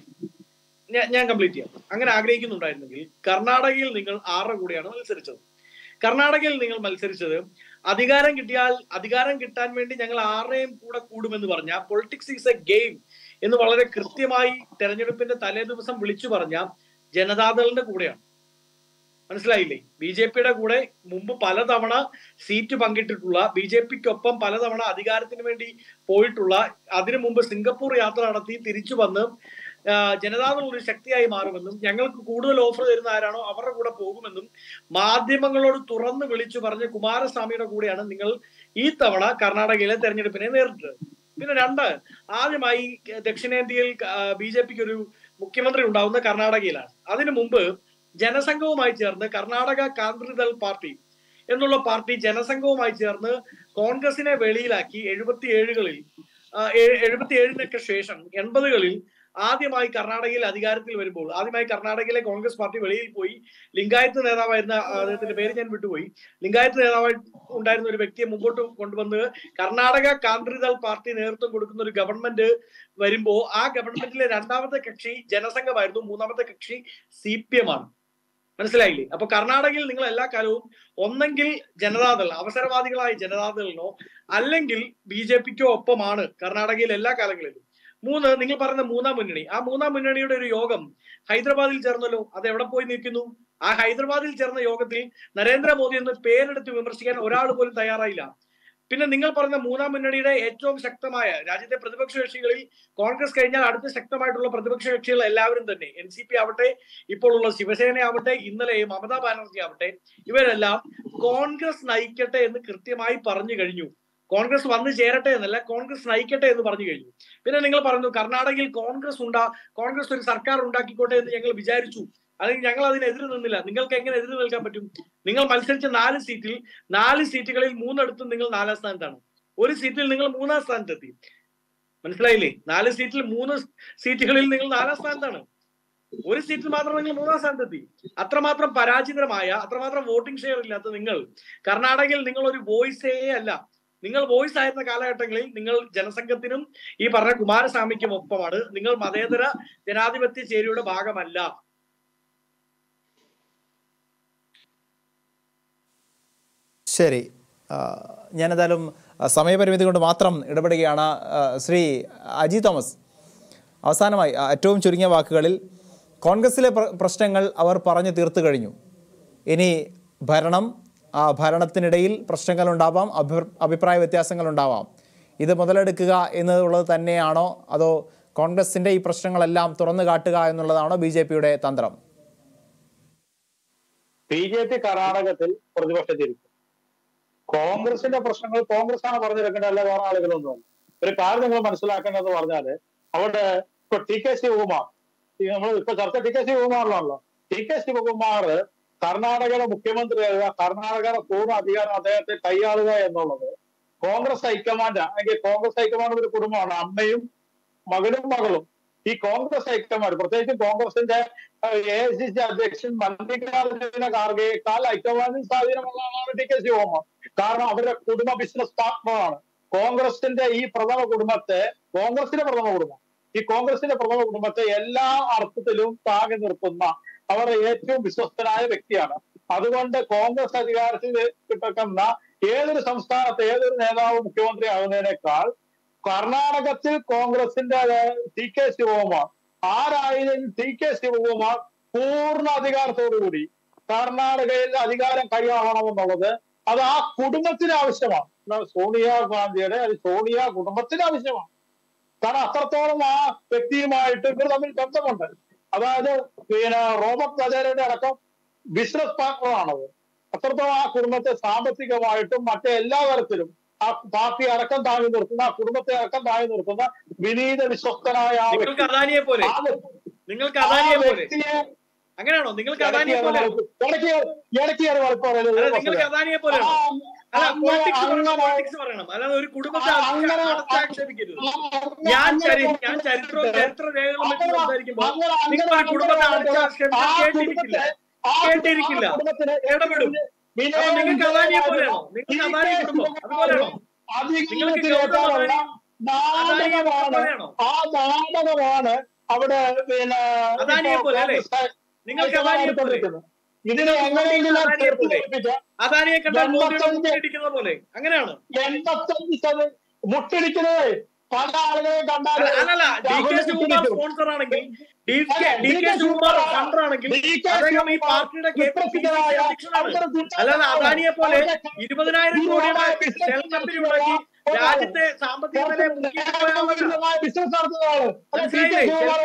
ഞാൻ ഞാൻ കംപ്ലീറ്റ് ചെയ്യാം അങ്ങനെ ആഗ്രഹിക്കുന്നുണ്ടായിരുന്നെങ്കിൽ കർണാടകയിൽ നിങ്ങൾ ആരുടെ കൂടെയാണ് മത്സരിച്ചത് കർണാടകയിൽ നിങ്ങൾ മത്സരിച്ചത് അധികാരം കിട്ടിയാൽ അധികാരം കിട്ടാൻ വേണ്ടി ഞങ്ങൾ ആരുടെയും കൂടെ കൂടുമെന്ന് പറഞ്ഞ പൊളിറ്റിക്സ് ഈസ് എ ഗെയിം എന്ന് വളരെ കൃത്യമായി തെരഞ്ഞെടുപ്പിന്റെ തലേ ദിവസം വിളിച്ചു പറഞ്ഞ ജനതാദളിന്റെ കൂടെയാണ് മനസ്സിലായില്ലേ ബി ജെ പിയുടെ കൂടെ മുമ്പ് പലതവണ സീറ്റ് പങ്കിട്ടിട്ടുള്ള ബി ജെ പിക്കൊപ്പം പലതവണ അധികാരത്തിന് വേണ്ടി പോയിട്ടുള്ള അതിനു മുമ്പ് സിംഗപ്പൂർ യാത്ര നടത്തി തിരിച്ചു വന്ന് ആ, ജനതാദൾ ഒരു ശക്തിയായി മാറുമെന്നും ഞങ്ങൾക്ക് കൂടുതൽ ഓഫർ തരുന്ന ആരാണോ അവരുടെ കൂടെ പോകുമെന്നും മാധ്യമങ്ങളോട് തുറന്ന് വിളിച്ചു പറഞ്ഞ കുമാരസ്വാമിയുടെ കൂടെയാണ് നിങ്ങൾ ഈ തവണ കർണാടകയിലെ തെരഞ്ഞെടുപ്പിനെ നേരിട്ടത് പിന്നെ രണ്ട് ആദ്യമായി ദക്ഷിണേന്ത്യയിൽ ബി ജെ പിക്ക് ഒരു മുഖ്യമന്ത്രി ഉണ്ടാവുന്ന കർണാടകയിലാണ് അതിനു മുമ്പ് ജനസംഘവുമായി ചേർന്ന് കർണാടക കാന്ത്രിദൾ പാർട്ടി എന്നുള്ള പാർട്ടി ജനസംഘവുമായി ചേർന്ന് കോൺഗ്രസിനെ വെളിയിലാക്കി എഴുപത്തി ഏഴുകളിൽ എഴുപത്തി ഏഴിനൊക്കെ ശേഷം എൺപതുകളിൽ ആദ്യമായി കർണാടകയിൽ അധികാരത്തിൽ വരുമ്പോൾ ആദ്യമായി കർണാടകയിലെ കോൺഗ്രസ് പാർട്ടി വെളിയിൽ പോയി ലിംഗായത്ത് നേതാവായിരുന്ന ആ, അദ്ദേഹത്തിന്റെ പേര് ഞാൻ വിട്ടുപോയി ലിംഗായത്ത് നേതാവായി ഉണ്ടായിരുന്ന ഒരു വ്യക്തിയെ മുമ്പോട്ട് കൊണ്ടുവന്ന് കർണാടക കാന്ത്രിദൾ പാർട്ടി നേതൃത്വം കൊടുക്കുന്ന ഒരു ഗവൺമെന്റ് വരുമ്പോ ആ ഗവൺമെന്റിലെ രണ്ടാമത്തെ കക്ഷി ജനസംഘമായിരുന്നു മൂന്നാമത്തെ കക്ഷി സി പി എം ആണ് മനസ്സിലായില്ലേ അപ്പൊ കർണാടകയിൽ നിങ്ങൾ എല്ലാ കാലവും ഒന്നെങ്കിൽ ജനതാദൾ അവസരവാദികളായ ജനതാദളിനോ അല്ലെങ്കിൽ ബി ജെ പിക്കോ ഒപ്പമാണ് കർണാടകയിൽ എല്ലാ കാലങ്ങളിലും മൂന്ന് നിങ്ങൾ പറയുന്ന മൂന്നാം മുന്നണി ആ മൂന്നാം മുന്നണിയുടെ ഒരു യോഗം ഹൈദരാബാദിൽ ചേർന്നല്ലോ അത് എവിടെ പോയി നിൽക്കുന്നു ആ ഹൈദരാബാദിൽ ചേർന്ന യോഗത്തിൽ നരേന്ദ്രമോദി എന്ന് പേരെടുത്ത് വിമർശിക്കാൻ ഒരാൾ പോലും തയ്യാറായില്ല പിന്നെ നിങ്ങൾ പറഞ്ഞ മൂന്നാം മുന്നണിയുടെ ഏറ്റവും ശക്തമായ രാജ്യത്തെ പ്രതിപക്ഷ കക്ഷികളിൽ കോൺഗ്രസ് കഴിഞ്ഞാൽ അടുത്ത ശക്തമായിട്ടുള്ള പ്രതിപക്ഷ കക്ഷികൾ എല്ലാവരും തന്നെ എൻ സി പി ആവട്ടെ ഇപ്പോൾ ഉള്ള ശിവസേന ആവട്ടെ ഇന്നലെ മമതാ ബാനർജി ആവട്ടെ ഇവരെല്ലാം കോൺഗ്രസ് നയിക്കട്ടെ എന്ന് കൃത്യമായി പറഞ്ഞു കഴിഞ്ഞു കോൺഗ്രസ് വന്നു ചേരട്ടെ എന്നല്ല കോൺഗ്രസ് നയിക്കട്ടെ എന്ന് പറഞ്ഞു കഴിഞ്ഞു പിന്നെ നിങ്ങൾ പറഞ്ഞു കർണാടകയിൽ കോൺഗ്രസ് ഉണ്ടാ കോൺഗ്രസ് ഒരു സർക്കാർ ഉണ്ടാക്കിക്കോട്ടെ എന്ന് ഞങ്ങൾ വിചാരിച്ചു അല്ലെങ്കിൽ ഞങ്ങൾ അതിനെതിരെ നിന്നില്ല നിങ്ങൾക്ക് എങ്ങനെ എതിര് നിൽക്കാൻ പറ്റും നിങ്ങൾ മത്സരിച്ച നാല് സീറ്റിൽ നാല് സീറ്റുകളിൽ മൂന്നിടത്തും നിങ്ങൾ നാലാം സ്ഥാനത്താണ് ഒരു സീറ്റിൽ നിങ്ങൾ മൂന്നാം സ്ഥാനത്തെത്തി മനസ്സിലായില്ലേ നാല് സീറ്റിൽ മൂന്ന് സീറ്റുകളിൽ നിങ്ങൾ നാലാം സ്ഥാനത്താണ് ഒരു സീറ്റിൽ മാത്രം നിങ്ങൾ മൂന്നാം സ്ഥാനത്തെത്തി അത്രമാത്രം പരാജിതമായ അത്രമാത്രം വോട്ടിംഗ് ഷെയർ ഇല്ലാത്ത നിങ്ങൾ കർണാടകയിൽ നിങ്ങൾ ഒരു വോയിസേ അല്ല നിങ്ങൾ വോയിസ് ആയിരുന്ന കാലഘട്ടങ്ങളിൽ നിങ്ങൾ ജനസംഘത്തിനും ഈ പറഞ്ഞ കുമാരസ്വാമിക്കും ഒപ്പമാണ് നിങ്ങൾ മതേതര ജനാധിപത്യ ചേരിയുടെ ഭാഗമല്ല ശരി ആ, ഞാനെന്തായാലും ആ, സമയപരിമിതി കൊണ്ട് മാത്രം ഇടപെടുകയാണ് ആ, ശ്രീ അജി തോമസ് അവസാനമായി ആ, ഏറ്റവും ചുരുങ്ങിയ വാക്കുകളിൽ കോൺഗ്രസിലെ പ്ര- പ്രശ്നങ്ങൾ അവർ പറഞ്ഞു തീർത്തു കഴിഞ്ഞു ഇനി ഭരണം ആ ഭരണത്തിനിടയിൽ പ്രശ്നങ്ങളുണ്ടാവാം അഭി അഭിപ്രായ വ്യത്യാസങ്ങളുണ്ടാവാം ഇത് മുതലെടുക്കുക എന്നുള്ളത് തന്നെയാണോ അതോ കോൺഗ്രസിൻ്റെ ഈ പ്രശ്നങ്ങളെല്ലാം തുറന്നു കാട്ടുക എന്നുള്ളതാണോ ബി ജെ പിയുടെ തന്ത്രം ബി ജെ പി കർണാടകത്തിൽ പ്രതിപക്ഷത്തിരിക്കും കോൺഗ്രസിന്റെ പ്രശ്നങ്ങൾ കോൺഗ്രസ് ആണ് പറഞ്ഞെടുക്കേണ്ടത് അല്ല വേറെ ആളുകളൊന്നും അല്ല. ഒരു കാര്യം നിങ്ങൾ മനസ്സിലാക്കേണ്ടതെന്ന് പറഞ്ഞാല് അവിടെ ഇപ്പൊ ടി കെ ശിവകുമാർ ഈ നമ്മൾ ഇപ്പൊ ചർച്ച ടി കെ ശിവകുമാറിലാണല്ലോ ടി കെ ശിവകുമാർ കർണാടകയുടെ മുഖ്യമന്ത്രിയാകുക കർണാടകയുടെ പൂർണ്ണ അധികാരം അദ്ദേഹത്തെ കൈയാളുക എന്നുള്ളത് കോൺഗ്രസ് ഹൈക്കമാൻഡ് അല്ലെങ്കിൽ കോൺഗ്രസ് ഹൈക്കമാൻഡ് ഒരു കുടുംബമാണ് അമ്മയും മകനും മകളും ഈ കോൺഗ്രസ് ഹൈക്കമാൻഡ് പ്രത്യേകിച്ച് കോൺഗ്രസിന്റെ എ ഐ സി സി അധ്യക്ഷൻ മല്ലികാർജുന ഖാർഗെയേക്കാൾ ഹൈക്കമാൻഡിൽ സ്വാധീനമുള്ള ആളാണ് ടി കെ ശിവകുമാർ കാരണം അവരുടെ കുടുംബ ബിസിനസ് പാർട്ട്ണറാണ് കോൺഗ്രസിന്റെ ഈ പ്രഥമ കുടുംബത്തെ കോൺഗ്രസിന്റെ പ്രഥമ കുടുംബം ഈ കോൺഗ്രസിന്റെ പ്രഥമ കുടുംബത്തെ എല്ലാ അർത്ഥത്തിലും താങ്ങി നിർത്തുന്ന അവരുടെ ഏറ്റവും വിശ്വസ്തനായ വ്യക്തിയാണ് അതുകൊണ്ട് കോൺഗ്രസ് അധികാരത്തിൽ കിടക്കുന്ന ഏതൊരു സംസ്ഥാനത്ത് ഏതൊരു നേതാവ് മുഖ്യമന്ത്രി ആകുന്നതിനേക്കാൾ കർണാടകത്തിൽ കോൺഗ്രസിന്റെ ടി കെ ശിവകുമാർ ആരായാലും ടി കെ ശിവകുമാർ പൂർണ്ണ അധികാരത്തോടുകൂടി കർണാടകയിൽ അധികാരം കൈയാളണമെന്നുള്ളത് അത് ആ കുടുംബത്തിന് ആവശ്യമാണ് എന്നാൽ സോണിയാഗാന്ധിയുടെ അത് സോണിയ കുടുംബത്തിന് ആവശ്യമാണ് കാരണം അത്രത്തോളം ആ വ്യക്തിയുമായിട്ട് ഇവർ തമ്മിൽ ബന്ധമുണ്ട് അതായത് പിന്നെ റോബർട്ട് വധേരയുടെ അടക്കം ബിസിനസ് പാർട്ണറാണത് അത്രത്തോളം ആ കുടുംബത്തെ സാമ്പത്തികമായിട്ടും മറ്റേ എല്ലാ തരത്തിലും ആ പാർട്ടി അടക്കം താങ്ങി നിർത്തുന്ന ആ കുടുംബത്തെ അടക്കം താങ്ങി നിർത്തുന്ന വിനീത വിശ്വസ്തനായ ആ നിങ്ങൾക്ക് വ്യക്തി അദാനിയെ പോലെ ആ വ്യക്തി- നിങ്ങൾക്ക് ആ അദാനിയെ പോലെ വ്യക്തിയെ അങ്ങനെയാണോ നിങ്ങൾക്ക് ഇടയ്ക്ക് അദാനിയെ പോലെ ഇടയ്ക്ക് ഇടയ്ക്ക് കയറി വഴക്ക് അല്ല പറയുന്നത് നിങ്ങൾക്ക് അദാനിയെ പോലെയാണോ അല്ല പോളിറ്റിക്സ് പറയണം പോളിറ്റിക്സ് പറയണം അല്ലാതെ ഒരു കുടുംബത്തെ ആ, അങ്ങനെ- അടച്ചാക്ഷേപിക്കരുത് ഞാൻ ചരി ഞാൻ ചരിത്രവും ചരിത്ര രേഖകളും വെച്ച് സംസാരിക്കുമ്പോൾ നിങ്ങൾ ആ കുടുംബത്തെ അടച്ചാക്ഷേപിച്ചാൽ കേട്ടിരിക്കില്ല കേട്ടിരിക്കില്ല ഇടപെടും അപ്പൊ നിങ്ങൾക്ക് അദാനിയെ പോലെയാണോ നിങ്ങൾക്ക് അദാനി കുടുംബം അതുപോലെയാണോ നിങ്ങൾക്ക് ഗൗതം അദാനി അദാനിയെ നാടകമാണ് പോലെയാണോ ആ നാടകമാണ് അവിടെ പിന്നെ അദാനിയെ പോലെ അല്ലേ? നിങ്ങൾക്ക് അദാനിയെ പോലെ ഇതിനെ എങ്ങനെയെങ്കിലും അദാനിയെ പോലെ. തീർപ്പിക്കാൻ അദാനിയെ കണ്ടാൽ മോദിയുടെ എൺപത്തഞ്ച് മുന്നിലിരിക്കുന്ന പോലെ അങ്ങനെയാണ് എൺപത്തഞ്ച് ശതമാനം മുട്ടിടിക്കുന്നത് പല ആളുകളെ കണ്ടാൽ അല്ലല്ല ഡി കെ ശിവകുമാർ സ്പോൺസർ ആണെങ്കിൽ D K D K Shivakumar funder ആണെങ്കിൽ അദ്ദേഹം ഈ പാർട്ടിയുടെ കെ പി സി സി അധ്യക്ഷനാണ് അല്ലാതെ അദാനിയെ പോലെ ഇരുപതിനായിരം കോടിയുടെ ഷെൽ കമ്പനി ഉണ്ടാക്കി രാജ്യത്തെ സാമ്പത്തിക നിലയെ മുക്കിപ്പോയ ആളല്ല ബിസിനസ് നടത്തുന്നതാണ് മനസ്സിലായില്ലേ?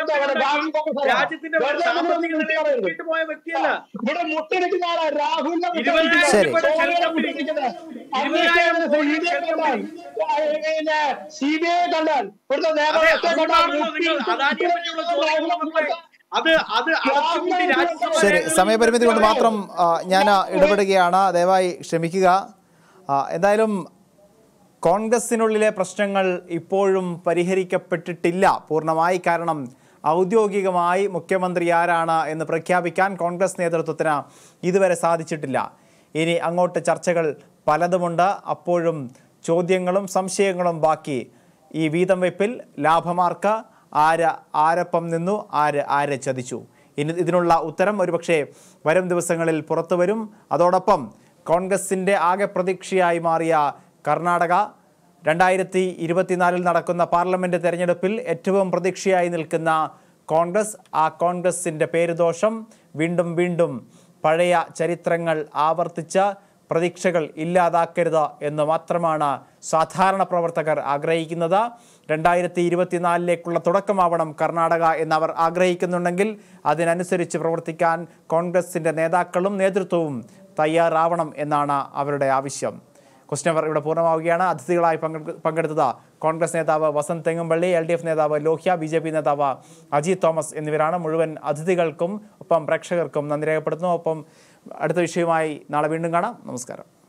രാജ്യത്തിന്റെ സാമ്പത്തിക നിലയെ മുക്കിട്ട് പോയ വ്യക്തിയല്ല ഇവിടെ മുട്ടിടിക്കുന്ന ആളാ രാഹുലിനെ ഇരുപതിനായിരം ശരി. രൂപയുടെ ഷെൽ കമ്പനി ഇരുപതിനായിരം കോടിയുടെ ഷെൽ കമ്പനി പിന്നെ സി ബി ഐ കണ്ടാൽ ഇവിടുത്തെ അതെ നേതാവൊക്കെ അതുകൊണ്ടാണല്ലോ നിങ്ങൾ അദാനിയെ പറ്റിയുള്ള ചോദ്യങ്ങൾ വന്നപ്പോൾ അത് അത് അടച്ചുപൂട്ടി രാജ്യസഭ ശരി രേഖകളിൽ സമയപരിമിതി കൊണ്ട് മാത്രം ആ, ഞാൻ ഇടപെടുകയാണ് ദയവായി ക്ഷമിക്കുക ആ, എന്തായാലും കോൺഗ്രസിനുള്ളിലെ പ്രശ്നങ്ങൾ ഇപ്പോഴും പരിഹരിക്കപ്പെട്ടിട്ടില്ല പൂർണ്ണമായി കാരണം ഔദ്യോഗികമായി മുഖ്യമന്ത്രി ആരാണ് എന്ന് പ്രഖ്യാപിക്കാൻ കോൺഗ്രസ് നേതൃത്വത്തിന് ഇതുവരെ സാധിച്ചിട്ടില്ല ഇനി അങ്ങോട്ട് ചർച്ചകൾ പലതുമുണ്ട് അപ്പോഴും ചോദ്യങ്ങളും സംശയങ്ങളും ബാക്കി ഈ വീതം വെപ്പിൽ ലാഭമാർക്ക് ആര് ആരൊപ്പം നിന്നു ആര് ആരെ ചതിച്ചു ഇനി ഇതിനുള്ള ഉത്തരം ഒരുപക്ഷെ വരും ദിവസങ്ങളിൽ പുറത്തു വരും അതോടൊപ്പം കോൺഗ്രസിൻ്റെ ആകെ പ്രതീക്ഷയായി മാറിയ കർണാടക രണ്ടായിരത്തി ഇരുപത്തിനാലിൽ നടക്കുന്ന പാർലമെന്റ് തെരഞ്ഞെടുപ്പിൽ ഏറ്റവും പ്രതീക്ഷയായി നിൽക്കുന്ന കോൺഗ്രസ് ആ കോൺഗ്രസിൻ്റെ പേരുദോഷം വീണ്ടും വീണ്ടും പഴയ ചരിത്രങ്ങൾ ആവർത്തിച്ച് പ്രതീക്ഷകൾ ഇല്ലാതാക്കരുത് എന്ന് മാത്രമാണ് സാധാരണ പ്രവർത്തകർ ആഗ്രഹിക്കുന്നത് രണ്ടായിരത്തി ഇരുപത്തിനാലിലേക്കുള്ള തുടക്കമാവണം കർണാടക എന്നവർ ആഗ്രഹിക്കുന്നുണ്ടെങ്കിൽ അതിനനുസരിച്ച് പ്രവർത്തിക്കാൻ കോൺഗ്രസിൻ്റെ നേതാക്കളും നേതൃത്വവും തയ്യാറാവണം എന്നാണ് അവരുടെ ആവശ്യം ക്വസ്റ്റ്യൻ അവർ ഇവിടെ പൂർണ്ണമാവുകയാണ് അതിഥികളായി പങ്കെടു പങ്കെടുത്തത് കോൺഗ്രസ് നേതാവ് Vasanth Thengumpally L D F നേതാവ് ലോഹ്യ ബി ജെ പി നേതാവ് അജിത് തോമസ് എന്നിവരാണ് മുഴുവൻ അതിഥികൾക്കും ഒപ്പം പ്രേക്ഷകർക്കും നന്ദി രേഖപ്പെടുത്തുന്നു ഒപ്പം അടുത്ത വിഷയവുമായി നാളെ വീണ്ടും കാണാം നമസ്കാരം